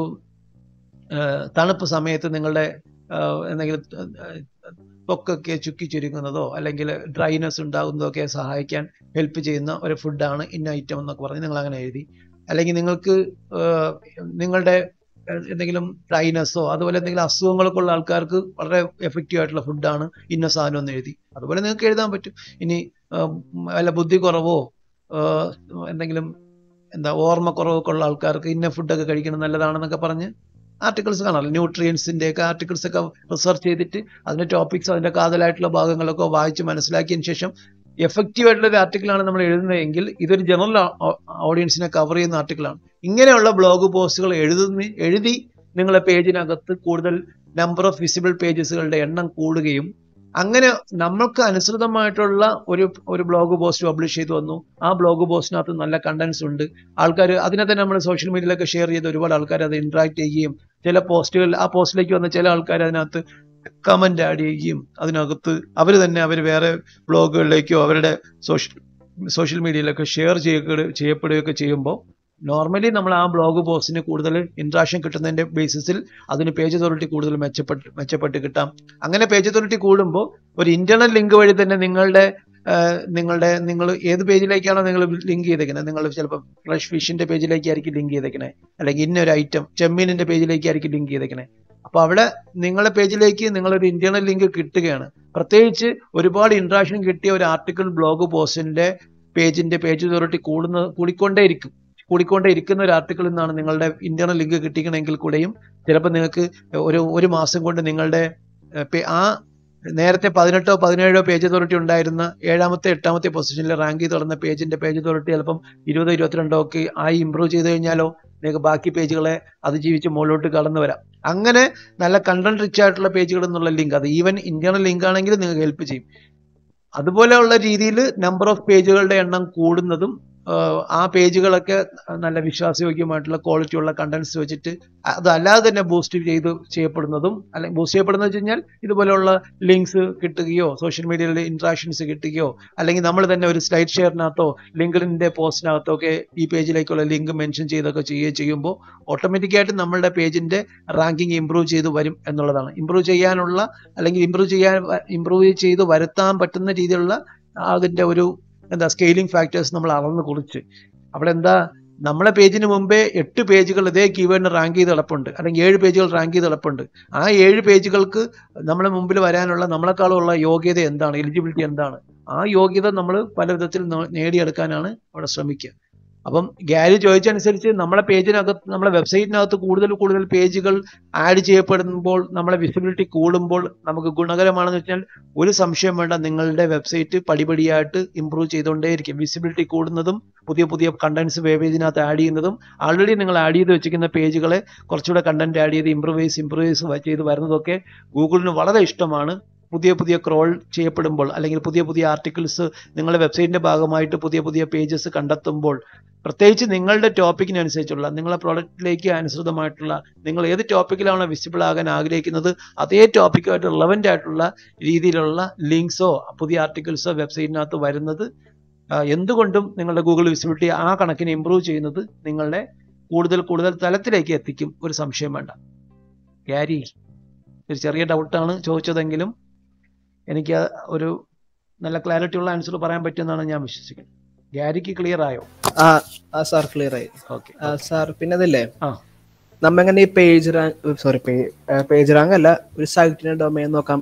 തണുപ്പ് സമയത്ത് നിങ്ങളുടെ എന്തെങ്കിലും ത്വക്കൊക്കെ ചുക്കി ചുരുങ്ങുന്നതോ അല്ലെങ്കിൽ ഡ്രൈനെസ് ഉണ്ടാകുന്നതോ ഒക്കെ സഹായിക്കാൻ ഹെൽപ്പ് ചെയ്യുന്ന ഒരു ഫുഡാണ് ഇന്ന ഐറ്റം എന്നൊക്കെ പറഞ്ഞ് നിങ്ങൾ അങ്ങനെ എഴുതി അല്ലെങ്കിൽ നിങ്ങൾക്ക് നിങ്ങളുടെ എന്തെങ്കിലും ഡ്രൈനെസ്സോ അതുപോലെ എന്തെങ്കിലും അസുഖങ്ങളൊക്കെ ഉള്ള ആൾക്കാർക്ക് വളരെ എഫക്റ്റീവ് ആയിട്ടുള്ള ഫുഡാണ് ഇന്ന സാധനം എന്ന് എഴുതി അതുപോലെ നിങ്ങൾക്ക് എഴുതാൻ പറ്റും ഇനി വല്ല ബുദ്ധി കുറവോ എന്തെങ്കിലും എന്താ ഓർമ്മക്കുറവൊക്കെ ഉള്ള ആൾക്കാർക്ക് ഇന്ന ഫുഡൊക്കെ കഴിക്കണം നല്ലതാണെന്നൊക്കെ പറഞ്ഞ് ആർട്ടിക്കിൾസ് കാണാമല്ലോ ന്യൂട്രിയൻസിൻ്റെ ഒക്കെ ആർട്ടിക്കിൾസ് ഒക്കെ റിസർച്ച് ചെയ്തിട്ട് അതിൻ്റെ ടോപ്പിക്സ് അതിൻ്റെ കാതലായിട്ടുള്ള ഭാഗങ്ങളൊക്കെ വായിച്ച് മനസ്സിലാക്കിയതിന് ശേഷം എഫക്റ്റീവ് ആയിട്ടുള്ള ഒരു ആർട്ടിക്കിളാണ് നമ്മൾ എഴുതുന്നതെങ്കിൽ ഇതൊരു ജനറൽ ഓഡിയൻസിനെ കവർ ചെയ്യുന്ന ആർട്ടിക്കിളാണ് ഇങ്ങനെയുള്ള ബ്ലോഗ് പോസ്റ്റുകൾ എഴുതുന്ന എഴുതി നിങ്ങളെ പേജിനകത്ത് കൂടുതൽ നമ്പർ ഓഫ് വിസിബിൾ പേജസുകളുടെ എണ്ണം കൂടുകയും അങ്ങനെ നമ്മൾക്ക് അനുസൃതമായിട്ടുള്ള ഒരു ഒരു ബ്ലോഗ് പോസ്റ്റ് പബ്ലിഷ് ചെയ്തു വന്നു ആ ബ്ലോഗ് പോസ്റ്റിനകത്ത് നല്ല കണ്ടന്റ്സ് ഉണ്ട് ആൾക്കാർ അതിനെ തന്നെ നമ്മൾ സോഷ്യൽ മീഡിയയിലൊക്കെ ഷെയർ ചെയ്ത് ഒരുപാട് ആൾക്കാർ അത് ഇന്ററാക്ട് ചെയ്യുകയും ചില പോസ്റ്റുകൾ ആ പോസ്റ്റിലേക്ക് വന്ന ചില ആൾക്കാർ അതിനകത്ത് കമന്റ് ആഡ് ചെയ്യുകയും അതിനകത്ത് അവർ തന്നെ അവർ വേറെ ബ്ലോഗുകളിലേക്കോ അവരുടെ സോഷ്യൽ സോഷ്യൽ മീഡിയയിലൊക്കെ ഷെയർ ചെയ്യപ്പെടുക ചെയ്യപ്പെടുകയൊക്കെ ചെയ്യുമ്പോൾ നോർമലി നമ്മൾ ആ ബ്ലോഗ് പോസ്റ്റിന് കൂടുതൽ ഇൻട്രാക്ഷൻ കിട്ടുന്നതിന്റെ ബേസിസിൽ അതിന് പേജ് അതോറിറ്റി കൂടുതൽ മെച്ചപ്പെട്ട് മെച്ചപ്പെട്ട് കിട്ടാം അങ്ങനെ പേജ് അതോറിറ്റി കൂടുമ്പോൾ ഒരു ഇന്റർണൽ ലിങ്ക് വഴി തന്നെ നിങ്ങളുടെ ആ, നിങ്ങളുടെ നിങ്ങൾ ഏത് പേജിലേക്കാണോ നിങ്ങൾ ലിങ്ക് ചെയ്തേക്കുന്നത് നിങ്ങൾ ചിലപ്പോൾ ഫ്രഷ് ഫിഷിന്റെ പേജിലേക്കായിരിക്കും ലിങ്ക് ചെയ്തേക്കണേ അല്ലെങ്കിൽ ഇന്നൊരു ഐറ്റം ചെമ്മീനിന്റെ പേജിലേക്കായിരിക്കും ലിങ്ക് ചെയ്തേക്കണേ അപ്പൊ അവിടെ നിങ്ങളുടെ പേജിലേക്ക് നിങ്ങളൊരു ഇന്റർണൽ ലിങ്ക് കിട്ടുകയാണ് പ്രത്യേകിച്ച് ഒരുപാട് ഇൻട്രാക്ഷൻ കിട്ടിയ ഒരു ആർട്ടിക്കിൾ ബ്ലോഗ് പോസ്റ്റിന്റെ പേജിന്റെ പേജ് അതോറിറ്റി കൂടുന്ന കൂടിക്കൊണ്ടേയിരിക്കും കൂടിക്കൊണ്ടേ ഇരിക്കുന്ന ഒരു ആർട്ടിക്കിളിൽ നിന്നാണ് നിങ്ങളുടെ ഇന്റർണൽ ലിങ്ക് കിട്ടിക്കണമെങ്കിൽ കൂടെയും ചിലപ്പോൾ നിങ്ങൾക്ക് ഒരു ഒരു മാസം കൊണ്ട് നിങ്ങളുടെ ഏർ, പേ- ആ നേരത്തെ പതിനെട്ടോ പതിനേഴോ പേജ് അതോറിറ്റി ഉണ്ടായിരുന്ന ഏഴാമത്തെ എട്ടാമത്തെ പൊസിഷനിൽ റാങ്ക് ചെയ്ത് തുടർന്ന പേജിന്റെ പേജ് അതോറിറ്റി ചിലപ്പം ഇരുപതോ ഇരുപത്തിരണ്ടോ ഒക്കെ ആയി ഇമ്പ്രൂവ് ചെയ്ത് കഴിഞ്ഞാലോ നിങ്ങൾക്ക് ബാക്കി പേജുകളെ അതിജീവിച്ച് മുകളിലോട്ട് കടന്നു വരാം അങ്ങനെ നല്ല കണ്ടന്റ് റിച്ച് ആയിട്ടുള്ള പേജുകൾ എന്നുള്ള ലിങ്ക് അത് ഈവൻ ഇന്റർണൽ ലിങ്ക് ആണെങ്കിൽ നിങ്ങൾക്ക് ഹെൽപ്പ് ചെയ്യും അതുപോലെയുള്ള രീതിയിൽ നമ്പർ ഓഫ് പേജുകളുടെ എണ്ണം കൂടുന്നതും ആഹ് ആ പേജുകളൊക്കെ നല്ല വിശ്വാസയോഗ്യമായിട്ടുള്ള ക്വാളിറ്റി ഉള്ള കണ്ടന്റ്സ് വെച്ചിട്ട് അതല്ലാതെ തന്നെ ബൂസ്റ്റ് ചെയ്ത് ചെയ്യപ്പെടുന്നതും അല്ലെങ്കിൽ ബൂസ്റ്റ് ചെയ്യപ്പെടുന്നത് വെച്ച് കഴിഞ്ഞാൽ ഇതുപോലെയുള്ള ലിങ്ക്സ് കിട്ടുകയോ സോഷ്യൽ മീഡിയയിൽ ഇന്ററാക്ഷൻസ് കിട്ടുകയോ അല്ലെങ്കിൽ നമ്മൾ തന്നെ ഒരു സ്ലൈഡ് ഷെയറിനകത്തോ ലിങ്ക്ഡിൻ്റെ പോസ്റ്റിനകത്തോ ഒക്കെ ഈ പേജിലേക്കുള്ള ലിങ്ക് മെൻഷൻ ചെയ്തൊക്കെ ചെയ്യുകയും ചെയ്യുമ്പോൾ ഓട്ടോമാറ്റിക്കായിട്ട് നമ്മളുടെ പേജിന്റെ റാങ്കിങ് ഇമ്പ്രൂവ് ചെയ്ത് വരും എന്നുള്ളതാണ് ഇമ്പ്രൂവ് ചെയ്യാനുള്ള അല്ലെങ്കിൽ ഇമ്പ്രൂവ് ചെയ്യാൻ ഇമ്പ്രൂവ് ചെയ്ത് വരുത്താൻ പറ്റുന്ന രീതിയിലുള്ള അതിന്റെ ഒരു എന്താ സ്കെയിലിംഗ് ഫാക്ടേഴ്സ് നമ്മൾ അളന്ന് കുറിച്ച് അവിടെ എന്താ നമ്മളെ പേജിന് മുമ്പേ എട്ട് പേജുകൾ ഇതേ കീവേഡിന് റാങ്ക് ചെയ്ത് കിടപ്പുണ്ട് അല്ലെങ്കിൽ ഏഴ് പേജുകൾ റാങ്ക് ചെയ്ത് കിടപ്പുണ്ട് ആ ഏഴ് പേജുകൾക്ക് നമ്മളെ മുമ്പിൽ വരാനുള്ള നമ്മളെക്കാളുള്ള യോഗ്യത എന്താണ് എലിജിബിലിറ്റി എന്താണ് ആ യോഗ്യത നമ്മൾ പല വിധത്തിൽ നേ- നേടിയെടുക്കാനാണ് അവിടെ ശ്രമിക്കുക അപ്പം ഗാരി ചോദിച്ചനുസരിച്ച് നമ്മളെ പേജിനകത്ത് നമ്മളെ വെബ്സൈറ്റിനകത്ത് കൂടുതൽ കൂടുതൽ പേജുകൾ ആഡ് ചെയ്യപ്പെടുമ്പോൾ നമ്മളെ വിസിബിലിറ്റി കൂടുമ്പോൾ നമുക്ക് ഗുണകരമാണെന്ന് വെച്ചാൽ ഒരു സംശയം വേണ്ട നിങ്ങളുടെ വെബ്സൈറ്റ് പടിപടിയായിട്ട് ഇമ്പ്രൂവ് ചെയ്തുകൊണ്ടേയിരിക്കും വിസിബിലിറ്റി കൂടുന്നതും പുതിയ പുതിയ കണ്ടന്റ്സ് പേജിനകത്ത് ആഡ് ചെയ്യുന്നതും ആൾറെഡി നിങ്ങൾ ആഡ് ചെയ്ത് വെച്ചിരിക്കുന്ന പേജുകളെ കുറച്ചുകൂടെ കണ്ടന്റ് ആഡ് ചെയ്ത് ഇമ്പ്രൂവൈസ് ഇമ്പ്രൂവൈസ് ചെയ്ത് വരുന്നതൊക്കെ ഗൂഗിളിന് വളരെ ഇഷ്ടമാണ് പുതിയ പുതിയ ക്രോൾ ചെയ്യപ്പെടുമ്പോൾ അല്ലെങ്കിൽ പുതിയ പുതിയ ആർട്ടിക്കിൾസ് നിങ്ങളുടെ വെബ്സൈറ്റിന്റെ ഭാഗമായിട്ട് പുതിയ പുതിയ പേജസ് കണ്ടെത്തുമ്പോൾ പ്രത്യേകിച്ച് നിങ്ങളുടെ ടോപ്പിക്കിനനുസരിച്ചുള്ള നിങ്ങളുടെ പ്രോഡക്റ്റിലേക്ക് അനുസൃതമായിട്ടുള്ള നിങ്ങൾ ഏത് ടോപ്പിക്കിലാണോ വിസിബിൾ ആകാൻ ആഗ്രഹിക്കുന്നത് അതേ ടോപ്പിക്കുമായിട്ട് റിലവൻ്റ് ആയിട്ടുള്ള രീതിയിലുള്ള ലിങ്ക്സോ പുതിയ ആർട്ടിക്കിൾസോ വെബ്സൈറ്റിനകത്ത് വരുന്നത് ആ, എന്തുകൊണ്ടും നിങ്ങളുടെ ഗൂഗിൾ വിസിബിലിറ്റി ആ കണക്കിന് ഇമ്പ്രൂവ് ചെയ്യുന്നത് നിങ്ങളുടെ കൂടുതൽ കൂടുതൽ തലത്തിലേക്ക് എത്തിക്കും ഒരു സംശയം വേണ്ട ഗാരി ഒരു ചെറിയ ഡൗട്ടാണ് ചോദിച്ചതെങ്കിലും എനിക്ക് ആ ഒരു നല്ല ക്ലാരിറ്റി ഉള്ള ആൻസർ പറയാൻ പറ്റുമെന്നാണ് ഞാൻ വിശ്വസിക്കുന്നത് ഗാരിക്ക് ക്ലിയർ ആയോ ആ ആ സാർ ക്ലിയർ ആയി ഓക്കെ ആ സാർ പിന്നെ അതല്ലേ ആ നമ്മ എങ്ങനെ ഈ page rank sorry page rank അല്ല ഒരു സൈറ്റിന്റെ ഡൊമൈൻ നോക്കാം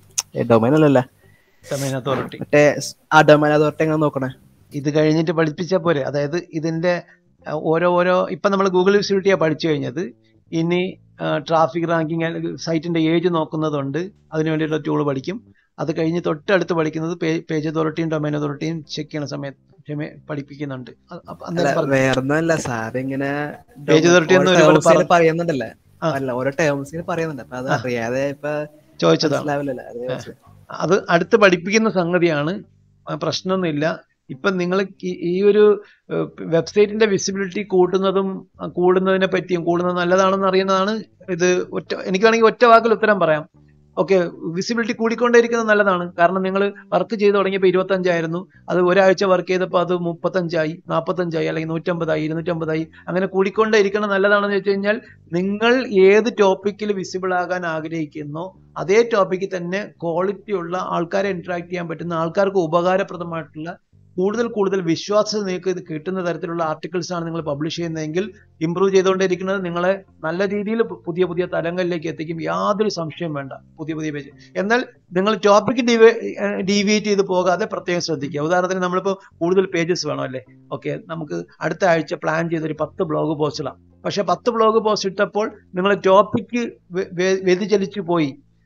ഡൊമൈൻ അല്ലല്ല ഡൊമൈൻ അതോറിറ്റി മറ്റേ സ്- ആ ഡൊമൈൻ അതോറിറ്റി എങ്ങനെ നോക്കണേ ഇത് കഴിഞ്ഞിട്ട് പഠിപ്പിച്ചാൽ പോരെ അതായത് ഇതിന്റെ അഹ്, ഓരോ ഓരോ ഇപ്പൊ നമ്മൾ ഗൂഗിൾ വിസിബിലിറ്റിയാണ് പഠിച്ചു കഴിഞ്ഞത് ഇനി ട്രാഫിക് റാങ്കിങ് സൈറ്റിന്റെ ഏജ് നോക്കുന്നതുണ്ട് അതിന് വേണ്ടിയിട്ടുള്ള ടൂൾ പഠിക്കും അത് കഴിഞ്ഞ് തൊട്ടടുത്ത് പഠിക്കുന്നത് പേജ് അതോറിറ്റിയും ഡൊമൈൻ അതോറിറ്റിയും ചെക്ക് ചെയ്യണ സമയത്ത് ക്ഷമ പഠിപ്പിക്കുന്നുണ്ട് അ- അപ്പൊ അന്നേരം പറഞ്ഞു. വേറൊന്നല്ല സാർ ഇങ്ങനെ Page authority എന്ന് ഒരുപാട് terms ല് പറ- പറയുന്നുണ്ടല്ലേ ആ. അല്ല ഓരോ ടേംസിന് പറയുന്നുണ്ട് അപ്പൊ അത് ആ. അറിയാതെ ഇപ്പൊ ചോദിച്ചതാണ് മനസ്സിലാവില്ലല്ലോ അത് ചോദിച്ചത്. അത് അടുത്ത് പഠിപ്പിക്കുന്ന സംഗതിയാണ് ആ, പ്രശ്നമൊന്നുമില്ല ഇപ്പൊ നിങ്ങൾ ഈ ഒരു വെബ്സൈറ്റിന്റെ വിസിബിലിറ്റി കൂട്ടുന്നതും ആ, കൂടുന്നതിനെ പറ്റിയും കൂടുന്നത് നല്ലതാണെന്ന് അറിയുന്നതാണ് ഇത് ഒറ്റ എനിക്ക് വേണമെങ്കിൽ ഒറ്റ വാക്കിൽ ഉത്തരം പറയാം ഓക്കെ വിസിബിലിറ്റി കൂടിക്കൊണ്ടേയിരിക്കുന്നത് നല്ലതാണ് കാരണം നിങ്ങൾ വർക്ക് ചെയ്ത് തുടങ്ങിയപ്പോൾ ഇരുപത്തഞ്ചായിരുന്നു അത് ഒരാഴ്ച വർക്ക് ചെയ്തപ്പോൾ അത് മുപ്പത്തഞ്ചായി നാൽപ്പത്തഞ്ചായി അല്ലെങ്കിൽ നൂറ്റമ്പതായി ഇരുന്നൂറ്റമ്പതായി അങ്ങനെ കൂടിക്കൊണ്ടേ ഇരിക്കണം നല്ലതാണെന്ന് വെച്ച് കഴിഞ്ഞാൽ നിങ്ങൾ ഏത് ടോപ്പിക്കിൽ വിസിബിൾ ആകാൻ ആഗ്രഹിക്കുന്നോ അതേ ടോപ്പിക്കിൽ തന്നെ ക്വാളിറ്റി ഉള്ള ആൾക്കാരെ ഇന്ററാക്ട് ചെയ്യാൻ പറ്റുന്ന ആൾക്കാർക്ക് ഉപകാരപ്രദമായിട്ടുള്ള കൂടുതൽ കൂടുതൽ വിശ്വാസം നിങ്ങൾക്ക് ഇത് കിട്ടുന്ന തരത്തിലുള്ള ആർട്ടിക്കിൾസ് ആണ് നിങ്ങൾ പബ്ലിഷ് ചെയ്യുന്നതെങ്കിൽ ഇമ്പ്രൂവ് ചെയ്തുകൊണ്ടിരിക്കുന്നത് നിങ്ങളെ നല്ല രീതിയിൽ പുതിയ പുതിയ തലങ്ങളിലേക്ക് എത്തിക്കും യാതൊരു സംശയം വേണ്ട പുതിയ പുതിയ പേജ് എന്നാൽ നിങ്ങൾ ടോപ്പിക് ഡീവിയേറ്റ് ചെയ്ത് പോകാതെ പ്രത്യേകം ശ്രദ്ധിക്കുക ഉദാഹരണത്തിന് നമ്മളിപ്പോൾ കൂടുതൽ പേജസ് വേണം അല്ലേ ഓക്കെ നമുക്ക് അടുത്ത ആഴ്ച പ്ലാൻ ചെയ്ത ഒരു പത്ത് ബ്ലോഗ് പോസ്റ്റിലാണ് പക്ഷെ പത്ത് ബ്ലോഗ് പോസ്റ്റ് ഇട്ടപ്പോൾ നിങ്ങൾ ടോപ്പിക്ക് വ്യതിചലിച്ചു പോയി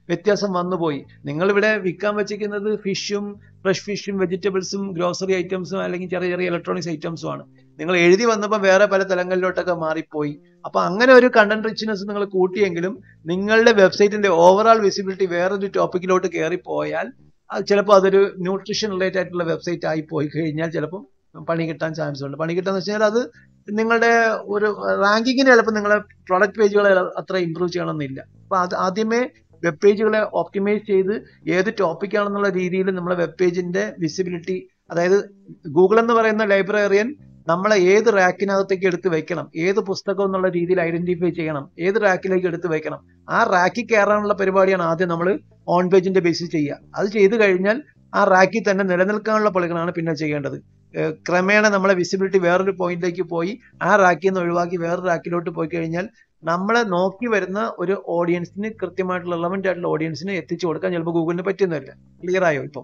വ്യത്യാസം വന്നുപോയി നിങ്ങളിവിടെ വിൽക്കാൻ വെച്ചിരിക്കുന്നത് ഫിഷും ഫ്രഷ് ഫിഷും വെജിറ്റബിൾസും ഗ്രോസറി ഐറ്റംസും അല്ലെങ്കിൽ ചെറിയ ചെറിയ ഇലക്ട്രോണിക്സ് ഐറ്റംസും ആണ് നിങ്ങൾ എഴുതി വന്നപ്പോൾ വേറെ പല തലങ്ങളിലോട്ടൊക്കെ മാറിപ്പോയി അപ്പൊ അങ്ങനെ ഒരു കണ്ടന്റ് റിച്ച്നെസ് നിങ്ങൾ കൂട്ടിയെങ്കിലും നിങ്ങളുടെ വെബ്സൈറ്റിന്റെ ഓവറോൾ വിസിബിലിറ്റി വേറൊരു ടോപ്പിക്കിലോട്ട് കയറി പോയാൽ അത് ചിലപ്പോൾ അതൊരു ന്യൂട്രീഷൻ റിലേറ്റഡ് ആയിട്ടുള്ള വെബ്സൈറ്റ് ആയി പോയി കഴിഞ്ഞാൽ ചിലപ്പോൾ പണി കിട്ടാൻ ചാൻസ് ഉണ്ട് പണി കിട്ടാന്ന് വെച്ച് കഴിഞ്ഞാൽ അത് നിങ്ങളുടെ ഒരു റാങ്കിങ്ങിന് ചിലപ്പോൾ നിങ്ങളെ പ്രൊഡക്റ്റ് പേജുകളെ അത്ര ഇമ്പ്രൂവ് ചെയ്യണമെന്നില്ല അപ്പൊ അത് ആദ്യമേ വെബ് പേജുകളെ ഓപ്റ്റിമൈസ് ചെയ്ത് ഏത് ടോപ്പിക് ആണെന്നുള്ള രീതിയിൽ നമ്മളെ വെബ് പേജിന്റെ വിസിബിലിറ്റി അതായത് ഗൂഗിൾ എന്ന് പറയുന്ന ലൈബ്രറിയൻ നമ്മളെ ഏത് റാക്കിനകത്തേക്ക് എടുത്ത് വെക്കണം ഏത് പുസ്തകം എന്നുള്ള രീതിയിൽ ഐഡന്റിഫൈ ചെയ്യണം ഏത് റാക്കിലേക്ക് എടുത്ത് വെക്കണം ആ റാക്കിൽ കയറാനുള്ള പരിപാടിയാണ് ആദ്യം നമ്മൾ ഓൺ പേജിന്റെ ബേസിൽ ചെയ്യുക അത് ചെയ്തു കഴിഞ്ഞാൽ ആ റാക്കിൽ തന്നെ നിലനിൽക്കാനുള്ള പണികളാണ് പിന്നെ ചെയ്യേണ്ടത് ഏഹ് ക്രമേണ നമ്മളെ വിസിബിലിറ്റി വേറൊരു പോയിന്റിലേക്ക് പോയി ആ റാക്കിൽ നിന്ന് ഒഴിവാക്കി വേറൊരു റാക്കിലോട്ട് പോയി കഴിഞ്ഞാൽ നമ്മളെ നോക്കി വരുന്ന ഒരു ഓഡിയൻസിന് കൃത്യമായിട്ടുള്ള റെലവെന്റ് ആയിട്ടുള്ള ഓഡിയൻസിന് എത്തിച്ചു കൊടുക്കാൻ ചിലപ്പോൾ ഗൂഗിളിന് പറ്റുന്നില്ല ക്ലിയർ ആയോ ഇപ്പം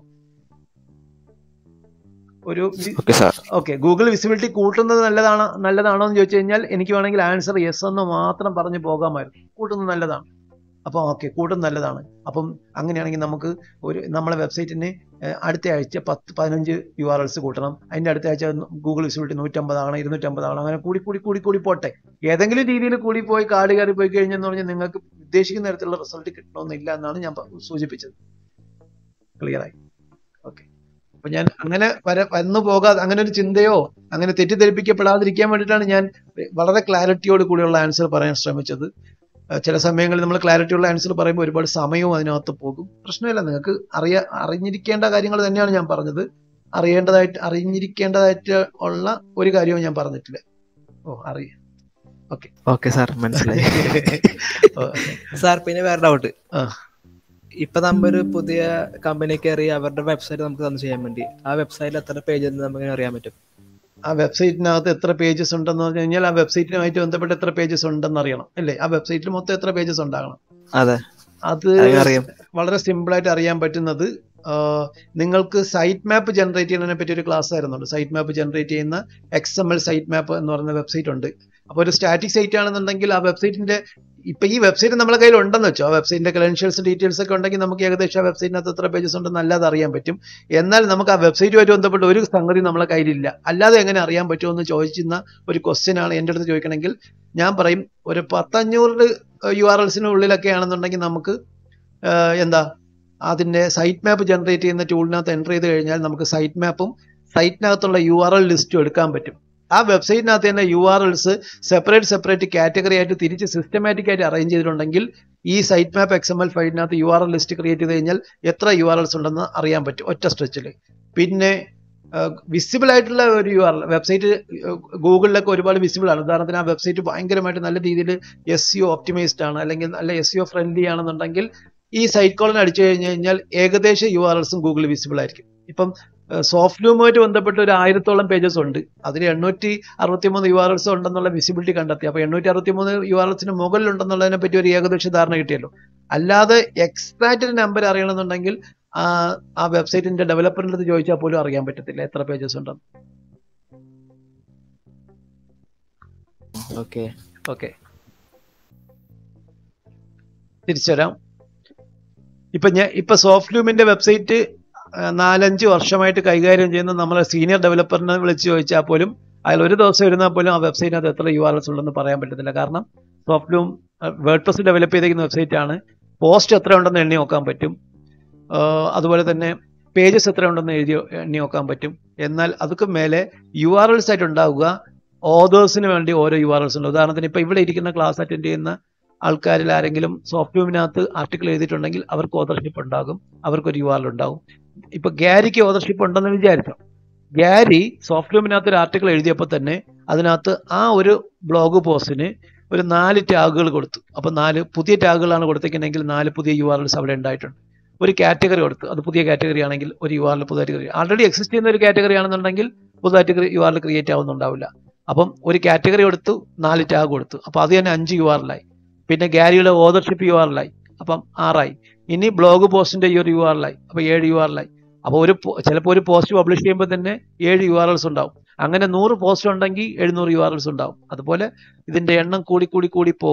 ഒരു okay sir okay Google visibility കൂട്ടുന്നത് നല്ലതാണോ നല്ലതാണോ എന്ന് ചോദിച്ചു കഴിഞ്ഞാൽ എനിക്ക് വേണമെങ്കിൽ ആൻസർ യെസ് എന്ന് മാത്രം പറഞ്ഞു പോകാമായിരുന്നു കൂട്ടുന്നത് നല്ലതാണ് അപ്പോൾ ഓക്കെ കൂട്ടുന്നത് നല്ലതാണ് അപ്പം അങ്ങനെയാണെങ്കിൽ നമുക്ക് ഒരു നമ്മളെ വെബ്സൈറ്റിന് ഏഹ്, അടുത്ത ആഴ്ച പത്ത് പതിനഞ്ച് യു ആർ എൽസ് കൂട്ടണം അതിന്റെ അടുത്ത ആഴ്ച ഗൂഗിൾ വിസിബിലിറ്റി നൂറ്റമ്പതാകണം ഇരുന്നൂറ്റമ്പതാകണം അങ്ങനെ കൂടി കൂടി കൂടി കൂടി പോട്ടെ ഏതെങ്കിലും രീതിയിൽ കൂടി പോയി കാട് കയറി പോയി കഴിഞ്ഞെന്ന് പറഞ്ഞാൽ നിങ്ങൾക്ക് ഉദ്ദേശിക്കുന്ന തരത്തിലുള്ള റിസൾട്ട് കിട്ടണമെന്നില്ല എന്നാണ് ഞാൻ പ- സൂചിപ്പിച്ചത് ക്ലിയർ ആയി ഓക്കെ അപ്പൊ ഞാൻ അങ്ങനെ വര വന്നു പോകാതെ അങ്ങനെ ഒരു ചിന്തയോ അങ്ങനെ തെറ്റിദ്ധരിപ്പിക്കപ്പെടാതിരിക്കാൻ വേണ്ടിയിട്ടാണ് ഞാൻ വളരെ ക്ലാരിറ്റിയോട് കൂടിയുള്ള ആൻസർ പറയാൻ ശ്രമിച്ചത് ഏഹ് ചില സമയങ്ങളിൽ നമ്മൾ ക്ലാരിറ്റിയുള്ള ആൻസർ പറയുമ്പോൾ ഒരുപാട് സമയവും അതിനകത്ത് പോകും പ്രശ്നമില്ല നിങ്ങൾക്ക് അറിയാ അറിഞ്ഞിരിക്കേണ്ട കാര്യങ്ങൾ തന്നെയാണ് ഞാൻ പറഞ്ഞത് അറിയേണ്ടതായിട്ട് അറിഞ്ഞിരിക്കേണ്ടതായിട്ട് ഉള്ള ഒരു കാര്യവും ഞാൻ പറഞ്ഞിട്ടില്ല ഓ അറിയാം ഓക്കെ സാർ മനസ്സിലായി ഓ, സാർ പിന്നെ വേറെ ഡൗട്ട് ആ. ഇപ്പൊ നമ്മ ഒരു പുതിയ കമ്പനി കയറി അവരുടെ വെബ്സൈറ്റ് നമുക്ക് തന്നു ചെയ്യാൻ വേണ്ടി ആ വെബ്സൈറ്റിൽ എത്ര പേജ് നമുക്ക് അറിയാൻ പറ്റും ആ വെബ്സൈറ്റിനകത്ത് എത്ര പേജസ് ഉണ്ടെന്ന് പറഞ്ഞു കഴിഞ്ഞാൽ ആ വെബ്സൈറ്റുമായിട്ട് ബന്ധപ്പെട്ട് എത്ര പേജസ് ഉണ്ടെന്ന് അറിയണം അല്ലേ ആ വെബ്സൈറ്റിൽ മൊത്തം എത്ര പേജസ് ഉണ്ടാകണം അതെ അത് അത് അറിയാം വളരെ സിമ്പിൾ ആയിട്ട് അറിയാൻ പറ്റുന്നത് ആ, നിങ്ങൾക്ക് സൈറ്റ് മാപ്പ് ജനറേറ്റ് ചെയ്യുന്നതിനെ പറ്റി ഒരു ക്ലാസ് ആയിരുന്നുണ്ട് സൈറ്റ് മാപ്പ് ജനറേറ്റ് ചെയ്യുന്ന X M L site map എന്ന് പറയുന്ന വെബ്സൈറ്റ് ഉണ്ട് അപ്പോൾ ഒരു സ്റ്റാറ്റിക് സൈറ്റ് ആണെന്നുണ്ടെങ്കിൽ ആ വെബ്സൈറ്റിന്റെ ഇപ്പൊ ഈ വെബ്സൈറ്റ് നമ്മുടെ കയ്യിൽ ഉണ്ടെന്ന് വെച്ചോ ആ വെബ്സൈറ്റിന്റെ ക്രെഡൻഷ്യൽസ് ഡീറ്റെയിൽസ് ഒക്കെ ഉണ്ടെങ്കിൽ നമുക്ക് ഏകദേശം ആ വെബ്സൈറ്റിനകത്ത് എത്ര പേജസ് ഉണ്ടെന്ന് അല്ലാതെ അറിയാൻ പറ്റും എന്നാൽ നമുക്ക് ആ വെബ്സൈറ്റുമായിട്ട് ബന്ധപ്പെട്ട് ഒരു സംഗതി നമ്മളെ കയ്യിലില്ല അല്ലാതെ എങ്ങനെ അറിയാൻ പറ്റുമെന്ന് ചോദിക്കുന്ന ഒരു ക്വസ്റ്റ്യൻ ആണ് എൻ്റെ അടുത്ത് ചോദിക്കണമെങ്കിൽ ഞാൻ പറയും ഒരു പത്തഞ്ഞൂറ് യു ആർ എൽസിന് ഉള്ളിലൊക്കെ ആണെന്നുണ്ടെങ്കിൽ നമുക്ക് ആഹ് എന്താ അതിന്റെ സൈറ്റ് മാപ്പ് ജനറേറ്റ് ചെയ്യുന്ന ടൂളിനകത്ത് എൻ്റർ ചെയ്ത് കഴിഞ്ഞാൽ നമുക്ക് സൈറ്റ് മാപ്പും സൈറ്റിനകത്തുള്ള യു ആർ എൽ ലിസ്റ്റും എടുക്കാൻ പറ്റും ആ വെബ്സൈറ്റിനകത്ത് തന്നെ U R Ls separate separate category ആയിട്ട് തിരിച്ച് സിസ്റ്റമാറ്റിക് ആയിട്ട് അറേഞ്ച് ചെയ്തിട്ടുണ്ടെങ്കിൽ ഈ site map X M L ഫയലിനകത്ത് U R L list create ചെയ്ത് കഴിഞ്ഞാൽ എത്ര യു ആർ എൽസ് ഉണ്ടെന്ന് അറിയാൻ പറ്റും ഒറ്റ സ്ട്രെച്ചിൽ പിന്നെ വിസിബിൾ ആയിട്ടുള്ള ഒരു യു ആർ വെബ്സൈറ്റ് ഗൂഗിളിലൊക്കെ ഒരുപാട് വിസിബിൾ ആണ് ഉദാഹരണത്തിന് ആ വെബ്സൈറ്റ് ഭയങ്കരമായിട്ട് നല്ല രീതിയിൽ എസ് യു ഓപ്റ്റിമൈസ്ഡ് ആണ് അല്ലെങ്കിൽ നല്ല എസ് യു ഫ്രണ്ട്ലി ആണെന്നുണ്ടെങ്കിൽ ഈ സൈറ്റ് കോളിന് അടിച്ചു കഴിഞ്ഞു കഴിഞ്ഞാൽ ഏകദേശം യു ആർ എൽസും ഗൂഗിൾ വിസിബിൾ ആയിരിക്കും ഇപ്പം സോഫ്റ്റ് ലൂമുമായിട്ട് ബന്ധപ്പെട്ട് ഒരു ആയിരത്തോളം പേജസ് ഉണ്ട് അതിൽ എണ്ണൂറ്റി അറുപത്തി മൂന്ന് യു ആർ എൽസ് ഉണ്ടെന്നുള്ള വിസിബിലിറ്റി കണ്ടെത്തി അപ്പൊ എണ്ണൂറ്റി അറുപത്തി മൂന്ന് യു ആർ എൽസിന് മുകളിലുണ്ടെന്നുള്ളതിനെ പറ്റി ഒരു ഏകദേശ ധാരണ കിട്ടിയല്ലോ അല്ലാതെ എക്സാക്റ്റ് നമ്പർ അറിയണമെന്നുണ്ടെങ്കിൽ ആ ആ വെബ്സൈറ്റിന്റെ ഡെവലപ്പറിന്റെ അടുത്ത് ചോദിച്ചാൽ പോലും അറിയാൻ പറ്റത്തില്ല എത്ര പേജസ് ഉണ്ടെന്ന് ഓക്കെ ഓക്കെ തിരിച്ചുവരാം ഇപ്പൊ ഞാൻ ഇപ്പൊ സോഫ്റ്റ് ലൂമിന്റെ വെബ്സൈറ്റ് നാലഞ്ച് വർഷമായിട്ട് കൈകാര്യം ചെയ്യുന്ന നമ്മളെ സീനിയർ ഡെവലപ്പറിനെ വിളിച്ച് ചോദിച്ചാൽ പോലും അയാൾ ഒരു ദിവസം ഇരുന്നാൽ പോലും ആ വെബ്സൈറ്റിനകത്ത് എത്ര യു ആർ എസ് ഉണ്ടെന്ന് പറയാൻ പറ്റത്തില്ല കാരണം soft loom word plus develop ചെയ്തിരിക്കുന്ന വെബ്സൈറ്റ് ആണ് പോസ്റ്റ് എത്ര ഉണ്ടെന്ന് എണ്ണി നോക്കാൻ പറ്റും ആഹ് അതുപോലെ തന്നെ പേജസ് എത്ര ഉണ്ടെന്ന് എഴുതി എണ്ണി നോക്കാൻ പറ്റും എന്നാൽ അതൊക്കെ മേലെ യു ആർ എൽസ് ആയിട്ട് ഉണ്ടാവുക ഓതേഴ്സിന് വേണ്ടി ഓരോ യു ആർ എൽസ് ഉണ്ട് ഉദാഹരണത്തിന് ഇപ്പൊ ഇവിടെ ഇരിക്കുന്ന ക്ലാസ് അറ്റൻഡ് ചെയ്യുന്ന ആൾക്കാരിൽ ആരെങ്കിലും സോഫ്റ്റ് ലൂമിനകത്ത് ആർട്ടിക്കിൾ എഴുതിയിട്ടുണ്ടെങ്കിൽ അവർക്ക് ഓതർഷിപ്പ് ഉണ്ടാകും അവർക്കൊരു യു ആർ എൽ ഉണ്ടാകും ഇപ്പൊ ഗ്യാരിക്ക് ഓതർഷിപ്പ് ഉണ്ടെന്ന് വിചാരിക്കാം ഗ്യാരി സോഫ്റ്റ് ലൂമിനകത്ത് ഒരു ആർട്ടിക്കിൾ എഴുതിയപ്പോൾ തന്നെ അതിനകത്ത് ആ ഒരു ബ്ലോഗ് പോസ്റ്റിന് ഒരു നാല് ടാഗുകൾ കൊടുത്തു അപ്പൊ നാല് പുതിയ ടാഗുകളാണ് കൊടുത്തേക്കുന്നെങ്കിൽ നാല് പുതിയ യു ആർ എൽസ് അവിടെ ഉണ്ടായിട്ടുണ്ട് ഒരു കാറ്റഗറി കൊടുത്തു അത് പുതിയ കാറ്റഗറി ആണെങ്കിൽ ഒരു യു ആറിൽ പുതുതായിട്ട് ആൾറെഡി എക്സിസ്റ്റ് ചെയ്യുന്ന ഒരു കാറ്റഗറി ആണെന്നുണ്ടെങ്കിൽ പുതുതായിട്ട് യു ആറിൽ ക്രിയേറ്റ് ആവുന്നുണ്ടാവില്ല അപ്പം ഒരു കാറ്റഗറി കൊടുത്തു നാല് ടാഗ് കൊടുത്തു അപ്പൊ അത് തന്നെ അഞ്ച് യു ആറിലായി പിന്നെ ഗാരിയുടെ ഓതർഷിപ്പ് യു ആറിലായി അപ്പം ആറായി ഇനി ബ്ലോഗ് പോസ്റ്റിന്റെ ഈ ഒരു യു ആറിലായി അപ്പൊ ഏഴ് യു ആറിലായി അപ്പൊ ഒരു ചിലപ്പോൾ ഒരു പോസ്റ്റ് പബ്ലിഷ് ചെയ്യുമ്പോൾ തന്നെ ഏഴ് യു ആർ എൽസ് ഉണ്ടാവും അങ്ങനെ നൂറ് പോസ്റ്റ് ഉണ്ടെങ്കിൽ എഴുന്നൂറ് യു ആർ എൽസ് ഉണ്ടാവും അതുപോലെ ഇതിന്റെ എണ്ണം കൂടി കൂടി കൂടി പോകാം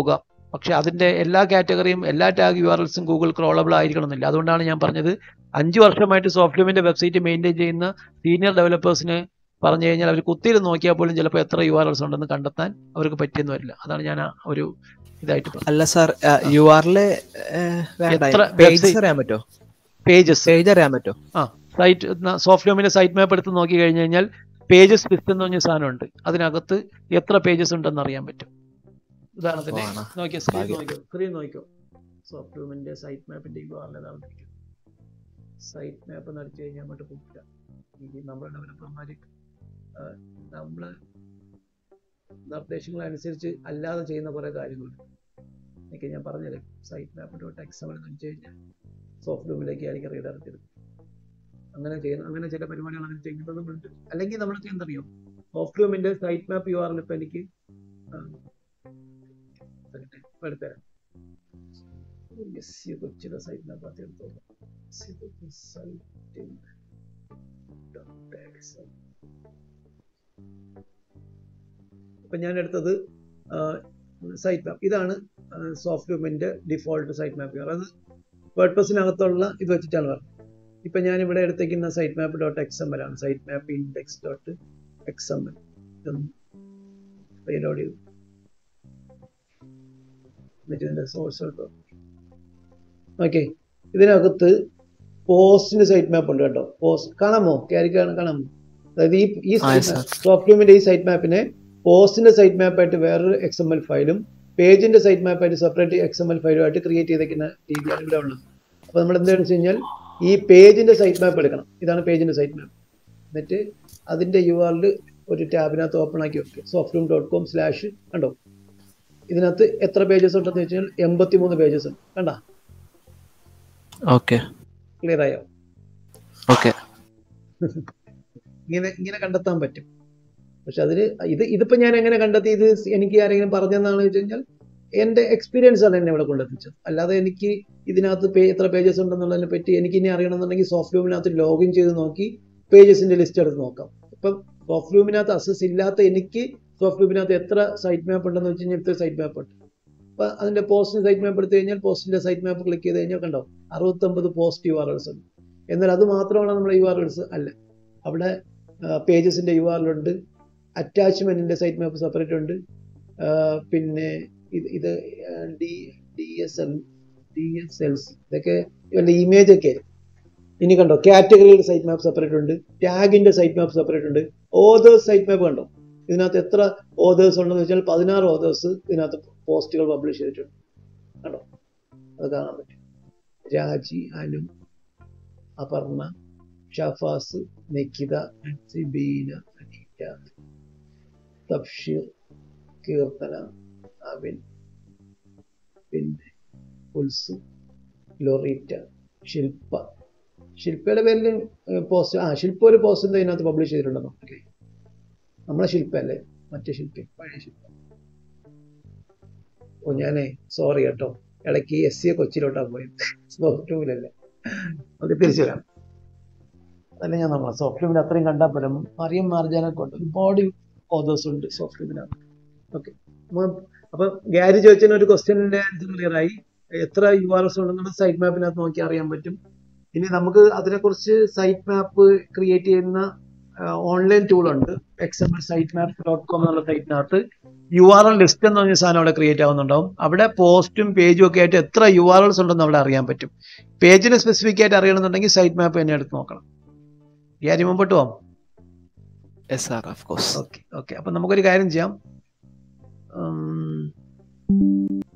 പക്ഷെ അതിന്റെ എല്ലാ കാറ്റഗറിയും എല്ലാ ടാഗ് യു ആർ എൽസും ഗൂഗിൾ ക്രോളബിൾ ആയിരിക്കണമെന്നില്ല അതുകൊണ്ടാണ് ഞാൻ പറഞ്ഞത് അഞ്ച് വർഷമായിട്ട് സോഫ്റ്റ്വെയറിന്റെ വെബ്സൈറ്റ് മെയിൻറ്റെയിൻ ചെയ്യുന്ന സീനിയർ ഡെവലപ്പേഴ്സിന് പറഞ്ഞു കഴിഞ്ഞാൽ അവർ കുത്തിയിരുന്ന് നോക്കിയാൽ പോലും ചിലപ്പോൾ എത്ര യു ആർ എൽസ് ഉണ്ടെന്ന് കണ്ടെത്താൻ അവർക്ക് പറ്റിയെന്ന് വരില്ല അതാണ് ഞാൻ ആ ഒരു ഇതായിട്ട് പറഞ്ഞത് അല്ല സാർ യു ആറില് വേണ്ട എത്ര പേജസ് website- അറിയാൻ പറ്റോ പേജസ് പേജ് അറിയാൻ പറ്റോ ആ സൈറ്റ് സോഫ്റ്റ്വെയറിന്റെ സൈറ്റ് മാപ്പ് എടുത്ത് നോക്കി കഴിഞ്ഞ് കഴിഞ്ഞാൽ പേജസ് ലിസ്റ്റ് എന്ന് പറഞ്ഞ സാധനമുണ്ട് അതിനകത്ത് എത്ര പേജസ് ഉണ്ടെന്ന് അറിയാൻ പറ്റും ഉദാഹരണത്തിന് ആണോ? നോക്കിയോ സ്ക്രീൻ ഭാഗ്യം. നോക്കിയോ സ്ക്രീൻ നോക്കിയോ സോഫ്റ്റ്വെയറിന്റെ സൈറ്റ് മാപ്പിന്റെ യു ആർ സൈറ്റ് മാപ്പ് നടിച്ചു കഴിഞ്ഞാൽ അങ്ങോട്ട് പോകില്ല ഈ നമ്മുടെ ഡെവലപ്പർമാര് നമ്മള് നിർദ്ദേശങ്ങൾ അനുസരിച്ച് അല്ലാതെ ചെയ്യുന്ന കുറെ കാര്യങ്ങളുണ്ട് എനിക്ക് ഞാൻ പറഞ്ഞുതരാം site map dot X M നടിച്ചു കഴിഞ്ഞാൽ സോഫ്റ്റ്വെയറിലേക്ക് ആയിരിക്കും റീഡയറക്ട് ചെയ്ത് അങ്ങനെ ചെയ്യുന്ന അങ്ങനെ ചില പരിപാടികൾ അങ്ങനെ ചെയ്യുന്നതുമുണ്ട് അല്ലെങ്കിൽ നമ്മളൊക്കെ എന്തറിയോ സോഫ്റ്റ്വെയറിന്റെ സൈറ്റ് മാപ്പ് യു ആറിൽ ഇപ്പൊ എനിക്ക് ആ, ഇപ്പൊ എടുത്തുതരാം എസ് കൊച്ചിയുടെ സൈറ്റ് മാപ്പ് ആദ്യം എടുത്തോളാം സൈറ്റ് അപ്പൊ ഞാൻ എടുത്തത് സൈറ്റ് മാപ്പ് ഇതാണ് സോഫ്റ്റ്വെയറിന്റെ ഡിഫോൾട്ട് സൈറ്റ് മാപ്പ് അത് വേർഡ്പ്രസിനകത്തുള്ള ഇത് വെച്ചിട്ടാണ് പറഞ്ഞത് ഇപ്പൊ ഞാൻ ഇവിടെ എടുത്തേക്കുന്ന site map dot X M L ആണ് site map index dot X M L ഇതൊന്ന് റീലോഡ് ചെയ്തു എന്നിട്ട് ഇതിന്റെ സോഴ്സ് എടുത്തു ഓക്കെ ഇതിനകത്ത് പോസ്റ്റിന് സൈറ്റ് മാപ്പ് ഉണ്ട് കേട്ടോ പോസ്റ്റ് കാണാമോ ക്യാരി കാണാമോ അതായത് ഈ ഈ ആ, yes, sir. സോഫ്റ്റ്വെയറിന്റെ ഈ സൈറ്റ് മാപ്പിനെ പോസ്റ്റിന്റെ സൈറ്റ് മാപ്പായിട്ട് വേറൊരു എക്സ് എം എൽ ഫയലും പേജിന്റെ സൈറ്റ് മാപ്പായിട്ട് സെപ്പറേറ്റ് എക്സ് എം എൽ ഫയലുമായിട്ട് ക്രിയേറ്റ് ചെയ്തേക്കുന്ന രീതിയാണ് ഇവിടെ ഉള്ളത് അപ്പൊ നമ്മൾ എന്താണെന്ന് വെച്ച് കഴിഞ്ഞാൽ ഈ പേജിന്റെ സൈറ്റ് മാപ്പ് എടുക്കണം ഇതാണ് പേജിന്റെ സൈറ്റ് മാപ്പ് എന്നിട്ട് അതിന്റെ യു ആറിൽ ഒരു ടാബിനകത്ത് ഓപ്പൺ ആക്കി വെക്കുക സോഫ്റ്റ്വെയർ ഡോട്ട് കോം സ്ലാഷ് കണ്ടോ ഇതിനകത്ത് എത്ര പേജസ് ഉണ്ടെന്ന് വെച്ച് കഴിഞ്ഞാൽ എൺപത്തി മൂന്ന് പേജസ് ഉണ്ട് കണ്ട ഓക്കെ ക്ലിയർ ആയോ ഓക്കെ ഇങ്ങനെ ഇങ്ങനെ കണ്ടെത്താൻ പറ്റും പക്ഷെ അതിന് ഇത് ഇതിപ്പോ ഞാൻ എങ്ങനെ കണ്ടെത്തി ഇത് എനിക്ക് ആരെങ്കിലും പറഞ്ഞെന്നാണ് വെച്ച് കഴിഞ്ഞാൽ എന്റെ എക്സ്പീരിയൻസ് ആണ് എന്നെ ഇവിടെ കൊണ്ടെത്തിച്ചത് അല്ലാതെ എനിക്ക് ഇതിനകത്ത് പേ എത്ര പേജസ് ഉണ്ടെന്നുള്ളതിനെ പറ്റി എനിക്ക് ഇനി അറിയണമെന്നുണ്ടെങ്കിൽ സോഫ്റ്റ്വെയറിനകത്ത് ലോഗിൻ ചെയ്ത് നോക്കി പേജസിന്റെ ലിസ്റ്റ് എടുത്ത് നോക്കാം ഇപ്പം സോഫ്റ്റ്വെയറിനകത്ത് അസസ് ഇല്ലാത്ത എനിക്ക് സോഫ്റ്റ്വെയറിനകത്ത് എത്ര സൈറ്റ് മാപ്പ് ഉണ്ടെന്ന് വെച്ച് കഴിഞ്ഞാൽ ഇത്ര സൈറ്റ് മാപ്പ് ഉണ്ട് അപ്പൊ അതിന്റെ പോസ്റ്റിന് സൈറ്റ് മാപ്പ് എടുത്തു കഴിഞ്ഞാൽ പോസ്റ്റിന്റെ സൈറ്റ് മാപ്പ് ക്ലിക്ക് ചെയ്ത് കഴിഞ്ഞാൽ കണ്ടോ അറുപത്തൊമ്പത് പോസ്റ്റ് യു ആർ എൽസ് ഉണ്ട് എന്നാൽ അത് മാത്രമാണ് നമ്മുടെ യു ആർ എൽസ് അല്ല അവിടെ പേജസിന്റെ യു ആർ ഉണ്ട് അറ്റാച്ച്മെന്റിന്റെ സൈറ്റ് മാപ്പ് സെപ്പറേറ്റ് ഉണ്ട് ആ, പിന്നെ ഇത് ഇത് D D S L D S Ls ഇതൊക്കെ ഇവരുടെ ഇമേജ് ഒക്കെ ഇനി കണ്ടോ കാറ്റഗറിയുടെ സൈറ്റ് മാപ്പ് സെപ്പറേറ്റ് ഉണ്ട് ടാഗിന്റെ സൈറ്റ് മാപ്പ് സെപ്പറേറ്റ് ഉണ്ട് ഓതേഴ്സ് സൈറ്റ് മാപ്പ് കണ്ടോ ഇതിനകത്ത് എത്ര ഓതേഴ്സ് ഉണ്ടെന്ന് വെച്ചാൽ പതിനാറ് ഓതേഴ്സ് ഇതിനകത്ത് പോസ്റ്റുകൾ പബ്ലിഷ് ചെയ്തിട്ടുണ്ട് കണ്ടോ അത് കാണാൻ പറ്റും രാജി അനു അപർണ ഷഫാസ് നിഖിത അൻസി, ബീന അനീറ്റ തബ്ഷീർ കീർത്തന അവിൻ പിന്നെ ഉൽസു ലൊറീറ്റ ശില്പ ശില്പയുടെ പേരിൽ പോസ്റ്റ് ആ ശില്പ ഒരു പോസ്റ്റ് എന്താ ഇതിനകത്ത് പബ്ലിഷ് ചെയ്തിട്ടുണ്ടെന്നോ ഓക്കെ നമ്മളെ ശില്പ അല്ലേ മറ്റേ ശില്പി പഴയ ശില്പ ഓ ഞാനേ സോറി കേട്ടോ ഇടയ്ക്ക് എസ് സി കൊച്ചിയിലോട്ടാ പോയത് സോഫ്റ്റ്വെയറിലല്ലേ അത് തിരിച്ചു വരാം അതല്ല ഞാൻ നമ്മളെ സോഫ്റ്റ്വെയർ അത്രയും കണ്ടാൽ പോലും മറിയം മാർജാനൊക്കെ ഉണ്ട് ഒരുപാട് ഓതേഴ്സ് ഉണ്ട് സോഫ്റ്റ്വെയറിനകത്ത് ഓക്കെ അപ്പൊ ഗ്യാരി ചോദിച്ചതിന് ഒരു ക്വസ്റ്റ്യനിന്റെ ആൻസർ ക്ലിയർ ആയി എത്ര യു ആർ എസ് ഉണ്ടെന്നുള്ള സൈറ്റ് മാപ്പിനകത്ത് നോക്കി അറിയാൻ പറ്റും ഇനി നമുക്ക് അതിനെക്കുറിച്ച് സൈറ്റ് മാപ്പ് ക്രിയേറ്റ് ചെയ്യുന്ന ഓൺലൈൻ ടൂൾ ഉണ്ട് X M L site map dot com എന്നുള്ള സൈറ്റിനകത്ത് യു ആർ എൽ ലിസ്റ്റ് എന്ന് പറഞ്ഞ സാധനം അവിടെ ക്രിയേറ്റ് ആവുന്നുണ്ടാവും അവിടെ പോസ്റ്റും പേജും ഒക്കെ ആയിട്ട് എത്ര യു ആർ എൽസ് ഉണ്ടെന്ന് അവിടെ അറിയാൻ പറ്റും പേജിന് സ്പെസിഫിക് ആയിട്ട് അറിയണമെന്നുണ്ടെങ്കിൽ സൈറ്റ് മാപ്പ് തന്നെ എടുത്ത് നോക്കണം ഗ്യാരി മുമ്പോട്ട് പോവാം yes sir of course okay okay അപ്പൊ നമുക്കൊരു കാര്യം ചെയ്യാം ഉം,